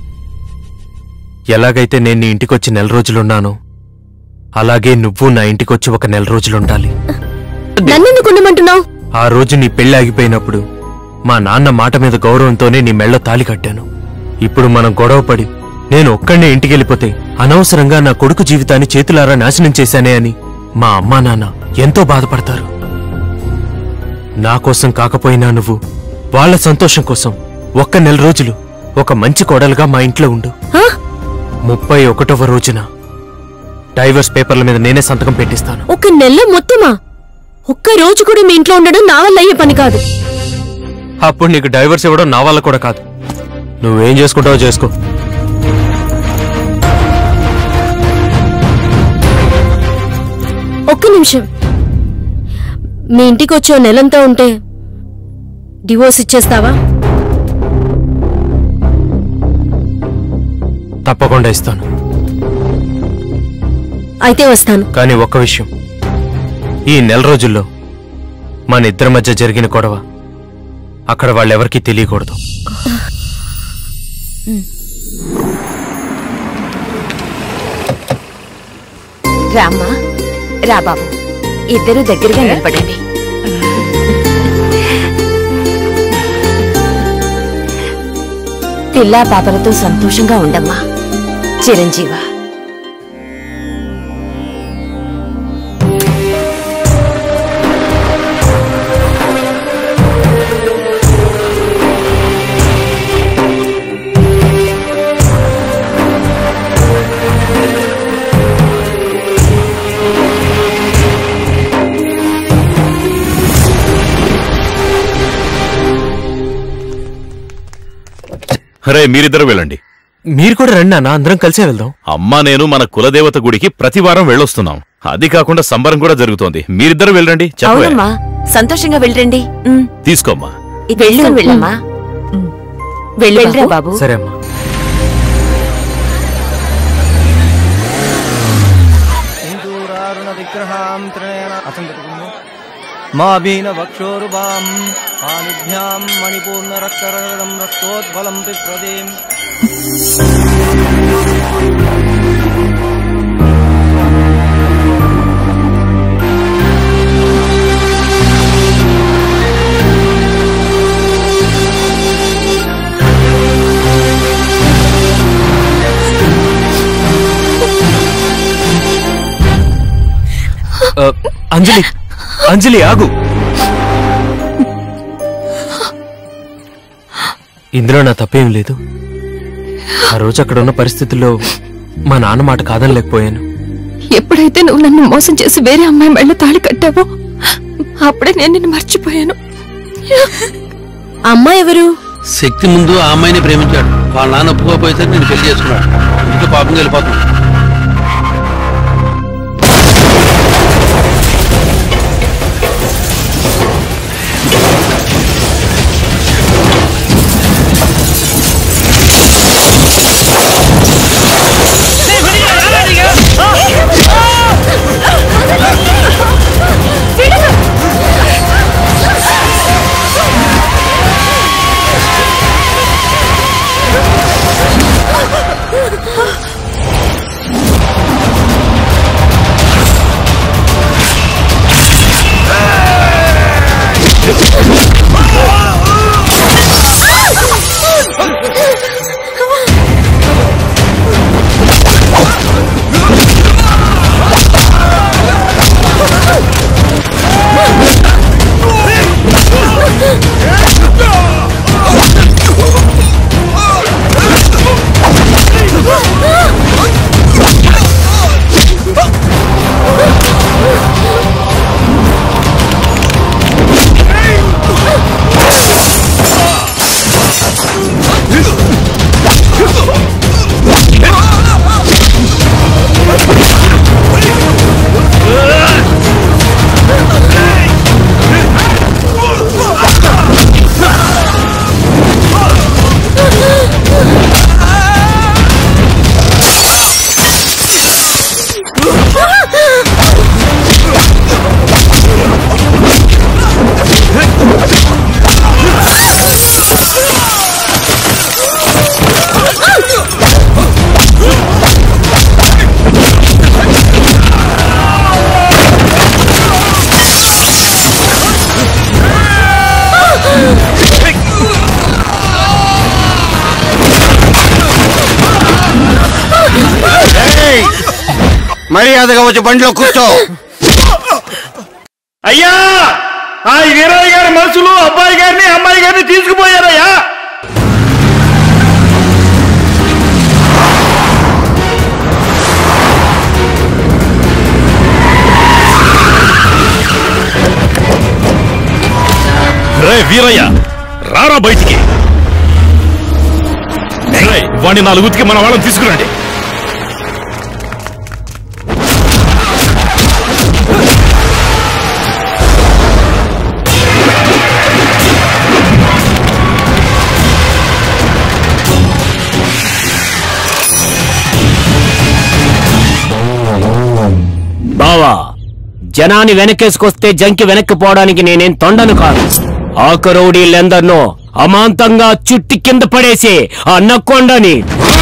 ఎలాగైతే నేను నీ ఇంటికొచ్చి నెల రోజులున్నానో అలాగే నువ్వు నా ఇంటికొచ్చి ఒక నెల రోజులుండాలి నన్నెందుకు ఉండమంటున్నావు ఆ రోజు నీ పెళ్లి ఆగిపోయినప్పుడు మా నాన్న మాట మీద గౌరవంతోనే నీ మెళ్ళో తాలి కట్టాను ఇప్పుడు మనం గొడవపడి నేను ఒక్కడే ఇంటికి వెళ్ళిపోతే అనవసరంగా నా కొడుకు జీవితాన్ని చేతులారా నాశనం చేశానే అని మా అమ్మా నాన్న ఎంతో బాధపడతారు నా కోసం కాకపోయినా నువ్వు వాళ్ళ సంతోషం కోసం ఒక్క నెల రోజులు ఒక మంచి కోడలుగా మా ఇంట్లో ఉండు ముప్పై ఒకటవ రోజున డైవర్స్ పేపర్ల మీద నేనే సంతకం పెట్టిస్తాను ఒక నెల మొత్తమా ఒక్క రోజు కూడా మీ ఇంట్లో ఉండడం నా వల్ల అయ్యే పని కాదు అప్పుడు నీకు డైవర్స్ ఇవ్వడం నా వల్ల కూడా కాదు నువ్వేం చేసుకుంటావో చేసుకో ఒక్క నిమిషం మీ ఇంటికి వచ్చే నెలంతా ఉంటే డివోర్స్ ఇచ్చేస్తావా తప్పకుండా ఇస్తాను అయితే వస్తాను కానీ ఒక్క విషయం ఈ నెల రోజుల్లో మన ఇద్దరి మధ్య జరిగిన గొడవ అక్కడ వాళ్ళెవరికీ తెలియకూడదు రామ్మా రా బాబు ఇద్దరు దగ్గరగా నిలబడండి పిల్లా పాపలతో సంతోషంగా ఉండమ్మా చిరంజీవ రే మీరిద్దరు వెళ్ళండి మీరు కూడా రండి అన్న అందరం కలిసే వెళ్దాం అమ్మా నేను మన కులదేవత గుడికి ప్రతి వారం వెళ్ళొస్తున్నాం అది కాకుండా సంబరం కూడా జరుగుతోంది మీరిద్దరు వెళ్ళండి చెప్పవే అవునమ్మా సంతోషంగా వెళ్ళండి ఉమ్, తీసుకోమ్మా వెళ్ళు వెళ్ళమ్మా వెళ్ళరా బాబు సరే అమ్మా విగ్రహాం త్రేణ అసంగతికుంది మా బీన వక్షోరుబాం పానిభ్యాం మణిపూర్ణ రక్తరగదం రక్తోద్బలం పిప్రదీం ఆ, అంజలి అంజలి ఆగు ఇందులో నా తప్పేం లేదు ఆ రోజు అక్కడ ఉన్న పరిస్థితుల్లో మా నాన్న మాట కాదనలేకపోయాను ఎప్పుడైతే నువ్వు నన్ను మోసం చేసి వేరే అమ్మాయి మెళ్ళ తాళి కట్టావో అప్పుడే నేను నిన్ను మర్చిపోయాను అమ్మాయి ఎవరు శక్తి ముందు ఆ అమ్మాయిని ప్రేమించాడు వాళ్ళ నాన్న ఒప్పుకోకపోతే నేను పెళ్లి చేసుకున్నాడు ఇంట్లో పాపం వెళ్ళిపోతున్నాడు మర్యాదగా వచ్చి బండిలో కూర్చో అయ్యా ఆ వీరయ్య గారి మనుషులు అబ్బాయి గారిని అమ్మాయి గారిని తీసుకుపోయారయ్యా రే వీరయ్య రారా బయటికి రేయ్, వాణ్ణి నాలుగుతికి మన వాళ్ళని తీసుకురండి బావా జనాన్ని వెనకేసుకొస్తే జంకి వెనక్కి పోవడానికి నేనేం తొండను కాదు ఆకరౌడీలందరినో అమాంతంగా చుట్టి కింద పడేసి ఆ నక్కొండని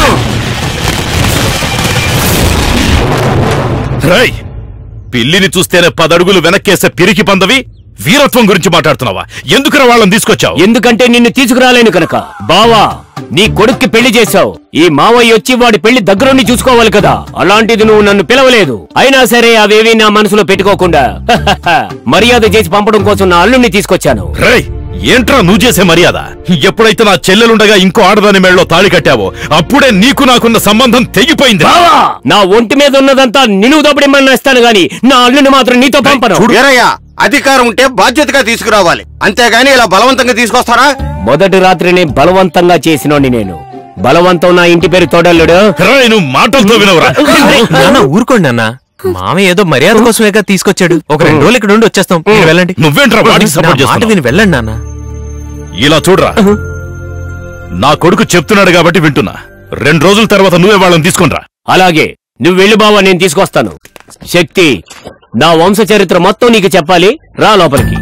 రేయ్ పిల్లిని చూస్తేనే పదడుగులు వెనక్కేసే పిరికి పందవి వీరత్వం గురించి మాట్లాడుతున్నావా ఎందుకురా వాళ్ళని తీసుకొచ్చావు ఎందుకంటే నిన్ను తీసుకురాలేను కనుక బావా నీ కొడుక్కి పెళ్లి చేశావు ఈ మావయ్య వచ్చి వాడి పెళ్లి దగ్గరుండి చూసుకోవాలి కదా అలాంటిది నువ్వు నన్ను పిలవలేదు అయినా సరే అవేవి నా మనసులో పెట్టుకోకుండా మర్యాద చేసి పంపడం కోసం నా అల్లుణ్ణి తీసుకొచ్చాను రేయ్ ఏంట్రా నువ్వు చేసే మర్యాద ఎప్పుడైతే నా చెల్లెలుండగా ఇంకో ఆడదాని మెళ్ళలో తాళి కట్టావో అప్పుడే నీకు నాకున్న సంబంధం తెగిపోయింది బావా నా ఒంటి మీద ఉన్నదంతా నిలువు దప్పడిమని ఇస్తాను గాని నా అల్లుని మాత్రం నీతో పంపను వీరయ్య అధికారం ఉంటే బాధ్యతగా తీసుకురావాలి అంతేగాని ఇలా బలవంతంగా తీసుకొస్తారా మొదటి రాత్రిని బలవంతంగా చేసినోని నేను బలవంతం నా ఇంటి పేరు తోడల్లుడు నువ్వు మాటలతో వినవరా నాన్న ఊరుకోండి అన్న మామయ్య ఏదో మర్యాద కోసమేగా తీసుకొచ్చాడు ఒక రెండు రోజులు ఇక్కడ నుండి వచ్చేస్తాం మీరు వెళ్ళండి నువ్వేంట్రా వాడికి support నా మాట చేస్తున్నావు? విని వెళ్ళండి నాన్న ఇలా చూడరా నా కొడుకు చెప్తున్నాడు కాబట్టి వింటున్నా రెండు రోజుల తర్వాత నువ్వే వాళ్ళని తీసుకునిరా అలాగే నువ్వు వెళ్ళి బావా నేను తీసుకొస్తాను శక్తి నా వంశ చరిత్ర మొత్తం నీకు చెప్పాలి రా లోపలికి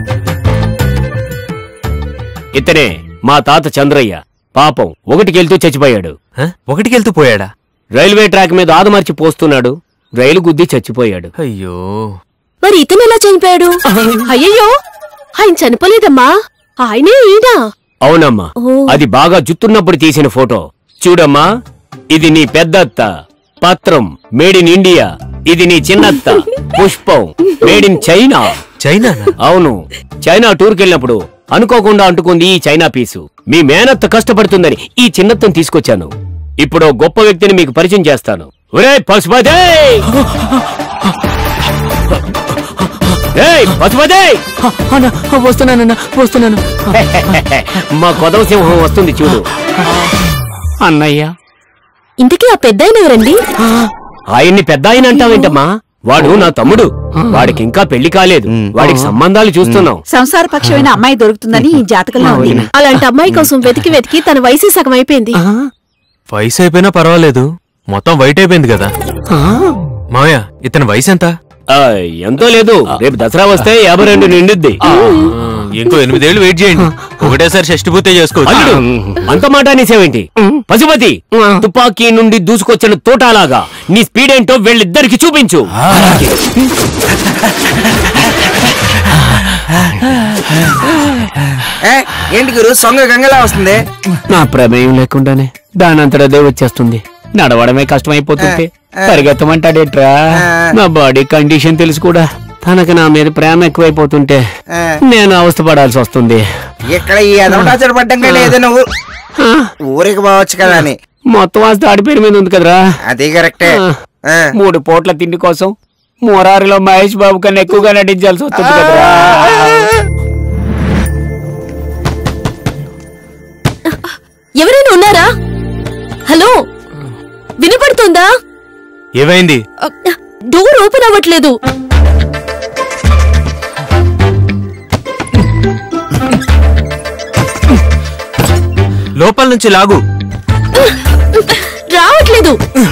ఇతనే మా తాత చంద్రయ్య పాపం ఒకటికెళ్తూ చచ్చిపోయాడు ఒకటికెళ్తూ పోయాడా రైల్వే ట్రాక్ మీద ఆదమర్చి పోస్తున్నాడు రైలు గుద్ది చచ్చిపోయాడు అయ్యో మరి ఇతను ఎలా చనిపోయాడు అయ్యయ్యో ఆయన చనిపోలేదమ్మా ఆయనే ఈయన అవునమ్మా అది బాగా జుత్తున్నప్పుడు తీసిన ఫోటో చూడమ్మా ఇది నీ పెద్దత్త పత్రం మేడ్ ఇన్ ఇండియా ఇది నీ చిన్నత్త పుష్పం మేడ్ ఇన్ చైనా చైనా అవును చైనా టూర్కి వెళ్ళినప్పుడు అనుకోకుండా అంటుకుంది ఈ చైనా పీసు మీ మేనత్త కష్టపడుతుందని ఈ చిన్నత్తను తీసుకొచ్చాను ఇప్పుడు ఓ గొప్ప వ్యక్తిని మీకు పరిచయం చేస్తాను ఒరే పశుపతి ఏయ్ పశుపతి వస్తున్నానన్నా వస్తున్నాను మా కొదవ సింహం వస్తుంది చూడు అన్నయ్య ఇంతకీ ఆ పెద్ద ఎవరండి ఆయన్ని పెద్ద ఆయన అంటావేంటమ్మా వాడు నా తమ్ముడు వాడికి ఇంకా పెళ్లి కాలేదు వాడికి సంబంధాలు చూస్తున్నాం సంసార పక్షమైన అమ్మాయి దొరుకుతుందని ఈ జాతకంలో ఉంది అలాంటి అమ్మాయి కోసం వెతికి వెతికి తన వయసు సగం అయిపోయింది వయసు అయిపోయినా పర్వాలేదు మొత్తం వైట్ అయిపోయింది కదా మామయ్య ఇతని వయసు ఎంత ఆ, ఎంతో లేదు రేపు దసరా వస్తే యాభై రెండు నిండుద్ది ఇంకో ఎనిమిదేళ్లు వెయిట్ చేయండి ఒకటేసారి షష్టి పూర్తి చేసుకోవచ్చు అల్లుడు అంత మాట అనేసేవేంటి పశుపతి తుపాకీ నుండి దూసుకొచ్చిన తోటాలాగా నీ స్పీడ్ ఏంటో వీళ్ళిద్దరికి చూపించు ఏంటి గురు సొంగ గంగలా వస్తుంది నా ప్రమేయం లేకుండానే దానంతట అదే వచ్చేస్తుంది నడవడమే కష్టమైపోతుంటే పరిగెత్తమంటాడేట్రా నా బాడీ కండిషన్ తెలుసు కూడా తనకు నా మీద ప్రేమ ఎక్కువైపోతుంటే నేను అవస్థపడాల్సి వస్తుంది ఇక్కడ ఈ అదొకటాచర పడ్డం కంటే ఏదైనా ఊ- ఊరికి పోవచ్చు కదా అని మొత్తం ఆస్తి ఆడి పేరు మీద ఉంది కదరా అది కరెక్టే ఆ. మూడు పూట్ల తిండి కోసం మురారిలో మహేష్ బాబు కన్నా ఎక్కువగా నటించాల్సి వస్తుంది కదరా ఎవరైనా ఉన్నారా హలో వినపడుతుందా ఏమైంది డోర్ ఓపెన్ అవ్వట్లేదు లోపల నుంచి లాగు రావట్లేదు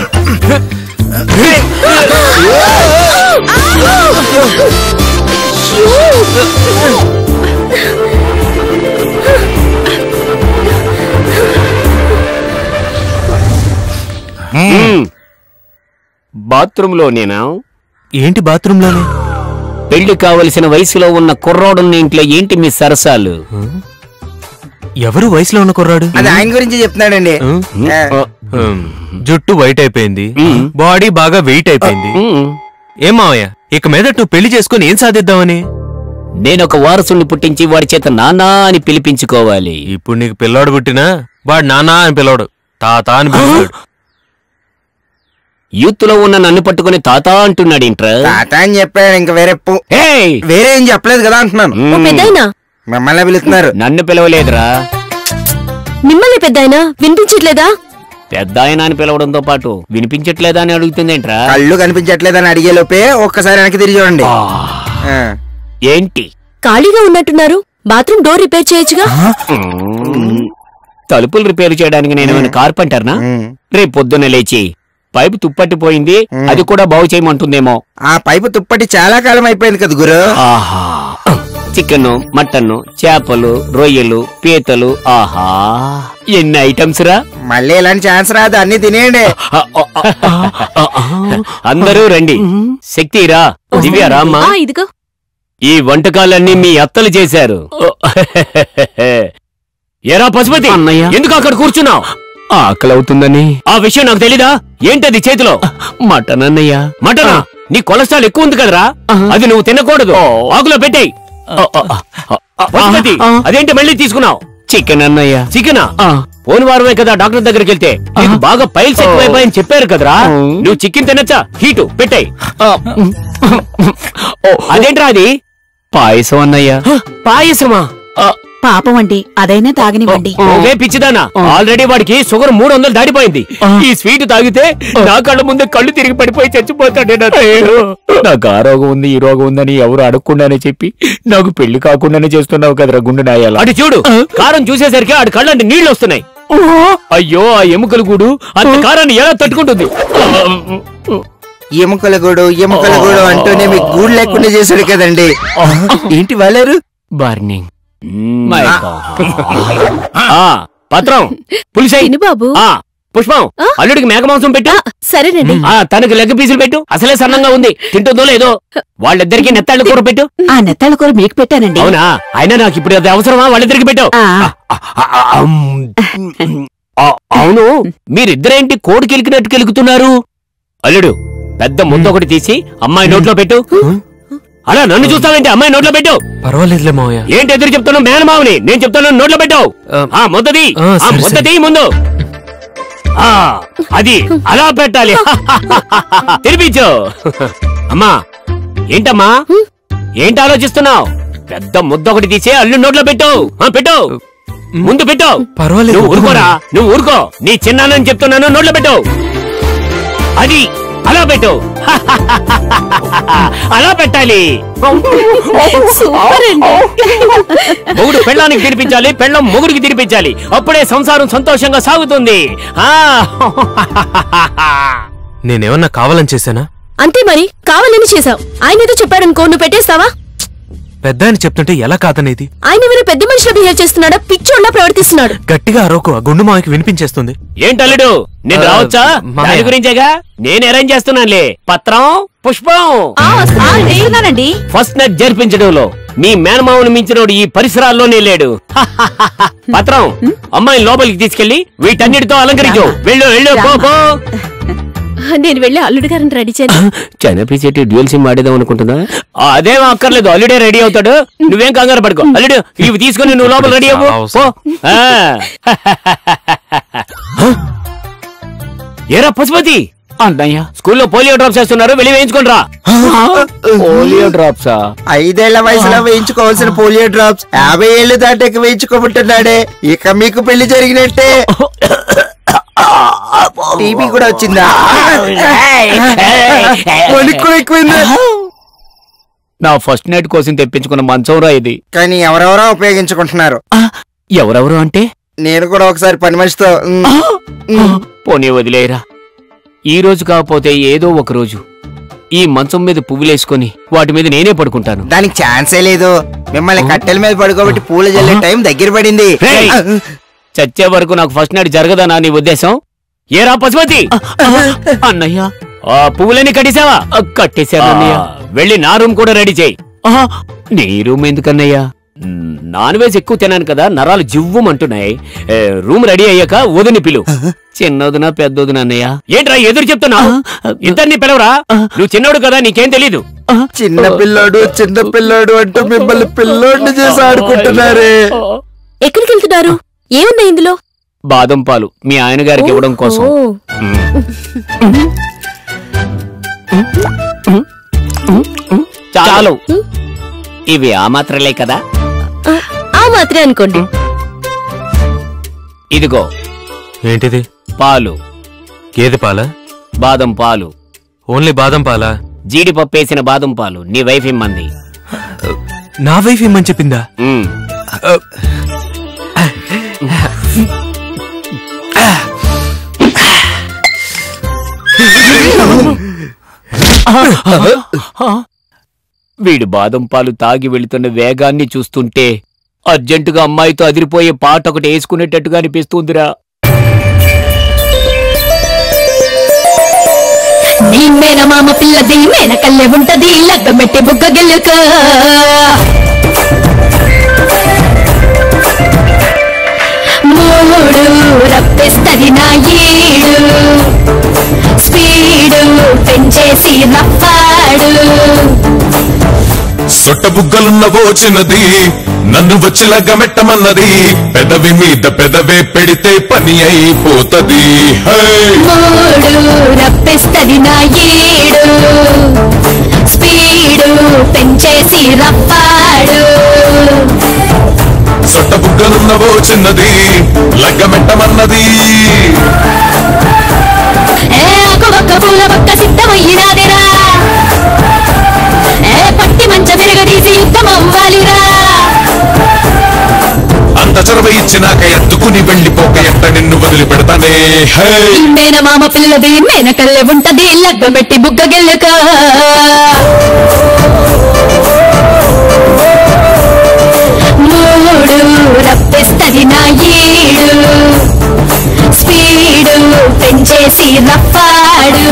బాత్రూమ్ లో నేనా ఏంటి బాత్రూమ్ లోనే పెళ్లి కావలసిన వయసులో ఉన్న కుర్రోడున్న ఇంట్లో ఏంటి మీ సరసాలు ఎవరు వయసులో ఉన్న కుర్రాడు అది ఆయన గురించి చెప్తున్నాడండి ఆ. ఉమ్, జుట్టు వైట్ అయిపోయింది బాడీ బాగా వెయిట్ అయిపోయింది ఏం మావయ్య ఇక మీద నువ్వు పెళ్లి చేసుకుని ఏం సాధిద్దామని నేనొక వారసుని పుట్టించి వాడి చేత నానా అని పిలిపించుకోవాలి ఇప్పుడు నీకు పిల్లోడు పుట్టినా వాడు నానా అని పిలవడు తాత అని పిలుస్తాడు యూత్ లో ఉన్న నన్ను పట్టుకుని తాత అంటున్నాడు ఇంట్రా తాత అని చెప్పాడు ఇంకా వేరే పు- వేరే ఏం చెప్పలేదు కదా అంటున్నాను ఓ పెద్దాయనా మిమ్మల్ని పిలుస్తున్నారు నన్ను పిలవలేదురా మిమ్మల్ని పెద్దాయనా వినిపించట్లేదా పెద్ద ఆయన అని పిలవడంతో పాటు వినిపించట్లేదా అని అడుగుతుందేంట్రా కళ్ళు కనిపించట్లేదని అడిగే లోపే ఒక్కసారి వెనక్కి తిరిగి చూడండి ఆ. ఏంటి ఖాళీగా ఉన్నట్టున్నారు బాత్రూమ్ డోర్ రిపేర్ చేయొచ్చుగా తలుపులు రిపేర్ చేయడానికి నేను ఏమైనా కార్పెంటర్నా రేపు పొద్దున్న లేచి పైపు తుప్పట్టిపోయింది అది కూడా బాగు చేయమంటుందేమో ఆ పైపు తుప్పటి చాలా కాలం అయిపోయింది కదా గురు ఆహా చికెన్ మటన్ చేపలు రొయ్యలు పీతలు ఆహా ఎన్ని ఐటమ్స్ రా మళ్ళీ ఇలాంటి ఛాన్స్ రాదు అన్ని తినేయండి అందరూ రండి శక్తి రా దివ్య రామ్మా ఆ, ఇదిగో ఈ వంటకాలన్నీ మీ అత్తలు చేశారు ఎరా పశుపతి ఎందుకు అక్కడ కూర్చున్నావు ఆకలి అవుతుందని ఆ విషయం నాకు తెలీదా ఏంటది చేతిలో మటన్ అన్నయ్య మటనా నీ కొలెస్ట్రాల్ ఎక్కువ ఉంది కదరా అది నువ్వు తినకూడదు ఆకులో పెట్టేయ్ పశుపతి అదేంటి మళ్ళీ తీసుకున్నావు చికెన్ అన్నయ్య చికెనా పోని వారమే కదా డాక్టర్ దగ్గరికి వెళ్తే నీకు బాగా పైల్స్ ఎక్కువైపోయని చెప్పారు కదరా నువ్వు చికెన్ తినచ్చా హీటు పెట్టాయి అదేంట్రా అది పాయసం అన్నయ్య పాయసమా పాపం అండి అదైనా తాగనివ్వండి ఓకే పిచ్చిదానా ఆల్రెడీ వాడికి షుగర్ మూడు వందలు దాటిపోయింది ఈ స్వీట్ తాగితే నా కళ్ళ ముందే కళ్ళు తిరిగి పడిపోయి చచ్చిపోతాడే నా దేవుడు. నాకు ఆ రోగం ఉంది ఈ రోగం ఉందని ఎవరు అడగకుండానే చెప్పి నాకు పెళ్లి కాకుండానే చేస్తున్నావు కదరా గుండె నాయాల అటు చూడు కారం చూసేసరికి ఆడి కళ్ళంటి నీళ్లు వస్తున్నాయి అయ్యో ఆ ఎముకల గూడు అంత కారాన్ని ఎలా తట్టుకుంటుంది ఎముకల గూడు ఎముకల గూడు అంటూనే మీకు గూడు లేకుండా చేశాడు కదండి ఏంటి వాళ్ళారు బర్నింగ్ ఆ పత్రం పులిసై బాబు ఆ పుష్పం అల్లుడికి మేక మాంసం పెట్టు సరేనండి ఆ తనకి లెగ్ పీసులు పెట్టు అసలే సన్నంగా ఉంది తింటుందో లేదో వాళ్ళిద్దరికి నెత్తాళ్ళ కూర పెట్టు ఆ నెత్తాళ్ళ కూర మీకు పెట్టానండి అవునా అయినా నాకు ఇప్పుడు అది అవసరమా వాళ్ళిద్దరికి పెట్టు ఆ, అవును మీరిద్దరేంటి కోడి కెలికినట్టు కెలుకుతున్నారు అల్లుడు పెద్ద ముద్ద ఒకటి తీసి అమ్మాయి నోట్లో పెట్టు అలా నన్ను చూస్తావేంటి అమ్మాయి నోట్లో పెట్టు పర్వాలేదులే మావయ్య ఏంటి ఎదురు చెప్తున్నావు మేనమావని నేను చెప్తాను నోట్లో పెట్టావు ఆ ముద్దది ఆ, ఆ సరే, ముద్దది ముందు ఆ అది అలా పెట్టాలి తినిపించు అమ్మా ఏంటమ్మా ఏంటి ఆలోచిస్తున్నావు పెద్ద ముద్ద ఒకటి తీసి అల్లు నోట్లో పెట్టు ఆ, పెట్టు ముందు పెట్టు పర్వాలేదు, నువ్వు ఊరుకోరా నువ్వు ఊరుకో నీ చిన్నానని చెప్తున్నాను నోట్లో పెట్టు అది అలా పెట్టు అలా పెట్టాలి సూపర్ అండి మొగుడు పెళ్ళానికి తినిపించాలి పెళ్ళం మొగుడికి తినిపించాలి అప్పుడే సంసారం సంతోషంగా సాగుతుంది ఆ నేనేమన్నా కావాలని చేశానా అంతే మరి కావాలని చేశావు ఆయన ఏదో చెప్పాడనుకో నువ్వు పెట్టేస్తావా పెద్ద అని చెప్తుంటే ఎలా కాదనేది ఆయన ఏమైనా పెద్ద మనిషిలో బిహేవ్ చేస్తున్నాడా పిచ్చోళ్ళ ప్రవర్తిస్తున్నాడు గట్టిగా అరవకు ఆ గుండు మావకి వినిపించేస్తుంది ఏంటల్లుడు నేను ఆ, రావచ్చా మామయ్య. దాని గురించేగా నేను అరేంజ్ చేస్తున్నానులే పత్రం పుష్పం వస్తున్నానండి ఫస్ట్ నైట్ జరిపించడంలో మీ మేనమావను మించినోడు ఈ పరిసరాల్లోనే లేడు పత్రం అమ్మాయి లోపలికి తీసుకెళ్లి వీటన్నిటితో అలంకరించు వెళ్ళు వెళ్ళు పో పో నేను వెళ్ళి అల్లుడు గారిని రెడీ చేయాలి చనిపించేటి డ్యూయల్ సిమ్ ఆడేదాం అనుకుంటున్నా ఆ, అదేం అక్కర్లేదు అల్లుడే రెడీ అవుతాడు నువ్వేం కంగారు పడుకో అల్లుడు ఇవి తీసుకొని నువ్వు లోపల రెడీ అవ్వు పో ఆ. ఏరా పశుపతి అన్నయ్య స్కూల్లో పోలియో డ్రాప్స్ వేస్తున్నారు వెళ్ళి వేయించుకోండి రా పోలియో డ్రాప్సా ఐదేళ్ల వయసులో వేయించుకోవాల్సిన పోలియో డ్రాప్స్ యాభై ఏళ్ళు దాటాక వేయించుకోబుట్టున్నాడే ఇక మీకు పెళ్లి జరిగినట్టే టీబీ కూడా వచ్చిందా వణుకు కూడా ఎక్కువైందా నా ఫస్ట్ నైట్ కోసం తెప్పించుకున్న మంచం రా ఇది కానీ ఎవరెవరో ఉపయోగించుకుంటున్నారు ఎవరెవరు అంటే నేను కూడా ఒకసారి పని మనిషితో ఉమ్, పోనీ వదిలేరా ఈ రోజు కాకపోతే ఏదో ఒక రోజు ఈ మంచం మీద పువ్వులేసుకొని వాటి మీద నేనే పడుకుంటాను దానికి ఛాన్సే లేదు మిమ్మల్ని కట్టెల మీద పడుకోబెట్టి పూల జల్లే టైం దగ్గర పడింది రేయ్! చచ్చే వరకు నాకు ఫస్ట్ నైట్ జరగదనా నీ ఉద్దేశం ఏరా పశుపతి అన్నయ్య ఆ పువ్వులన్నీ కట్టేశావా కట్టేశాను అన్నయ్య వెళ్ళి నా రూమ్ కూడా రెడీ చేయి నీ రూమ్ ఎందుకన్నయ్యా మ్, నాన్ వెజ్ ఎక్కువ తినాను కదా నరాలు జివ్వమంటున్నాయి ఏ, రూమ్ రెడీ అయ్యాక వదిని పిలు చిన్నదినా పెద్దదిన అన్నయ్య ఏంట్రా ఎదురు చెప్తున్నా ఇద్దరిని పిలవరా నువ్వు చిన్నోడు కదా నీకేం తెలీదు చిన్న పిల్లోడు చిన్న పిల్లోడు అంటూ మిమ్మల్ని పిల్లోడిని చేసి ఆడుకుంటున్నారే ఎక్కడికి వెళ్తున్నారు ఏముంది ఇందులో బాదం పాలు మీ ఆయన గారికి ఇవ్వడం కోసం ఓ. చాలు ఇవి ఆ మాత్రలే కదా ఆ మాత్రే అనుకోండి ఇదిగో ఏంటిది పాలు గేదె పాల బాదం పాలు ఓన్లీ బాదం పాలా జీడిపప్పు వేసిన బాదం పాలు నీ వైఫ్ ఇమ్మంది నా వైఫ్ ఇమ్మని చెప్పిందా వీడు బాదం పాలు తాగి వెళుతున్న వేగాన్ని చూస్తుంటే అర్జెంటుగా అమ్మాయితో అదిరిపోయే పాట ఒకటి వేసుకునేటట్టుగా అనిపిస్తుందిరా నీ మేన మామ పిల్లది మేనకల్లె ఉంటది లగ్గమెట్టి బుగ్గ గెలుక మూడు రప్పిస్తది నా ఏడు స్పీడు పెంచేసి రప్పాడు సొట్ట బుగ్గలున్న చిన్నది నన్ను వచ్చి లగ్గమెట్టమన్నది పెదవి మీద పెదవే పెడితే పని అయిపోతది హై! మూడు రప్పిస్తది నా ఏడు స్పీడు పెంచేసి రప్పాడు సొట్ట బుగ్గలున్న చిన్నది లగ్గమెట్టమన్నది ఏ ఆకు ఒక్క పూల పక్క సిద్ధమయ్యినాదిరా ఏ పట్టి మంచ తిరగదీసి యుద్ధం అవ్వాలిరా అంత చొరవ ఇచ్చినాక ఎత్తుకుని వెళ్ళిపోక ఎట్ట నిన్ను వదిలి పెడతానే హై! మేన మామ పిల్లది మేనకల్లె ఉంటది లగ్గం పెట్టి బుగ్గ గెల్లక మూడు రప్పిస్తది నా ఏడు స్పీడు పెంచేసి రప్పాడు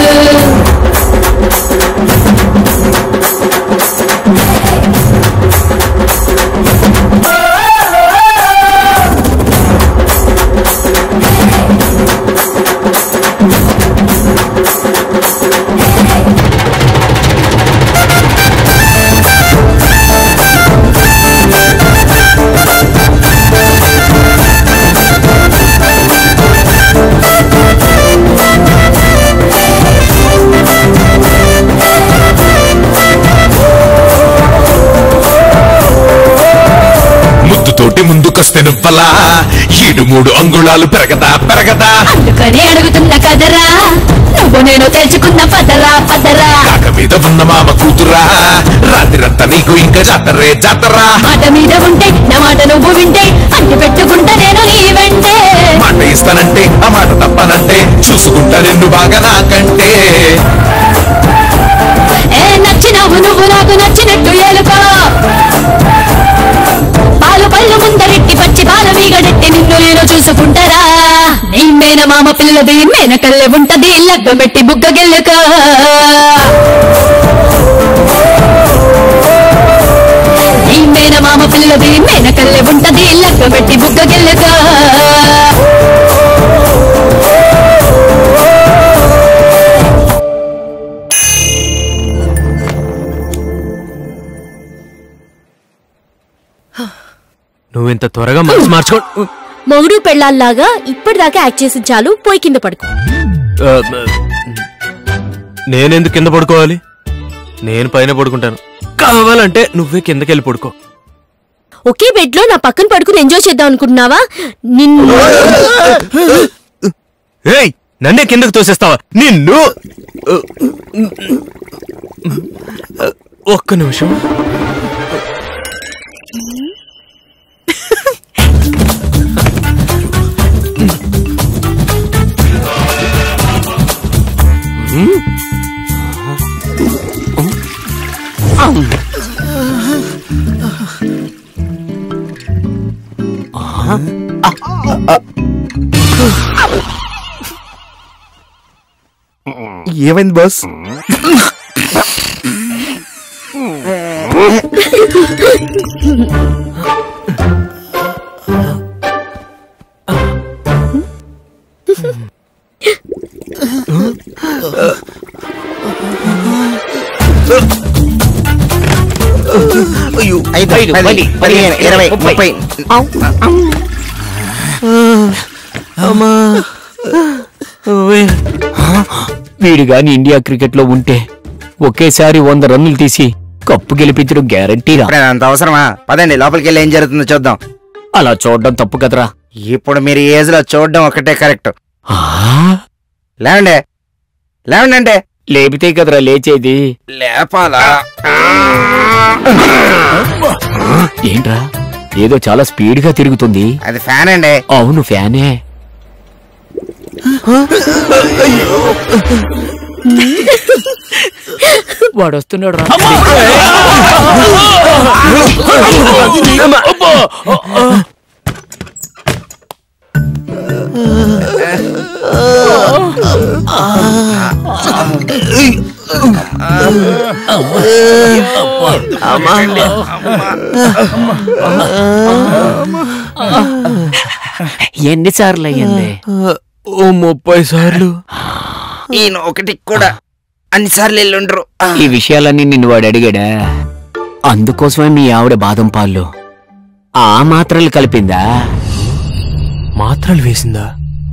ముద్దుతోటి ముందుకొస్తే నువ్వలా ఈడు మూడు అంగుళాలు పెరగదా పెరగదా అందుకని అడుగుతున్న కదరా నువ్వు నేను తెలుసుకున్న పదరా పదరా కాక మీద ఉన్న మామ కూతురా రాత్రిరంతా నీకు ఇంకా జాతరే జాతరా మాట మీద ఉంటే నా మాట నువ్వు వింటే అన్ని పెట్టుకుంటా నేను నీ వెంటే మాట ఇస్తానంటే ఆ మాట తప్పనంటే చూసుకుంటా నిన్ను బాగా నాకంటే ఏ నచ్చినావు నువ్వు నాకు నచ్చినట్టు ఏలుకో పాలు పళ్ళు ముందరెట్టి పచ్చి పాల వీగడెట్టి నిన్ను నేను చూసుకుంటారా నీ మేన మామ పిల్లది మేనకల్లె ఉంటది లగ్గం పెట్టి బుగ్గ గెల్లుక నీ మేన మామ పిల్లది మేనకల్లె ఉంటది లగ్గం పెట్టి బుగ్గ గెల్లుక నువ్వు ఇంత త్వరగా మనసు మార్చుకో మొగుడు పెళ్ళాల్లాగా ఇప్పటిదాకా యాక్ట్ చేసి చాలు పోయి కింద పడుకో ఆ, నేనెందుకు కింద పడుకోవాలి నేను పైన పడుకుంటాను కావాలంటే నువ్వే కిందకెళ్ళి పడుకో ఒకే బెడ్ లో నా పక్కన పడుకుని ఎంజాయ్ చేద్దాం అనుకుంటున్నావా నిన్ను ఏయ్ నన్నే కిందకు తోసేస్తావా నిన్ను ఒక్క నిమిషం ఏమైంది బాస్ ఐదు పది పదిహేను ఇరవై ముప్పై అమ్మా వీడు గాని ఇండియా క్రికెట్ లో ఉంటే ఒకేసారి వంద రన్నులు తీసి కప్పు గెలిపించడం గ్యారంటీరా ఇప్పుడు అంత అవసరమా పదండి లోపలికి వెళ్ళి ఏం జరుగుతుందో చూద్దాం అలా చూడడం తప్పు కదరా ఇప్పుడు మీరు ఈ ఏజ్ లో చూడడం ఒకటే కరెక్ట్ లేవండి లేవండి అంటే లేపితే కదరా లేచేది లేపాలా ఏంట్రా ఏదో చాలా స్పీడ్ గా తిరుగుతుంది అది ఫ్యాన్ అండి అవును ఫ్యానే వాడు వస్తున్నాడు రా ఎన్నిసార్లు అయ్యింది ఓ ముప్పై సార్లు ఈయన ఒకటి కూడా అన్నిసార్లు వెళ్ళుండ్రు ఈ విషయాలన్నీ నిన్ను వాడు అడిగాడా అందుకోసమే మీ ఆవిడ బాదం పాలు ఆ మాత్రలు కలిపిందా మాత్రలు వేసిందా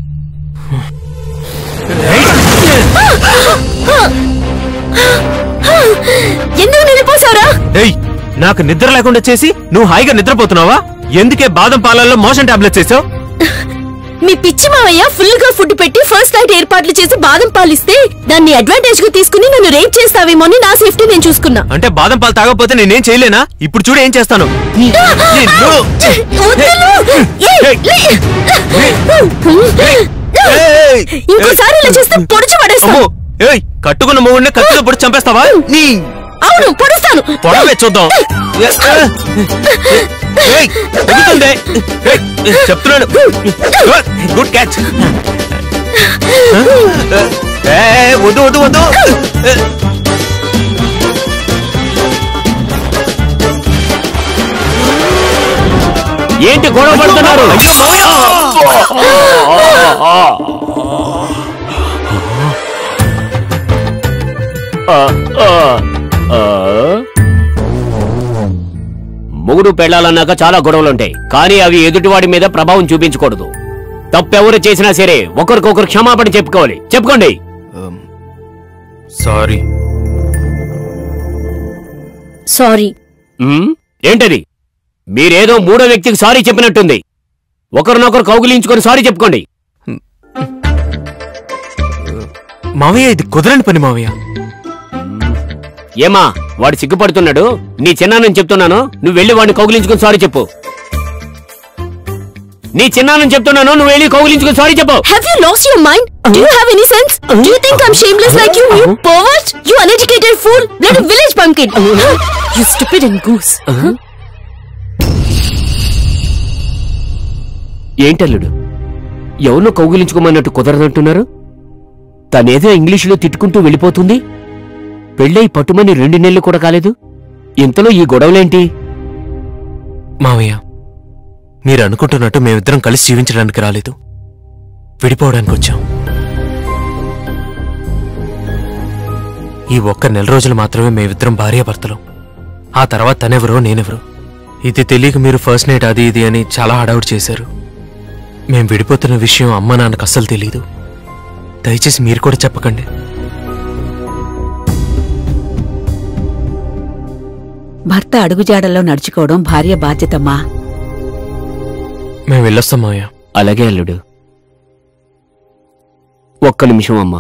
ఎందుకు నిలిపోసారా ఏయ్ నాకు నిద్ర లేకుండా చేసి నువ్వు హాయిగా నిద్రపోతున్నావా ఎందుకే బాదం పాలల్లో మోషన్ టాబ్లెట్స్ వేసావు మీ పిచ్చి మావయ్య ఫుల్ గా ఫుడ్ పెట్టి ఫస్ట్ నైట్ ఏర్పాట్లు చేసి బాదం పాలు ఇస్తే దాన్ని అడ్వాంటేజ్ గా తీసుకుని నన్ను రేప్ చేస్తావేమో అని నా సేఫ్టీ నేను చూసుకున్నా అంటే బాదం పాలు తాగకపోతే నేనేం చేయలేనా ఇప్పుడు చూడు ఏం చేస్తాను నిన్ను- ఇంకోసారి ఇలా చేస్తే పొడిచి పడేస్తాను అమ్మో, ఏయ్ కట్టుకున్న మొగుడిని కత్తితో పొడి చంపేస్తావా అవును పొడుస్తాను పొడవే చూద్దాం ఏయ్, తగ్గుతుంది. ఏయ్, చెప్తున్నాను గుడ్ క్యాచ్ వద్దు వద్దు వద్దు ఏంటి గొడవ పడుతున్నారు మొగుడు పెళ్ళాలన్నాక చాలా గొడవలుంటాయి కానీ అవి ఎదుటివాడి మీద ప్రభావం చూపించకూడదు తప్పెవరు చేసినా సరే ఒకరికొకరు క్షమాపణ చెప్పుకోవాలి చెప్పుకోండి సారీ సారీ ఉమ్, ఏంటది మీరేదో మూడో వ్యక్తికి సారీ చెప్పినట్టుంది ఒకరినొకరు కౌగిలించుకొని సారీ చెప్పుకోండి మావయ్య ఇది కుదరని పని మావయ్య ఏమా వాడు సిగ్గుపడుతున్నాడు నీ చిన్నానని చెప్తున్నాను నువ్వు వెళ్ళి వాడిని కౌగిలించుకుని సారీ చెప్పు నీ చిన్నానని చెప్తున్నాను నువ్వు వెళ్ళి కౌగిలించుకుని సారీ చెప్పు Have you lost your mind? Do you have any sense? Do you think I'm shameless like you, you pervert? You uneducated fool! Bloody village pumpkin! you stupid and goose! ఏంటల్లుడు ఎవరినో కౌగిలించుకోమన్నట్టు కుదరదంటున్నారు తనేదో ఇంగ్లీషులో తిట్టుకుంటూ వెళ్ళిపోతుంది పెళ్ళై పట్టుమని రెండు నెలలు కూడా కాలేదు ఇంతలో ఈ గొడవలేంటి మావయ్య మీరు అనుకుంటున్నట్టు మేమిద్దరం కలిసి జీవించడానికి రాలేదు విడిపోవడానికి వచ్చాం ఈ ఒక్క నెల రోజులు మాత్రమే మేమిద్దరం భార్యాభర్తలు ఆ తర్వాత తనెవరో నేనెవరో ఇది తెలియక మీరు ఫస్ట్ నైట్ అది ఇది అని చాలా హడావుడి చేశారు మేం విడిపోతున్న విషయం అమ్మ నాన్నకు అస్సలు తెలియదు దయచేసి మీరు కూడా చెప్పకండి భర్త అడుగుజాడల్లో నడుచుకోవడం భార్య బాధ్యతమ్మా మేము వెళ్ళొస్తాం మావయ్య అలాగే అల్లుడు ఒక్క నిమిషం అమ్మా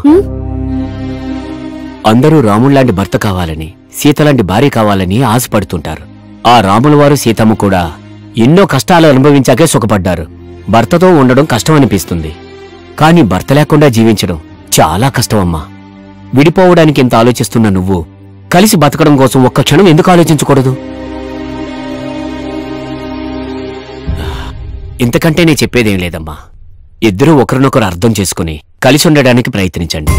అందరూ రాముళ్లాంటి భర్త కావాలని సీతలాంటి భార్య కావాలని ఆశపడుతుంటారు ఆ రాముల వారు సీతమ్మ కూడా ఎన్నో కష్టాలు అనుభవించాకే సుఖపడ్డారు భర్తతో ఉండడం కష్టం అనిపిస్తుంది కానీ భర్త లేకుండా జీవించడం చాలా కష్టం అమ్మా విడిపోవడానికి ఇంత ఆలోచిస్తున్న నువ్వు కలిసి బతకడం కోసం ఒక్క క్షణం ఎందుకు ఆలోచించకూడదు ఇంతకంటే నేను చెప్పేదేం లేదమ్మా ఇద్దరూ ఒకరినొకరు అర్థం చేసుకుని కలిసి ఉండడానికి ప్రయత్నించండి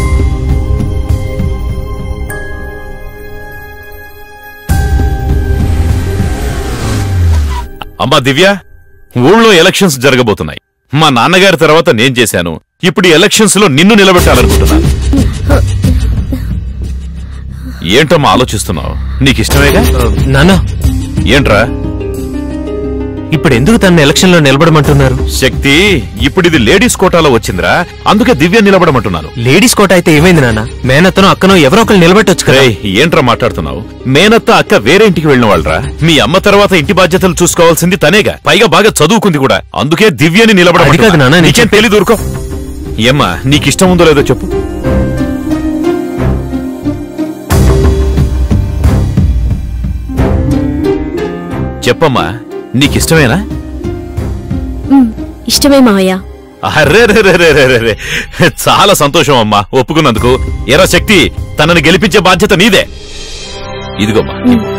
అమ్మా దివ్య ఊళ్ళో ఎలక్షన్స్ జరగబోతున్నాయి మా నాన్నగారి తర్వాత నేను చేశాను ఇప్పుడు ఈ ఎలక్షన్స్ లో నిన్ను నిలబెట్టాలనుకుంటున్నాను ఏంటమ్మా ఆలోచిస్తున్నావు నీకు ఇష్టమేగా నాన్న ఏంట్రా ఇప్పుడు ఎందుకు తన ఎలక్షన్ లో నిలబడమంటున్నారు శక్తి ఇప్పుడు ఇది లేడీస్ కోటాలో వచ్చిందిరా అందుకే దివ్య నిలబడమంటున్నాను లేడీస్ కోట అయితే ఏమైంది నాన్న మేనత్తనో అక్కనో ఎవరో ఒకరు నిలబెట్టొచ్చు కదా రేయ్, ఏంట్రా మాట్లాడుతున్నావు మేనత్త అక్క వేరే ఇంటికి వెళ్ళిన వాళ్ళరా మీ అమ్మ తర్వాత ఇంటి బాధ్యతలు చూసుకోవాల్సింది తనేగా పైగా బాగా చదువుకుంది కూడా అందుకే దివ్యని అది కాదు నాన్న, నిలబడ నేను నీకేం తెలీదు ఊరుకో ఏమ్మా నీకు ఇష్టం ఉందో లేదో చెప్పు చెప్పమ్మా నీకిష్టమేనా ఉమ్, ఇష్టమే మావయ్య అర్రే చాలా సంతోషం అమ్మా ఒప్పుకున్నందుకు ఎరా శక్తి తనని గెలిపించే బాధ్యత నీదే ఇదిగోమ్మా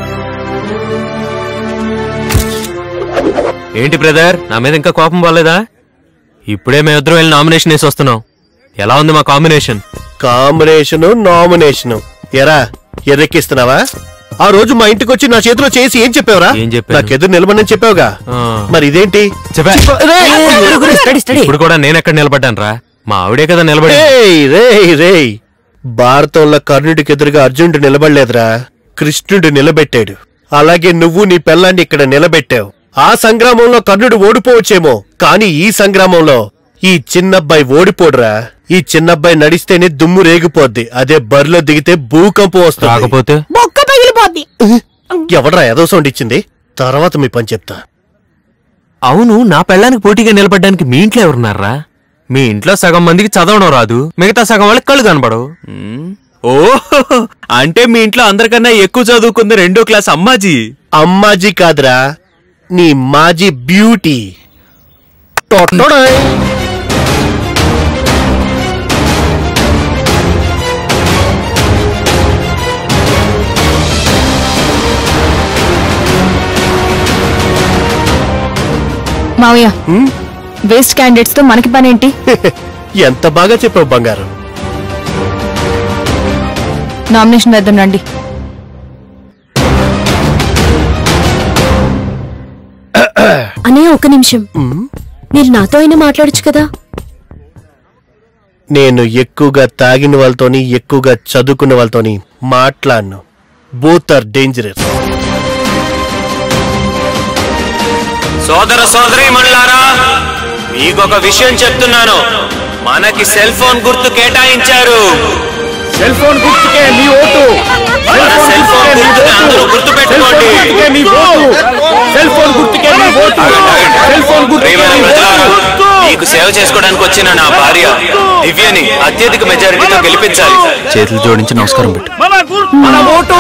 ఏంటి బ్రదర్ నా మీద ఇంకా కోపం పోలేదా ఇప్పుడే మేమిద్దరం వెళ్ళి నామినేషన్ వేసి వస్తున్నాం ఎలా ఉంది మా కాంబినేషన్ కాంబినేషను నామినేషను ఎరా ఎర్రెక్కిస్తున్నావా ఆ రోజు మా ఇంటికి వచ్చి నా చేతిలో చేసి ఏం చెప్పావురా ఏం చెప్పాను? నాకెదురు నిలబడని చెప్పావుగా మరి ఇదేంటి చెప్పా చెప్పా- ఇప్పుడు కూడా నేను ఎక్కడ నిలబడ్డాను రా మా ఆవిడే కదా నిలబడి రేయ్ రేయ్ రేయ్ భారతంలో కర్ణుడికి ఎదురుగా అర్జునుడు నిలబడలేదురా కృష్ణుడు నిలబెట్టాడు అలాగే నువ్వు నీ పెళ్ళాన్ని ఇక్కడ నిలబెట్టావు ఆ సంగ్రామంలో కర్ణుడు ఓడిపోవచ్చేమో కానీ ఈ సంగ్రామంలో ఈ చిన్నబ్బాయి ఓడిపోడురా ఈ చిన్నబ్బాయి నడిస్తేనే దుమ్ము రేగిపోద్ది అదే బరిలో దిగితే భూకంపం వస్తుంది రాకపోతే బొక్క పగిలిపోద్ది ఎవడ్రా ఏదో సౌండ్ ఇచ్చింది తర్వాత మీ పని చెప్తా అవును నా పెళ్ళానికి పోటీగా నిలబడ్డానికి మీ ఇంట్లో ఎవరున్నారా మీ ఇంట్లో సగం మందికి చదవడం రాదు మిగతా సగం వాళ్ళకి కళ్ళు కనబడవు ఓ అంటే మీ ఇంట్లో అందరికన్నా ఎక్కువ చదువుకుంది రెండో క్లాస్ అమ్మాజీ అమ్మాజీ కాదురా నీ మాజీ బ్యూటీ టొట్టొడోయ్. మావయ్య వేస్ట్ క్యాండిడేట్స్ తో మనకి పనేంటి ఎంత బాగా చెప్పావు బంగారం నామినేషన్ వేద్దాం రండి అనే ఒక నిమిషం మీరు నాతో అయినా మాట్లాడొచ్చు కదా నేను ఎక్కువగా తాగిన వాళ్ళతోని ఎక్కువగా చదువుకున్న వాళ్ళతోని మాట్లాడను బోత్ ఆర్ డేంజరస్ సోదర సోదరి మళ్ళారా మీకొక విషయం చెప్తున్నాను మనకి సెల్ ఫోన్ గుర్తు కేటాయించారు సెల్ ఫోన్ గుర్తుకే నీ ఓటు మన సెల్ ఫోన్ గుర్తుని అందరూ గుర్తు పెట్టుకోండి గుర్తుకే నీ ఓటు సెల్ ఫోన్ గుర్తుకే నీ ఓటు సెల్ ఫోన్ గుర్తుకే ప్రియమైన నీ ప్రజలారా, ఓటు మీకు సేవ చేసుకోవడానికి వచ్చిన నా భార్య దివ్యని అత్యధిక మెజారిటీతో గెలిపించాలి చేతులు జోడించి నమస్కారం పెట్టు మన గుర్తు మన ఓటు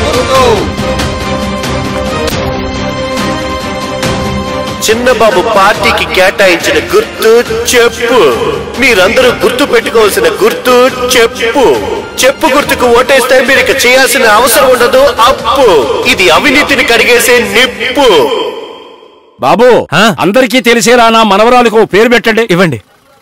చిన్నబాబు పార్టీకి కేటాయించిన గుర్తు చెప్పు మీరందరూ గుర్తు పెట్టుకోవాల్సిన గుర్తు చెప్పు చెప్పు గుర్తుకు ఓటేస్తే మీరు ఇక చేయాల్సిన అవసరం ఉండదు అప్పు ఇది అవినీతిని కడిగేసే నిప్పు బాబు అందరికీ తెలిసేలా నా మనవరాలకు ఓ పేరు పెట్టండి ఇవ్వండి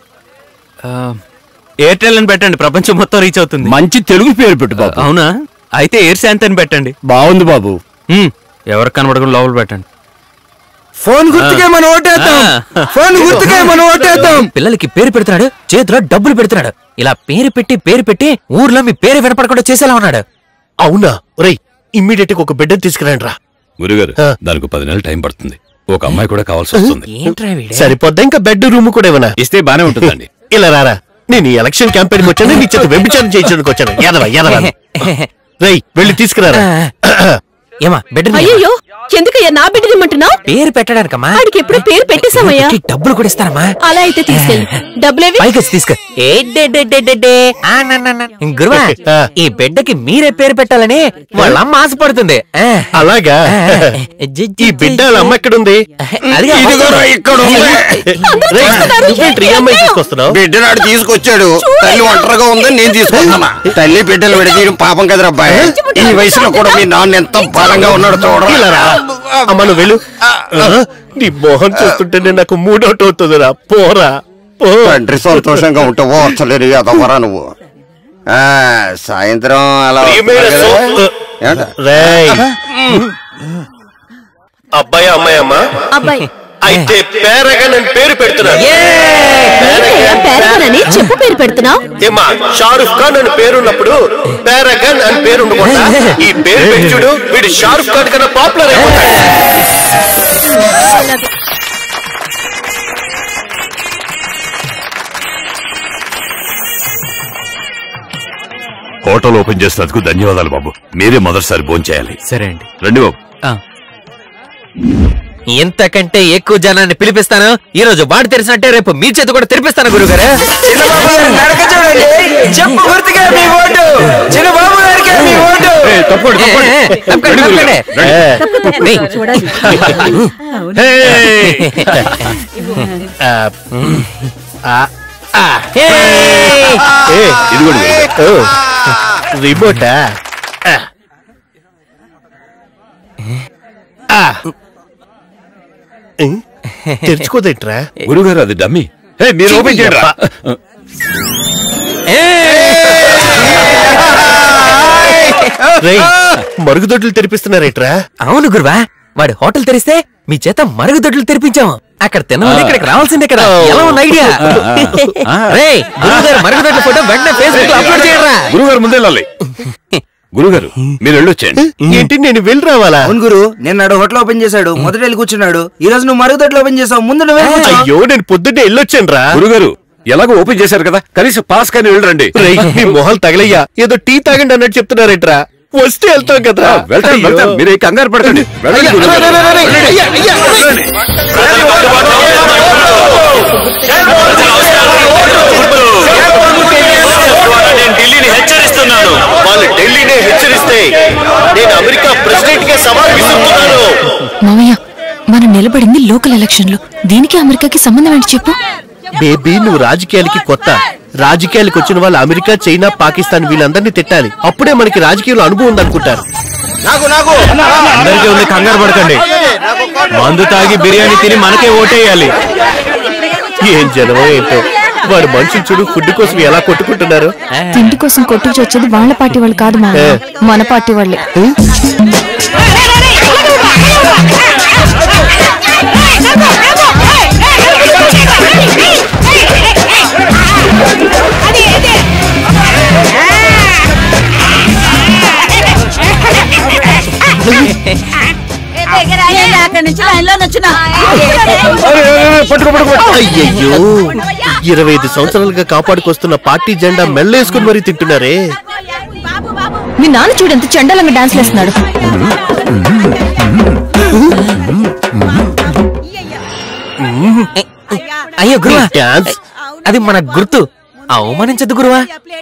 ఎయిర్టెల్ అని పెట్టండి ప్రపంచం మొత్తం రీచ్ అవుతుంది మంచి తెలుగు పేరు పెట్టు బాబు అవునా అయితే ఎయిర్ శాంతి అని పెట్టండి బాగుంది బాబు ఎవరికి కనబడకుండా లోపల పెట్టండి ఫోన్ గుర్తుకే మనం ఓటేద్దాం ఫోన్ గుర్తుకే మనం ఓటేద్దాం పిల్లలకి పేరు పెడుతున్నాడు చేతిలో డబ్బులు పెడుతున్నాడు ఇలా పేరు పెట్టి పేరు పెట్టి ఊర్లో మీ పేరు వినపడకుండా చేసేలా ఉన్నాడు అవునా ఒరేయ్ ఇమ్మీడియట్ గా ఒక బిడ్డను తీసుకురండి రా గురుగారు దానికి పది నెలలు టైం పడుతుంది ఒక అమ్మాయి కూడా కావాల్సి వస్తుంది సరిపోద్దా ఇంకా బెడ్ రూమ్ కూడా ఏమన్నా ఇస్తే బానే ఉంటుందండి ఇలా రారా నేను ఈ ఎలక్షన్ క్యాంపెయిన్ వచ్చాను నీ చేత వ్యభిచారం చేయించడానికి వచ్చాను ఎదవా ఎదవా రై వెళ్ళి తీసుకురారా ఏమా బిడ్డ అయ్యో ఎందుకయ్యా నా బిడ్డ ఇమ్మంటున్నావు పేరు పెట్టడానికమ్మా ఆడికి ఎప్పుడు పేరు పెట్టేశామయ్యా పెట్టి డబ్బులు కూడా ఇస్తారమ్మా అలా అయితే తీసుకెళ్ళి డబ్బులేవి పైకి వచ్చి తీసుకో ఏ డే డే డే డే డే. ఆ, నా, నా, నా. గురువా ఈ బిడ్డకి మీరే పేరు పెట్టాలని వాళ్ళ అమ్మ ఆశపడుతుంది ఆ. అలాగా ఈ బిడ్డ వాళ్ళ అమ్మ ఎక్కడుంది అదిగా ఇదిగోరా ఇక్కడ ఉంది. రేయ్, నువ్వేంటి ఈ అమ్మాయి తీసుకొస్తున్నావు బిడ్డనాడు తీసుకొచ్చాడు తల్లి ఒంటరిగా ఉందని నేను తీసుకొస్తున్నా తల్లి బిడ్డలు విడదీయడం పాపం కదరా అబ్బాయి ఈ వయసులో కూడా మీ నాన్న ఎంత బలంగా ఉన్నాడు చూడరా అమ్మ నువ్వు వెళ్ళు ఆ, నీ మొహం చూస్తుంటేనే నాకు మూడౌట్ అవుతుందిరా పోరా పో తండ్రి సంతోషంగా ఉంటావు ఓర్చలేరు అదవరా నువ్వు ఆ సాయంత్రం అలా ప్రియమైన వస్తున్నారు సో- కదా? ఏంట? రేయ్ అబ్బాయి అమ్మాయి అమ్మా అబ్బాయి అయితే పేరగన్ అని పేరు పెడుతున్నాను పేరని చెప్పు పేరు పెడుతున్నావు ఏమా షారుఖ్ ఖాన్ అని పేరున్నప్పుడు పేరగన్ అని పేరు ఉండకుండా ఈ పేరు పెట్టి చూడు వీడు షారుఖ్ ఖాన్ కన్నా పాపులర్ అయిపోతాడు హోటల్ ఓపెన్ చేసినందుకు ధన్యవాదాలు బాబు మీరే మొదటిసారి భోంచేయాలి సరే అండి రండి బాబు ఇంతకంటే ఎక్కువ జనాన్ని పిలిపిస్తాను ఈ రోజు వాడు తెరిచినట్టే రేపు మీ చేతి కూడా తెరిపిస్తాను గురుగారు నడక చూడండి చెప్పు గుర్తుగా మీ ఓటు చిన్నబాబు గారికి మీ ఓటు తప్పండి తప్పండి తప్పండి రిమోటా తెరుచుకోదేంట్రా గురుగారు అది డమ్మి హే, మీరు ఓపెన్ చేయరా రేయ్, మరుగుదొడ్లు తెరిపిస్తున్నారేట్రా అవును గురువా వాడి హోటల్ తెరిస్తే మీ చేత మరుగుదొడ్లు తెరిపించాం అక్కడ తినమని ఇక్కడికి రావాల్సిందే కదా ఎలా ఉన్న ఐడియా రే గురుగారు మరుగుదొడ్ల ఫోటో వెంటనే ఫేస్బుక్ లో అప్లోడ్ చేయరా గురుగారు ముందే వెళ్ళాలి గురుగారు మీరు వెళ్ళొచ్చేయండి ఏంటి నేను వెళ్ళి రావాలా అవును గురు నిన్నాడు హోటల్ ఓపెన్ చేశాడు మొదట వెళ్ళి కూర్చున్నాడు ఈ రోజు నువ్వు మరుగుదొడ్లు ఓపెన్ చేసావు ముందు నువ్వే కూర్చో. అయ్యో నేను పొద్దున్నే వెళ్ళొచ్చాను రా గురుగారు ఎలాగో ఓపెన్ చేశారు కదా కనీసం పాస్ కానీ వెళ్ళరండి మీ మొహాలు తగలయ్యా ఏదో టీ తాగండి అన్నట్టు చెప్తున్నారేట్రా వస్తే వెళ్తాం కదా వెళ్తాం అయ్యో. వెళ్తాం మీరు ఏం కంగారు పడకండి వెళ్ళండి అయ్యా, గురుగారు. రే, రే, రే, రే, వెళ్ళండి. అయ్యా, అయ్యా, వెళ్ళండి. నేను ఢిల్లీని హెచ్చరిస్తున్నాను వాళ్ళు ఢిల్లీనే హెచ్చరిస్తే నేను అమెరికా ప్రెసిడెంట్ గా సవాల్ విసురుతున్నాను మామయ్య మనం నిలబడింది లోకల్ ఎలక్షన్లు దీనికి అమెరికాకి సంబంధం ఏంటి చెప్పు బేబీ నువ్వు రాజకీయాలకి కొత్త రాజకీయాలకు వచ్చిన వాళ్ళు అమెరికా చైనా పాకిస్తాన్ వీళ్ళందరినీ తిట్టాలి అప్పుడే మనకి రాజకీయంలో అనుభవం ఉందనుకుంటారు నాకు నాకు అందరికీ ఉంది కంగారు పడకండి మందు తాగి బిర్యానీ తిని మనకే ఓటేయాలి ఏం జనమో ఏంటో వాడు మనుషులు చూడు ఫుడ్ కోసం ఎలా కొట్టుకుంటున్నారు తిండి కోసం కొట్టుకు వచ్చేది వాళ్ళ పార్టీ వాళ్ళు కాదు మామయ్య మన పార్టీ వాళ్ళే అక్కడి నుంచి లైన్ లో నచ్చున్నా అయ్యయ్యో ఇరవై ఐదు సంవత్సరాలుగా కాపాడుకొస్తున్న పార్టీ జెండా మెల్లేసుకుని మరీ తింటున్నారే మీ నాన్న చూడు ఎంత చండాలంగా డాన్స్ వేస్తున్నాడు అయ్యో గురువా డాన్స్ అది మన గుర్తు అవమానించద్దు గురువా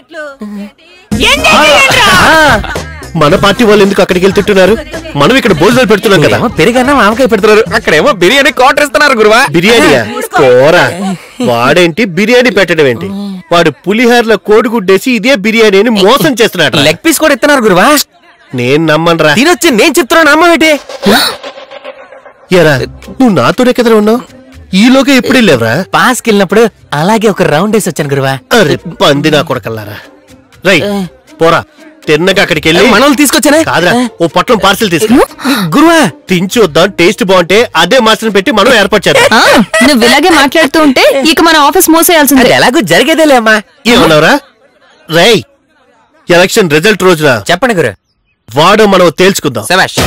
మన పార్టీ వాళ్ళు ఎందుకు అక్కడికి వెళ్లి తింటున్నారు మనం ఇక్కడ భోజనాలు పెడుతున్నాం కదా పెరిగన్నా ఆవకాయ పెడుతున్నారు అక్కడేమో బిర్యానీ క్వార్టర్ ఇస్తున్నారు గురువా బిర్యానీయా పోరా వాడేంటి బిర్యానీ పెట్టడం ఏంటి వాడు పులిహోరలో కోడిగుడ్డేసి ఇదే బిర్యానీ అని మోసం చేస్తున్నాడు లెగ్ పీస్ కూడా ఇస్తున్నారు గురువా నేను నమ్మనరా తినొచ్చి నేను చెప్తున్నాను అమ్మేటి ఎరా నువ్వు నాతోనే కదా ఉన్నావు ఈలోగా ఎప్పుడు వెళ్ళావురా పాస్కి వెళ్ళినప్పుడు అలాగే ఒక రౌండ్ వేసి వచ్చాను గురువా అరే పంది నా కొడకల్లారా రై పోరా తిన్నగా అక్కడికి వెళ్ళి మనల్ని తీసుకొచ్చానే కాదురా ఓ పొట్లం పార్సిల్ తీసుకు గురువా తించొద్దాం టేస్ట్ బాగుంటే అదే మాస్టర్ పెట్టి మనం ఏర్పాటు చేద్దాం ఆ, నువ్వు ఇలాగే మాట్లాడుతూ ఉంటే ఇక మన ఆఫీస్ మూసేయాల్సిందే ఎలాగో జరిగేదేలే అమ్మా ఏమన్నావురా రై ఎలక్షన్ రిజల్ట్ రోజున చెప్పండి గురు వాడు మనం తేల్చుకుందాం శభాష్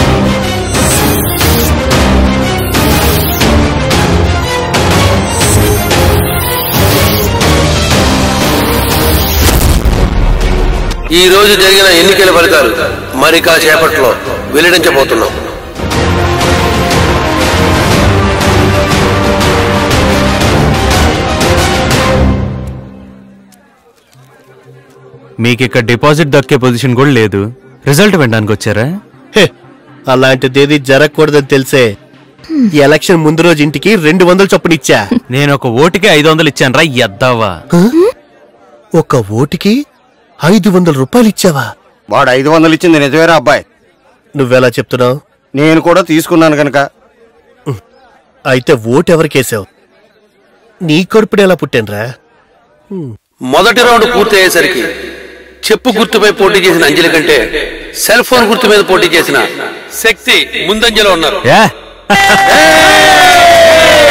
ఈ రోజు జరిగిన ఎన్నికల ఫలితాలు మరి కాసేపట్లో వెల్లడించబోతున్నాం మీకు ఇక్కడ డిపాజిట్ దక్కే పొజిషన్ కూడా లేదు రిజల్ట్ వినడానికి వచ్చారా హే, అలాంటిదేది జరగకూడదని తెలిసే ఎలక్షన్ ముందు రోజు ఇంటికి రెండు వందలు చొప్పున ఇచ్చా నేను ఒక ఓటుకి ఐదు వందలు ఇచ్చాను రా ఎద్దావా ఒక ఓటుకి ఐదు వందల రూపాయలు ఇచ్చావా వాడు ఐదు వందలు ఇచ్చింది నిజమేరా అబ్బాయి నువ్వెలా చెప్తున్నావు నేను కూడా తీసుకున్నాను కనుక అయితే ఓటు ఎవరికేసావు నీ కడుపుడు ఎలా పుట్టానురా మొదటి రౌండ్ పూర్తి అయ్యేసరికి చెప్పు గుర్తుపై పోటీ చేసిన అంజలి కంటే సెల్ ఫోన్ గుర్తు మీద పోటీ చేసిన శక్తి ముందంజలో ఉన్నారు ఏ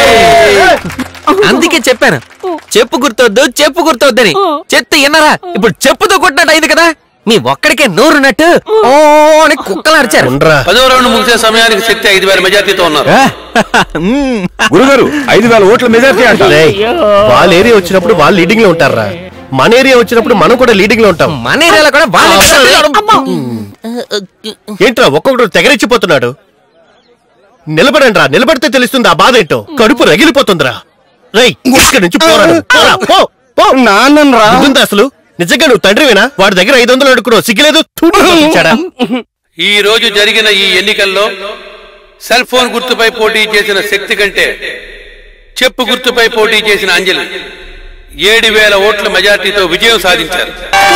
అందుకే చెప్పాను చెప్పు గుర్తొద్దు చెప్పు గుర్తొద్దని చెత్త విన్నరా ఇప్పుడు చెప్పుతో కొట్టినట్టు అయింది కదా మీ ఒక్కడికే నోరున్నట్టు ఓ అని కుక్కలు అరిచారు పదో రౌండ్ ముగిసే సమయానికి శక్తి ఐదు వేల మెజార్టీతో ఉన్నారు గురుగారు ఐదు వేల ఓట్ల మెజార్టీ రేయ్, వాళ్ళ ఏరియా వచ్చినప్పుడు వాళ్ళు లీడింగ్ లో ఉంటారా మన ఏరియా వచ్చినప్పుడు మనం కూడా లీడింగ్ లో ఉంటాం మన ఏరియాలో కూడా ఏంట్రా ఒక్కొక్కడు తెగరెచ్చిపోతున్నాడు నిలబడండి రా నిలబడితే తెలుస్తుంది ఆ బాధ ఏంటో కడుపు రగిలిపోతుందిరా రై ఇక్కడి నుంచి పోరాడు పోరా, పో, పో. బుద్ధుందా అసలు నిజంగా నువ్వు తండ్రివేనా వాడి దగ్గర ఐదు వందలు అడుగున్నావు సిగ్గులేదు థూ, ఇచ్చాడా? ఈ రోజు జరిగిన ఈ ఎన్నికల్లో సెల్ ఫోన్ గుర్తుపై పోటీ చేసిన శక్తి కంటే చెప్పు గుర్తుపై పోటీ చేసిన అంజలి ఏడు వేల ఓట్ల మెజార్టీతో విజయం సాధించారు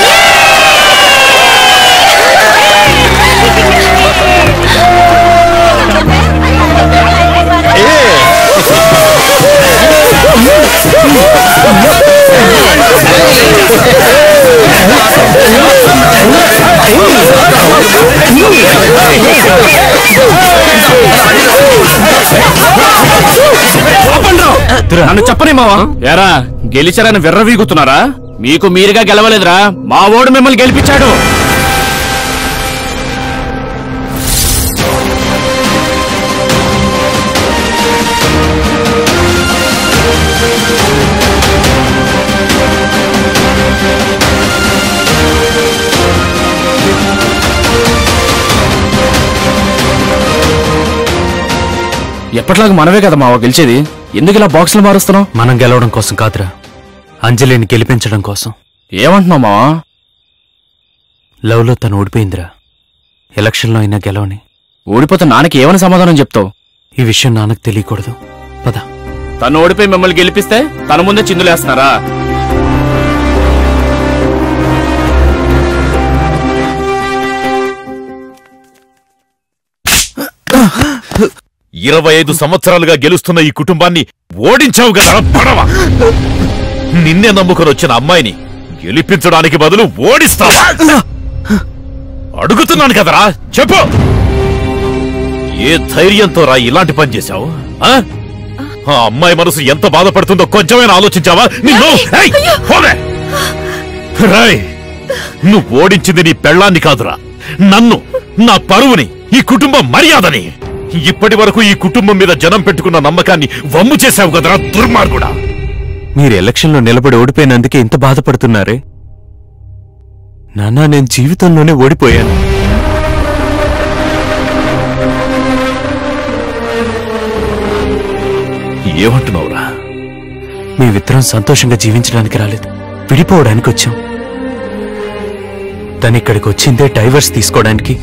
నన్ను చెప్పని మావా ఎరా గెలిచారని విర్రవీగుతున్నారా మీకు మీరుగా గెలవలేదురా మా ఓడు మిమ్మల్ని గెలిపించాడు ఎప్పటిలాగా మనమే కదా మావా గెలిచేది ఎందుకు ఇలా బాక్సులు మారుస్తున్నావు మనం గెలవడం కోసం కాదురా అంజలిని గెలిపించడం కోసం ఏమంటున్నావు మావా లవ్లో తను ఓడిపోయిందిరా ఎలక్షన్లో అయినా గెలవని ఓడిపోతే నాన్నకి ఏమని సమాధానం చెప్తావు ఈ విషయం నాన్నకు తెలియకూడదు పద తను ఓడిపోయి మిమ్మల్ని గెలిపిస్తే తన ముందే చిందులేస్తున్నారా ఇరవై ఐదు సంవత్సరాలుగా గెలుస్తున్న ఈ కుటుంబాన్ని ఓడించావు కదా పడవ నిన్నే నమ్ముకొని వచ్చిన అమ్మాయిని గెలిపించడానికి బదులు ఓడిస్తావా అడుగుతున్నాను కదరా చెప్పు ఏ ధైర్యంతో రా ఇలాంటి పని చేశావు ఆ? ఆ అమ్మాయి మనసు ఎంత బాధపడుతుందో కొంచెమైనా ఆలోచించావా నిన్ను ఏయ్, పోవే. రాయ్ నువ్వు ఓడించింది నీ పెళ్ళాన్ని కాదురా నన్ను నా పరువుని ఈ కుటుంబ మర్యాదని ఇప్పటి వరకు ఈ కుటుంబం మీద జనం పెట్టుకున్న నమ్మకాన్ని వమ్ము చేశావు కదరా దుర్మార్గుడా మీరు ఎలక్షన్లో నిలబడి ఓడిపోయినందుకే ఇంత బాధపడుతున్నారే నాన్న నేను జీవితంలోనే ఓడిపోయాను ఏమంటున్నావురా మీ విత్తనం సంతోషంగా జీవించడానికి రాలేదు విడిపోవడానికి వచ్చాం తను ఇక్కడికి వచ్చిందే డైవర్స్ తీసుకోవడానికి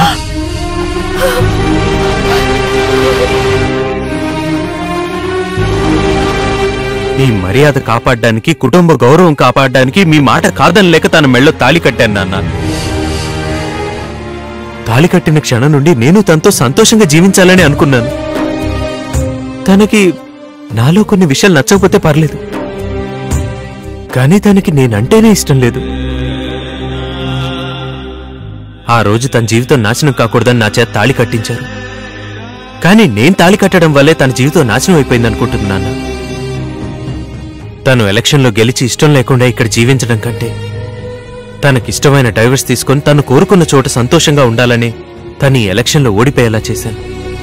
ఈ మర్యాద కాపాడడానికి కుటుంబ గౌరవం కాపాడడానికి మీ మాట కాదని లేక తన మెళ్ళో తాళి కట్టాను నాన్న తాళి కట్టిన క్షణం నుండి నేను తనతో సంతోషంగా జీవించాలని అనుకున్నాను తనకి నాలో కొన్ని విషయాలు నచ్చకపోతే పర్లేదు కానీ తనకి నేనంటేనే ఇష్టం లేదు ఆ రోజు తన జీవితం నాశనం కాకూడదని నా చేత తాళి కట్టించారు కానీ నేను తాళి కట్టడం వల్లే తన జీవితం నాశనం అయిపోయింది అనుకుంటున్నాను తను ఎలక్షన్లో గెలిచి ఇష్టం లేకుండా ఇక్కడ జీవించడం కంటే తనకిష్టమైన డైవర్స్ తీసుకొని తను కోరుకున్న చోట సంతోషంగా ఉండాలని తను ఈ ఎలక్షన్లో ఓడిపోయేలా చేశాను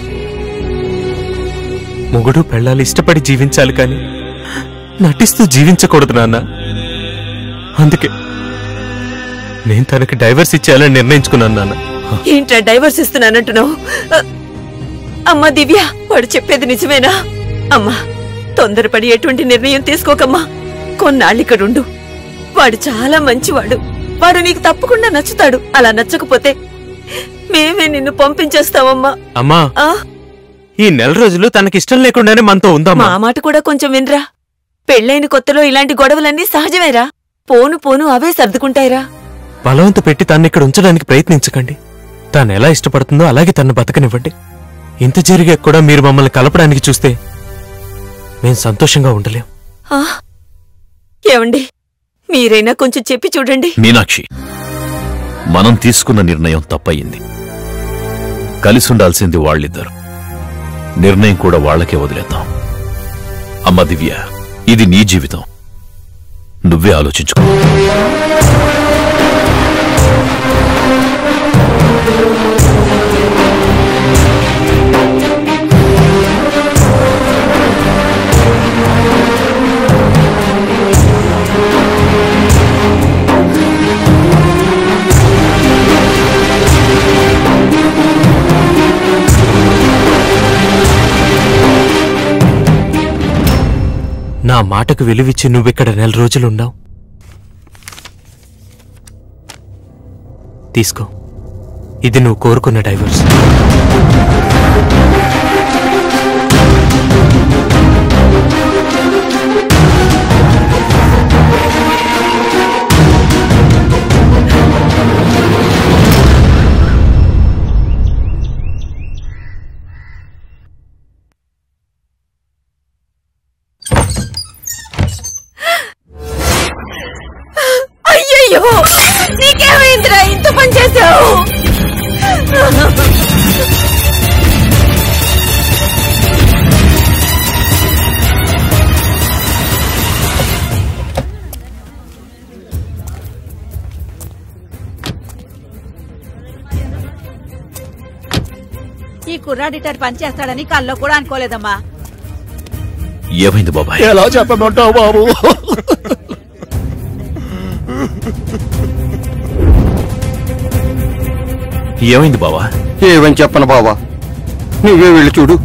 మొగుడు పెళ్ళాలి ఇష్టపడి జీవించాలి కానీ నటిస్తూ జీవించకూడదు నాన్న అందుకే నేను తనకి డైవర్స్ ఇచ్చేయాలని నిర్ణయించుకున్నాను నాన్న ఏంట్రా డైవర్స్ ఇస్తున్నానంటున్నావు అ- అమ్మా దివ్య వాడు చెప్పేది నిజమేనా అమ్మా తొందరపడి ఎటువంటి నిర్ణయం తీసుకోకమ్మా కొన్నాళ్ళిక్కడుండు వాడు చాలా మంచివాడు వాడు నీకు తప్పకుండా నచ్చుతాడు అలా నచ్చకపోతే మేమే నిన్ను పంపించేస్తామమ్మా అమ్మా ఆ ఈ నెల రోజులు తనకిష్టం లేకుండానే మనతో ఉందమ్మా మా మాట కూడా కొంచెం వినరా పెళ్ళైన కొత్తలో ఇలాంటి గొడవలన్నీ సహజమేరా పోను పోను అవే సర్దుకుంటాయిరా బలవంత పెట్టి తన్ని ఇక్కడ ఉంచడానికి ప్రయత్నించకండి తాను ఎలా ఇష్టపడుతుందో అలాగే తను బతకనివ్వండి ఇంత జరిగా కూడా మీరు మమ్మల్ని కలపడానికి చూస్తే మేం సంతోషంగా ఉండలేం ఆ ఏమండి మీరైనా కొంచెం చెప్పి చూడండి మీనాక్షి మనం తీసుకున్న నిర్ణయం తప్పయింది కలిసి ఉండాల్సింది వాళ్ళిద్దరు నిర్ణయం కూడా వాళ్ళకే వదిలేద్దాం అమ్మ దివ్య ఇది నీ జీవితం నువ్వే ఆలోచించుకో నా మాటకు విలువిచ్చి నువ్విక్కడ నెల రోజులున్నావు తీసుకో ఇది నువ్వు కోరుకున్న డైవర్స్ అయ్యయ్యో నీకేమైందిరా ఇంత పని చేసావు ఈ కుర్రాడిటర్ పని చేస్తాడని కల్లో కూడా అనుకోలేదమ్మా ఏమైంది బాబాయ్ ఎలా చెప్పమంటావు బాబు ఏమైంది బావా ఏమని చెప్పను బావా నువ్వే వెళ్ళి చూడు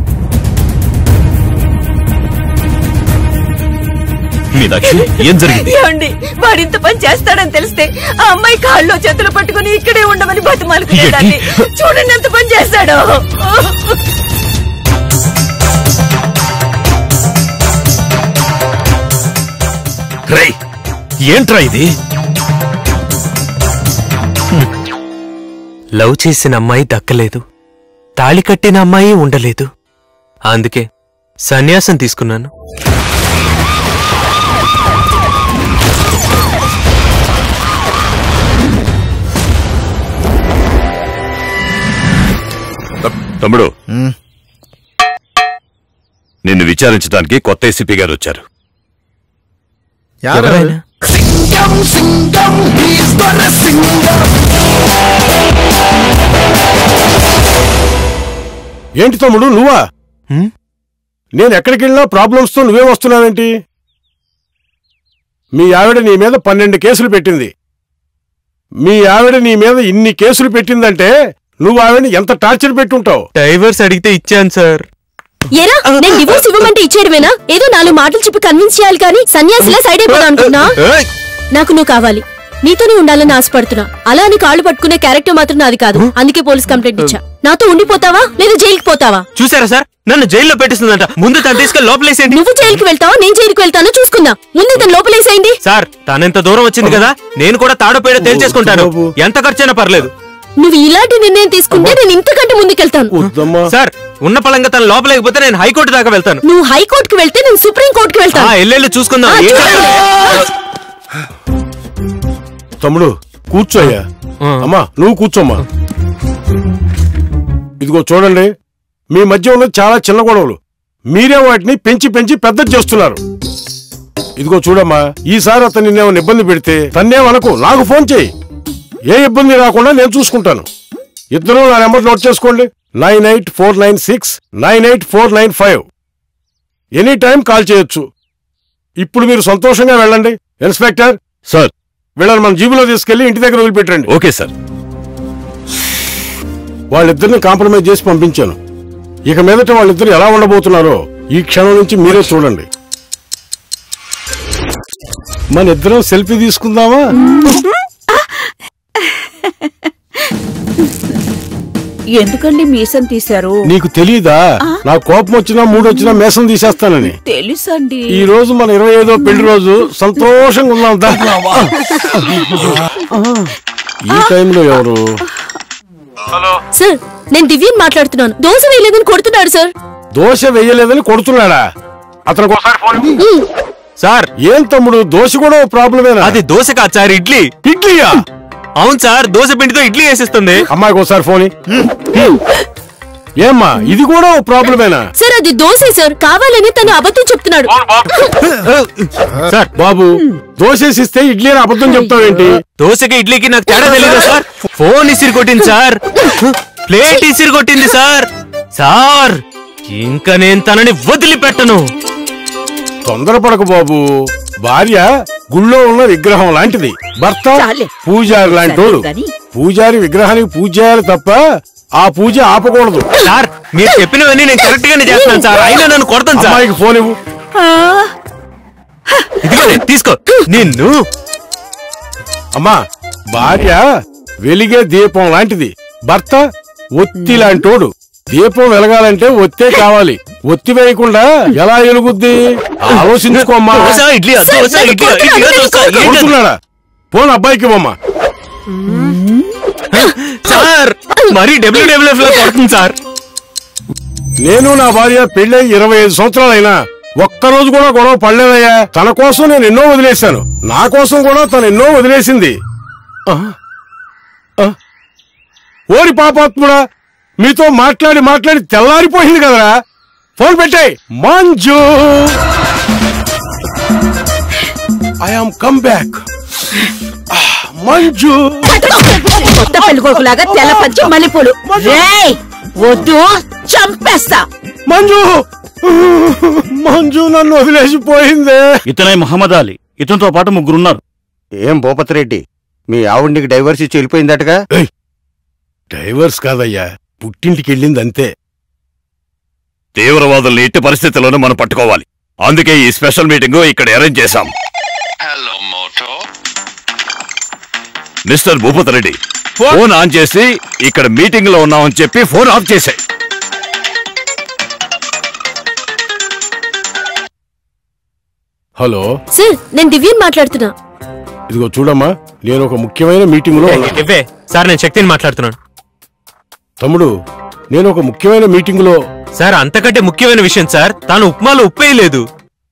మీనాక్షి ఏం జరిగింది ఏమండి వాడింత పని చేస్తాడని తెలిస్తే ఆ అమ్మాయి కాళ్ళు చేతులు పట్టుకుని ఇక్కడే ఉండమని బతిమాలుకునేదాన్ని చూడండి ఎంత పని చేశాడో రేయ్ ఏంట్రా ఇది లవ్ చేసిన అమ్మాయి దక్కలేదు తాళి కట్టిన అమ్మాయి ఉండలేదు అందుకే సన్యాసం తీసుకున్నాను తమ్ముడు నిన్ను విచారించడానికి కొత్త ఏసీపీ గారు వచ్చారు ఎవరైనా ఏంటి తమ్ముడు నువ్వా నేను ఎక్కడికి వెళ్ళినా ప్రాబ్లమ్స్ తో నువ్వే వస్తున్నావేంటి మీ ఆవిడ నీ మీద పన్నెండు కేసులు పెట్టింది మీ ఆవిడ నీ మీద ఇన్ని కేసులు పెట్టిందంటే నువ్వు ఆవిడని ఎంత టార్చర్ పెట్టుంటావు డైవర్స్ అడిగితే ఇచ్చాను సార్ ఎరా నేను డివోర్స్ ఇవ్వమంటే ఇచ్చేయడమేనా ఏదో నాలుగు మాటలు చెప్పి కన్విన్స్ చేయాలి కానీ సన్యాసిలా సైడ్ అయిపోదా అనుకున్నా నాకు నువ్వు కావాలి నీతోనే ఉండాలని ఆశపడుతున్నా అలా అని కాళ్ళు పట్టుకునే క్యారెక్టర్ మాత్రం నాది కాదు అందుకే పోలీస్ కంప్లైంట్ ఇచ్చా నాతో ఉండిపోతావా లేదా జైలుకి పోతావా చూసారా సార్ నన్ను జైల్లో పెట్టిస్తుందంట ముందు తను తీసుకెళ్ళి లోపలేసేయండి నువ్వు జైలుకి వెళ్తావా నేను జైలుకి వెళ్తానో చూసుకుందాం ముందు తను లోపలేసేయండి సార్ తనెంత దూరం వచ్చింది కదా నేను కూడా తాడోపేడ తేల్చేసుకుంటాను ఎంత ఖర్చైనా పర్లేదు నువ్వు ఇలాంటి నిర్ణయం తీసుకుంటే నేను ఇంతకంటే ముందుకెళ్తాను సార్ ఉన్న పలంగా తన లోపలేకపోతే నేను హైకోర్టు దాకా వెళ్తాను నువ్వు హైకోర్టుకి వెళ్తే నేను సుప్రీం కోర్టుకి ఆ, వెళ్తాను ఎల్లెళ్ళి చూసుకుందాం ఆ, ఏం చూడండి. తమ్ముడు కూర్చోయ్యా అమ్మా నువ్వు కూర్చోమ్మా ఇదిగో చూడండి మీ మధ్య ఉన్నది చాలా చిన్న గొడవలు మీరే వాటిని పెంచి పెంచి పెద్ద చేస్తున్నారు ఇదిగో చూడమ్మా ఈసారి అతన్ని నేను ఇబ్బంది పెడితే తన్నేమనకు నాకు ఫోన్ చేయి ఏ ఇబ్బంది రాకుండా నేను చూసుకుంటాను ఇద్దరు నా నెంబర్ నోట్ చేసుకోండి nine eight four nine six nine eight four nine five any time call చేయొచ్చు ఇప్పుడు మీరు సంతోషంగా వెళ్ళండి ఇన్స్పెక్టర్ సార్ వీళ్ళని మన జీబులో తీసుకెళ్లి ఇంటి దగ్గర వదిలిపెట్టండి ఓకే సార్ వాళ్ళిద్దరిని కాంప్రమైజ్ చేసి పంపించాను ఇక మీదట వాళ్ళిద్దరు ఎలా ఉండబోతున్నారో ఈ క్షణం నుంచి మీరే చూడండి మన ఇద్దరం సెల్ఫీ తీసుకుందామా ఎందుకండి మీసం తీశారు నీకు తెలీదా నా కోపం వచ్చినా మూడు వచ్చినా మేసం తీసేస్తానని తెలుసండి ఈ రోజు మన ఇరవై ఐదో పెళ్లి రోజు సంతోషంగా ఉన్నాం దా. ఈ టైంలో ఎవరు సార్ నేను దివ్యని మాట్లాడుతున్నాను దోశ వేయలేదని కొడుతున్నాడు సార్ దోశ వేయలేదని కొడుతున్నాడా అతనికి ఒకసారి ఫోన్ సార్ ఏం తమ్ముడు దోశ కూడా ఓ ప్రాబ్లమేనా అది దోశ కాదు సార్ ఇడ్లీ ఇడ్లీయా అవును సార్ దోశ పిండితో ఇడ్లీ వేసిస్తుంది అమ్మాయికి ఒకసారి ఫోన్ ఇ. ఏమ్మా ఇది కూడా ఓ ప్రాబ్లమేనా సార్ అది దోశ సార్ కావాలని తను అబద్ధం చెప్తున్నాడు సార్ బాబు దోశేసిస్తే ఇడ్లీ అని అబద్ధం చెప్తావేంటి దోశకి ఇడ్లీకి నాకు తేడా తెలియదు సార్ ఫోన్ ఇసిరి కొట్టింది సార్ ప్లేట్ ఇసిరి కొట్టింది సార్ సార్ ఇంకా నేను తనని వదిలిపెట్టను తొందరపడకు బాబు భార్య గుళ్ళో ఉన్న విగ్రహం లాంటిది భర్త పూజారి లాంటి గాని. పూజారి విగ్రహానికి పూజ చేయాలి తప్ప ఆ పూజ ఆపకూడదు సార్ మీరు చెప్పినవన్నీ నేను కరెక్ట్ గానే చేస్తున్నాను సార్ అయినా నన్ను కొడతాను సార్ అమ్మాయికి ఫోన్ ఇవ్వు ఇదిగోనే తీసుకో నిన్ను అమ్మా భార్య వెలిగే దీపం లాంటిది భర్త ఒత్తి లాంటోడు దీపం వెలగాలంటే ఒత్తే కావాలి ఒత్తి వేయకుండా ఎలా వెలుగుద్ది ఆలోచించుకోమ్మా దోశ, ఇడ్లీ, దోశ, ఇడ్లీ, ఇడ్లీ, దోశ, ఏంటది? కొడుతున్నాడా ఫోన్ అబ్బాయికి ఇవ్వమ్మా సార్ మరీ డబ్ల్యూడబ్ల్యూఎఫ్ లో కొడుతుంది సార్ నేను నా భార్య పెళ్ళై ఇరవై ఐదు సంవత్సరాలైనా ఒక్కరోజు కూడా గొడవ పడలేదయ్యా తన కోసం నేను ఎన్నో వదిలేశాను నా కోసం కూడా తను ఎన్నో వదిలేసింది ఆ? ఆ? ఓరి పాపాత్ముడా మీతో మాట్లాడి మాట్లాడి తెల్లారిపోయింది కదరా ఫోన్ పెట్టాయి Manju I am come back Manju కొత్త పెళ్లి కొడుకులాగా తెల్ల పంచి మల్లెపూలు రేయ్ వద్దు చంపేస్తా మంజు మంజు నన్ను వదిలేసిపోయిందే ఇతనే మహమ్మద్ అలీ ఇతనితో పాటు ముగ్గురున్నారు ఏం భూపతి రెడ్డి మీ ఆవిడ్నికి డైవర్స్ ఇచ్చి వెళ్ళిపోయిందటగా డైవర్స్ కాదయ్యా పుట్టింటికి వెళ్ళింది అంతే తీవ్రవాదుల్ని ఎట్టి పరిస్థితుల్లోనూ మనం పట్టుకోవాలి అందుకే ఈ స్పెషల్ మీటింగ్ ఇక్కడ అరేంజ్ చేశాం Mister Bhupathi Reddy phone on చేసి ఇక్కడ మీటింగ్ లో ఉన్నామని చెప్పి ఫోన్ ఆఫ్ చేశాయి హలో సార్ నేను దివ్యన్ మాట్లాడుతున్నా ఇదిగో చూడమ్మా నేను ఒక ముఖ్యమైన మీటింగ్ లో ఉన్నా. ఇవ్వే సార్ నేను శక్తిని మాట్లాడుతున్నాను తమ్ముడు నేను ఒక ముఖ్యమైన మీటింగ్ లో సార్ అంతకంటే ముఖ్యమైన విషయం సార్ తాను ఉప్మాలో ఉప్పే లేదు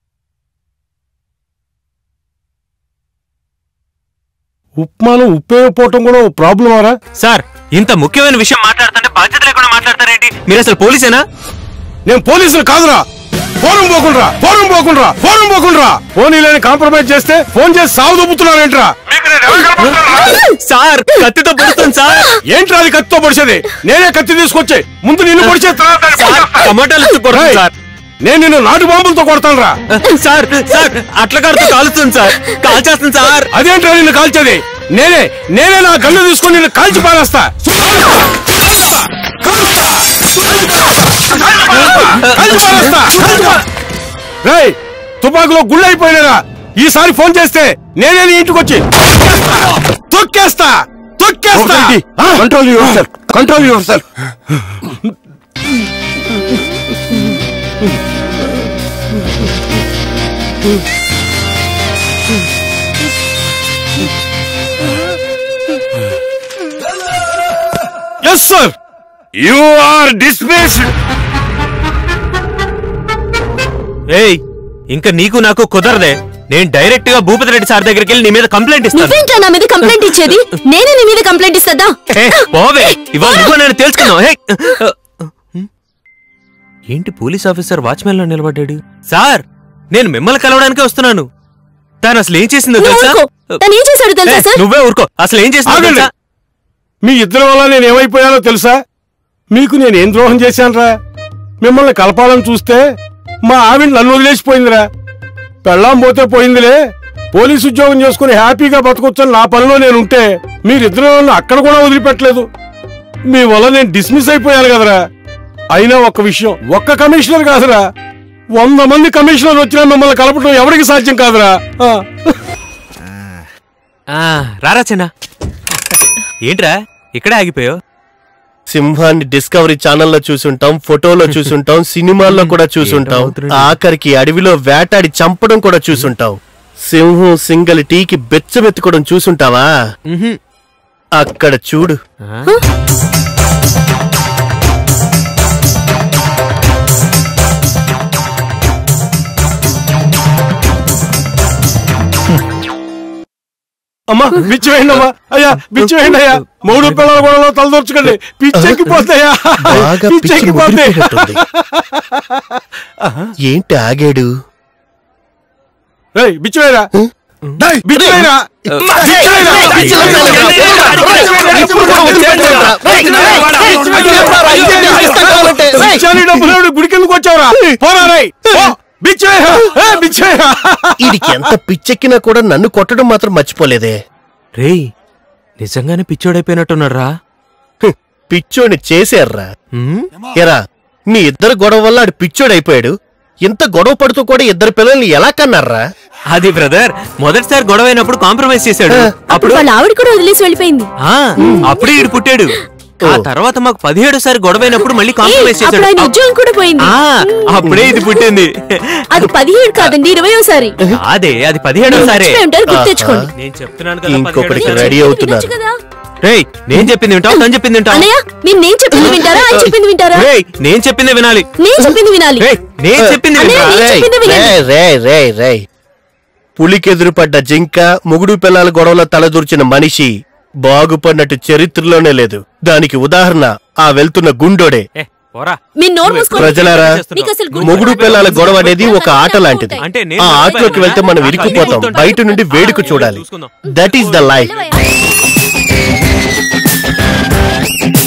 ఉప్మాలో ఉప్పేయకపోవటం కూడా ఓ ప్రాబ్లం ఆరా సార్ ఇంత ముఖ్యమైన విషయం మాట్లాడుతుంటే బాధ్యత లేకుండా మాట్లాడతారేంటి మీరు అసలు పోలీసేనా నేను పోలీసులు కాదురా ఫోరం పోకుండా ఫోరం పోకుండా ఫోరం పోకుండా ఫోన్ లేని కాంప్రమైజ్ చేస్తే ఫోన్ చేసి సాగు దొబ్బుతున్నారేంట్రా సార్ కత్తితో పొడుతుంది సార్ ఏంట్రా అది కత్తితో పొడిచేది నేనే కత్తి తీసుకొచ్చి ముందు నిన్ను పొడిచే తర్వాత దాన్ని సార్, పొడిచేస్తా. టమాటాలు ఎత్తు కొడతాను రేయ్, సార్. నేను నిన్ను నాటు బాంబులతో కొడతాను రా సార్ సార్ అట్ల కాడుతో కాలుస్తుంది సార్ కాల్చేస్తుంది సార్ అదేంట్రా నిన్ను కాల్చేది నేనే నేనే నా గన్ను తీసుకొని నిన్ను కాల్చి పారేస్తా రేయ్ తుపాకులో గుళ్ళు అయిపోయినారా ఈసారి ఫోన్ చేస్తే నేనే నీ ఇంటికి వచ్చి తొక్కేస్తా తొక్కేస్తా control yourself control yourself yes sir you are dismissed ఏయ్ ఇంకా నీకు నాకు కుదరదే నేను డైరెక్ట్ గా భూపతి రెడ్డి సార్ దగ్గరికి వెళ్ళి నీ మీద కంప్లైంట్ ఇస్తాను నువ్వేంట్రా నా మీద కంప్లైంట్ ఇచ్చేది నేనే నీ మీద కంప్లైంట్ ఇస్తుందా ఏ, పోవే ఇవాళ నువ్వు నేను తెలుసుకుందాం హే ఏంటి పోలీస్ ఆఫీసర్ వాచ్మెన్ లో నిలబడ్డాడు సార్ నేను మిమ్మల్ని కలవడానికే వస్తున్నాను తను అసలు ఏం చేసిందో నువ్వు తెలుసా ఊరుకో. తను ఏం చేశాడో తెలుసా ఏ, సార్ నువ్వే ఊరుకో అసలు ఏం చేసిందో ఆగండి. తెలుసా మీ ఇద్దరి వల్ల నేను ఏమైపోయానో తెలుసా మీకు నేను ఏం ద్రోహం చేశానురా మిమ్మల్ని కలపాలని చూస్తే మా ఆవిడ నన్ను వదిలేసిపోయిందిరా పెళ్ళాం పోతే పోయిందిలే పోలీసు ఉద్యోగం చేసుకుని హ్యాపీగా బతకొచ్చని నా పనిలో నేను ఉంటే మీరిద్దరు నన్ను అక్కడ కూడా వదిలిపెట్టలేదు మీ వల్ల నేను డిస్మిస్ అయిపోయాను కదరా అయినా ఒక్క విషయం ఒక్క కమిషనర్ కాదురా వంద మంది కమిషనర్ వచ్చినా మిమ్మల్ని కలపడం ఎవరికి సాధ్యం కాదురా ఆ. ఆ, రారా చిన్న ఏంట్రా ఇక్కడే ఆగిపోయావు సింహాన్ని డిస్కవరీ ఛానల్లో చూసుంటాం ఫోటోలో చూసుంటాం సినిమాల్లో కూడా చూసుంటాం ఆఖరికి అడవిలో వేటాడి చంపడం కూడా చూసుంటాం సింహం సింగల్ టీకి బెచ్చబెత్తుకోవడం చూసుంటావా అక్కడ చూడు అమ్మా బిచ్చి వేయండి అమ్మా అయ్యా బిచ్చి వేయండి అయ్యా మూడు పిల్లల గొడవలో తలదూర్చుకోండి పిచ్చెక్కిపోతాయా బాగా పిచ్చి పిచ్చెక్కిపోతాయి ముదిరిపోయినట్టుంది. ఏంటి ఆగాడు రేయ్, బిచ్చి వేయరా డేయ్, బిచ్చి వేయరా బిచ్చి వేయరా? బిచ్చాని డబ్బులు ఎవడు గుడి కిందకు వచ్చావురా పోరా రేయ్. పో. బిచ్చి వేయరా ఏ, బిచ్చి వేయరా వీడికి ఎంత పిచ్చెక్కినా కూడా నన్ను కొట్టడం మాత్రం మర్చిపోలేదే రేయ్ నిజంగానే పిచ్చోడైపోయినట్టున్నాడు రా పిచ్చోడిని చేశారా ఎరా మీ ఇద్దరు గొడవ వల్ల ఆడు పిచ్చోడైపోయాడు ఇంత గొడవ పడుతూ కూడా ఇద్దరు పిల్లల్ని ఎలా కన్నారా అది బ్రదర్ మొదటిసారి గొడవ అయినప్పుడు కాంప్రమైజ్ చేశాడు అప్పుడు వాళ్ళ ఆవిడ కూడా వదిలేసి వెళ్ళిపోయింది ఆ, అప్పుడే ఈడు పుట్టాడు ఆ తర్వాత మాకు పదిహేడోసారి గొడవ అయినప్పుడు మళ్ళీ కాంప్రమైజ్ అప్పుడు ఆయన చేశాడు ఉద్యోగం కూడా పోయింది ఆ, అప్పుడే ఇది పుట్టింది అది పదిహేడు కాదండి ఇరవయోసారి అదే అది పదిహేడోసారి మర్చిపోయి ఉంటారు, గుర్తు తెచ్చుకోండి. నేను చెప్తున్నాను కదా ఇంకొకటికి పదిహేడోసారి. రెడీ అవుతున్నారు కదా రేయ్ నేను చెప్పింది వింటావు తను చెప్పింది వింటావు అన్నయ్య మీరు నేను చెప్పింది వింటారా ఆయన చెప్పింది వింటారా రేయ్ నేను చెప్పిందే వినాలి నేను చెప్పింది వినాలి రేయ్ నేను చెప్పింది అన్నయ్య, వినరా? నేను చెప్పింది వినండి. రేయ్, రేయ్, రేయ్, రేయ్. పులికెదురుపడ్డ జింక ముగుడు పిల్లల గొడవలో తలదూర్చిన మనిషి బాగుపడినట్టు చరిత్రలోనే లేదు దానికి ఉదాహరణ ఆ వెళ్తున్న గుండోడే పోరా మీరు నోరు మూసుకోండి. ప్రజలారా మీకు అసలు గుర్తు మొగుడు పిల్లల గొడవ అనేది ఒక ఆట లాంటిది అంటే నేను ఆ ఆటలోకి వెళ్తే మనం ఇరుక్కుపోతాం బయట నుండి వేడుక చూడాలి దట్ ఈస్ ద లైఫ్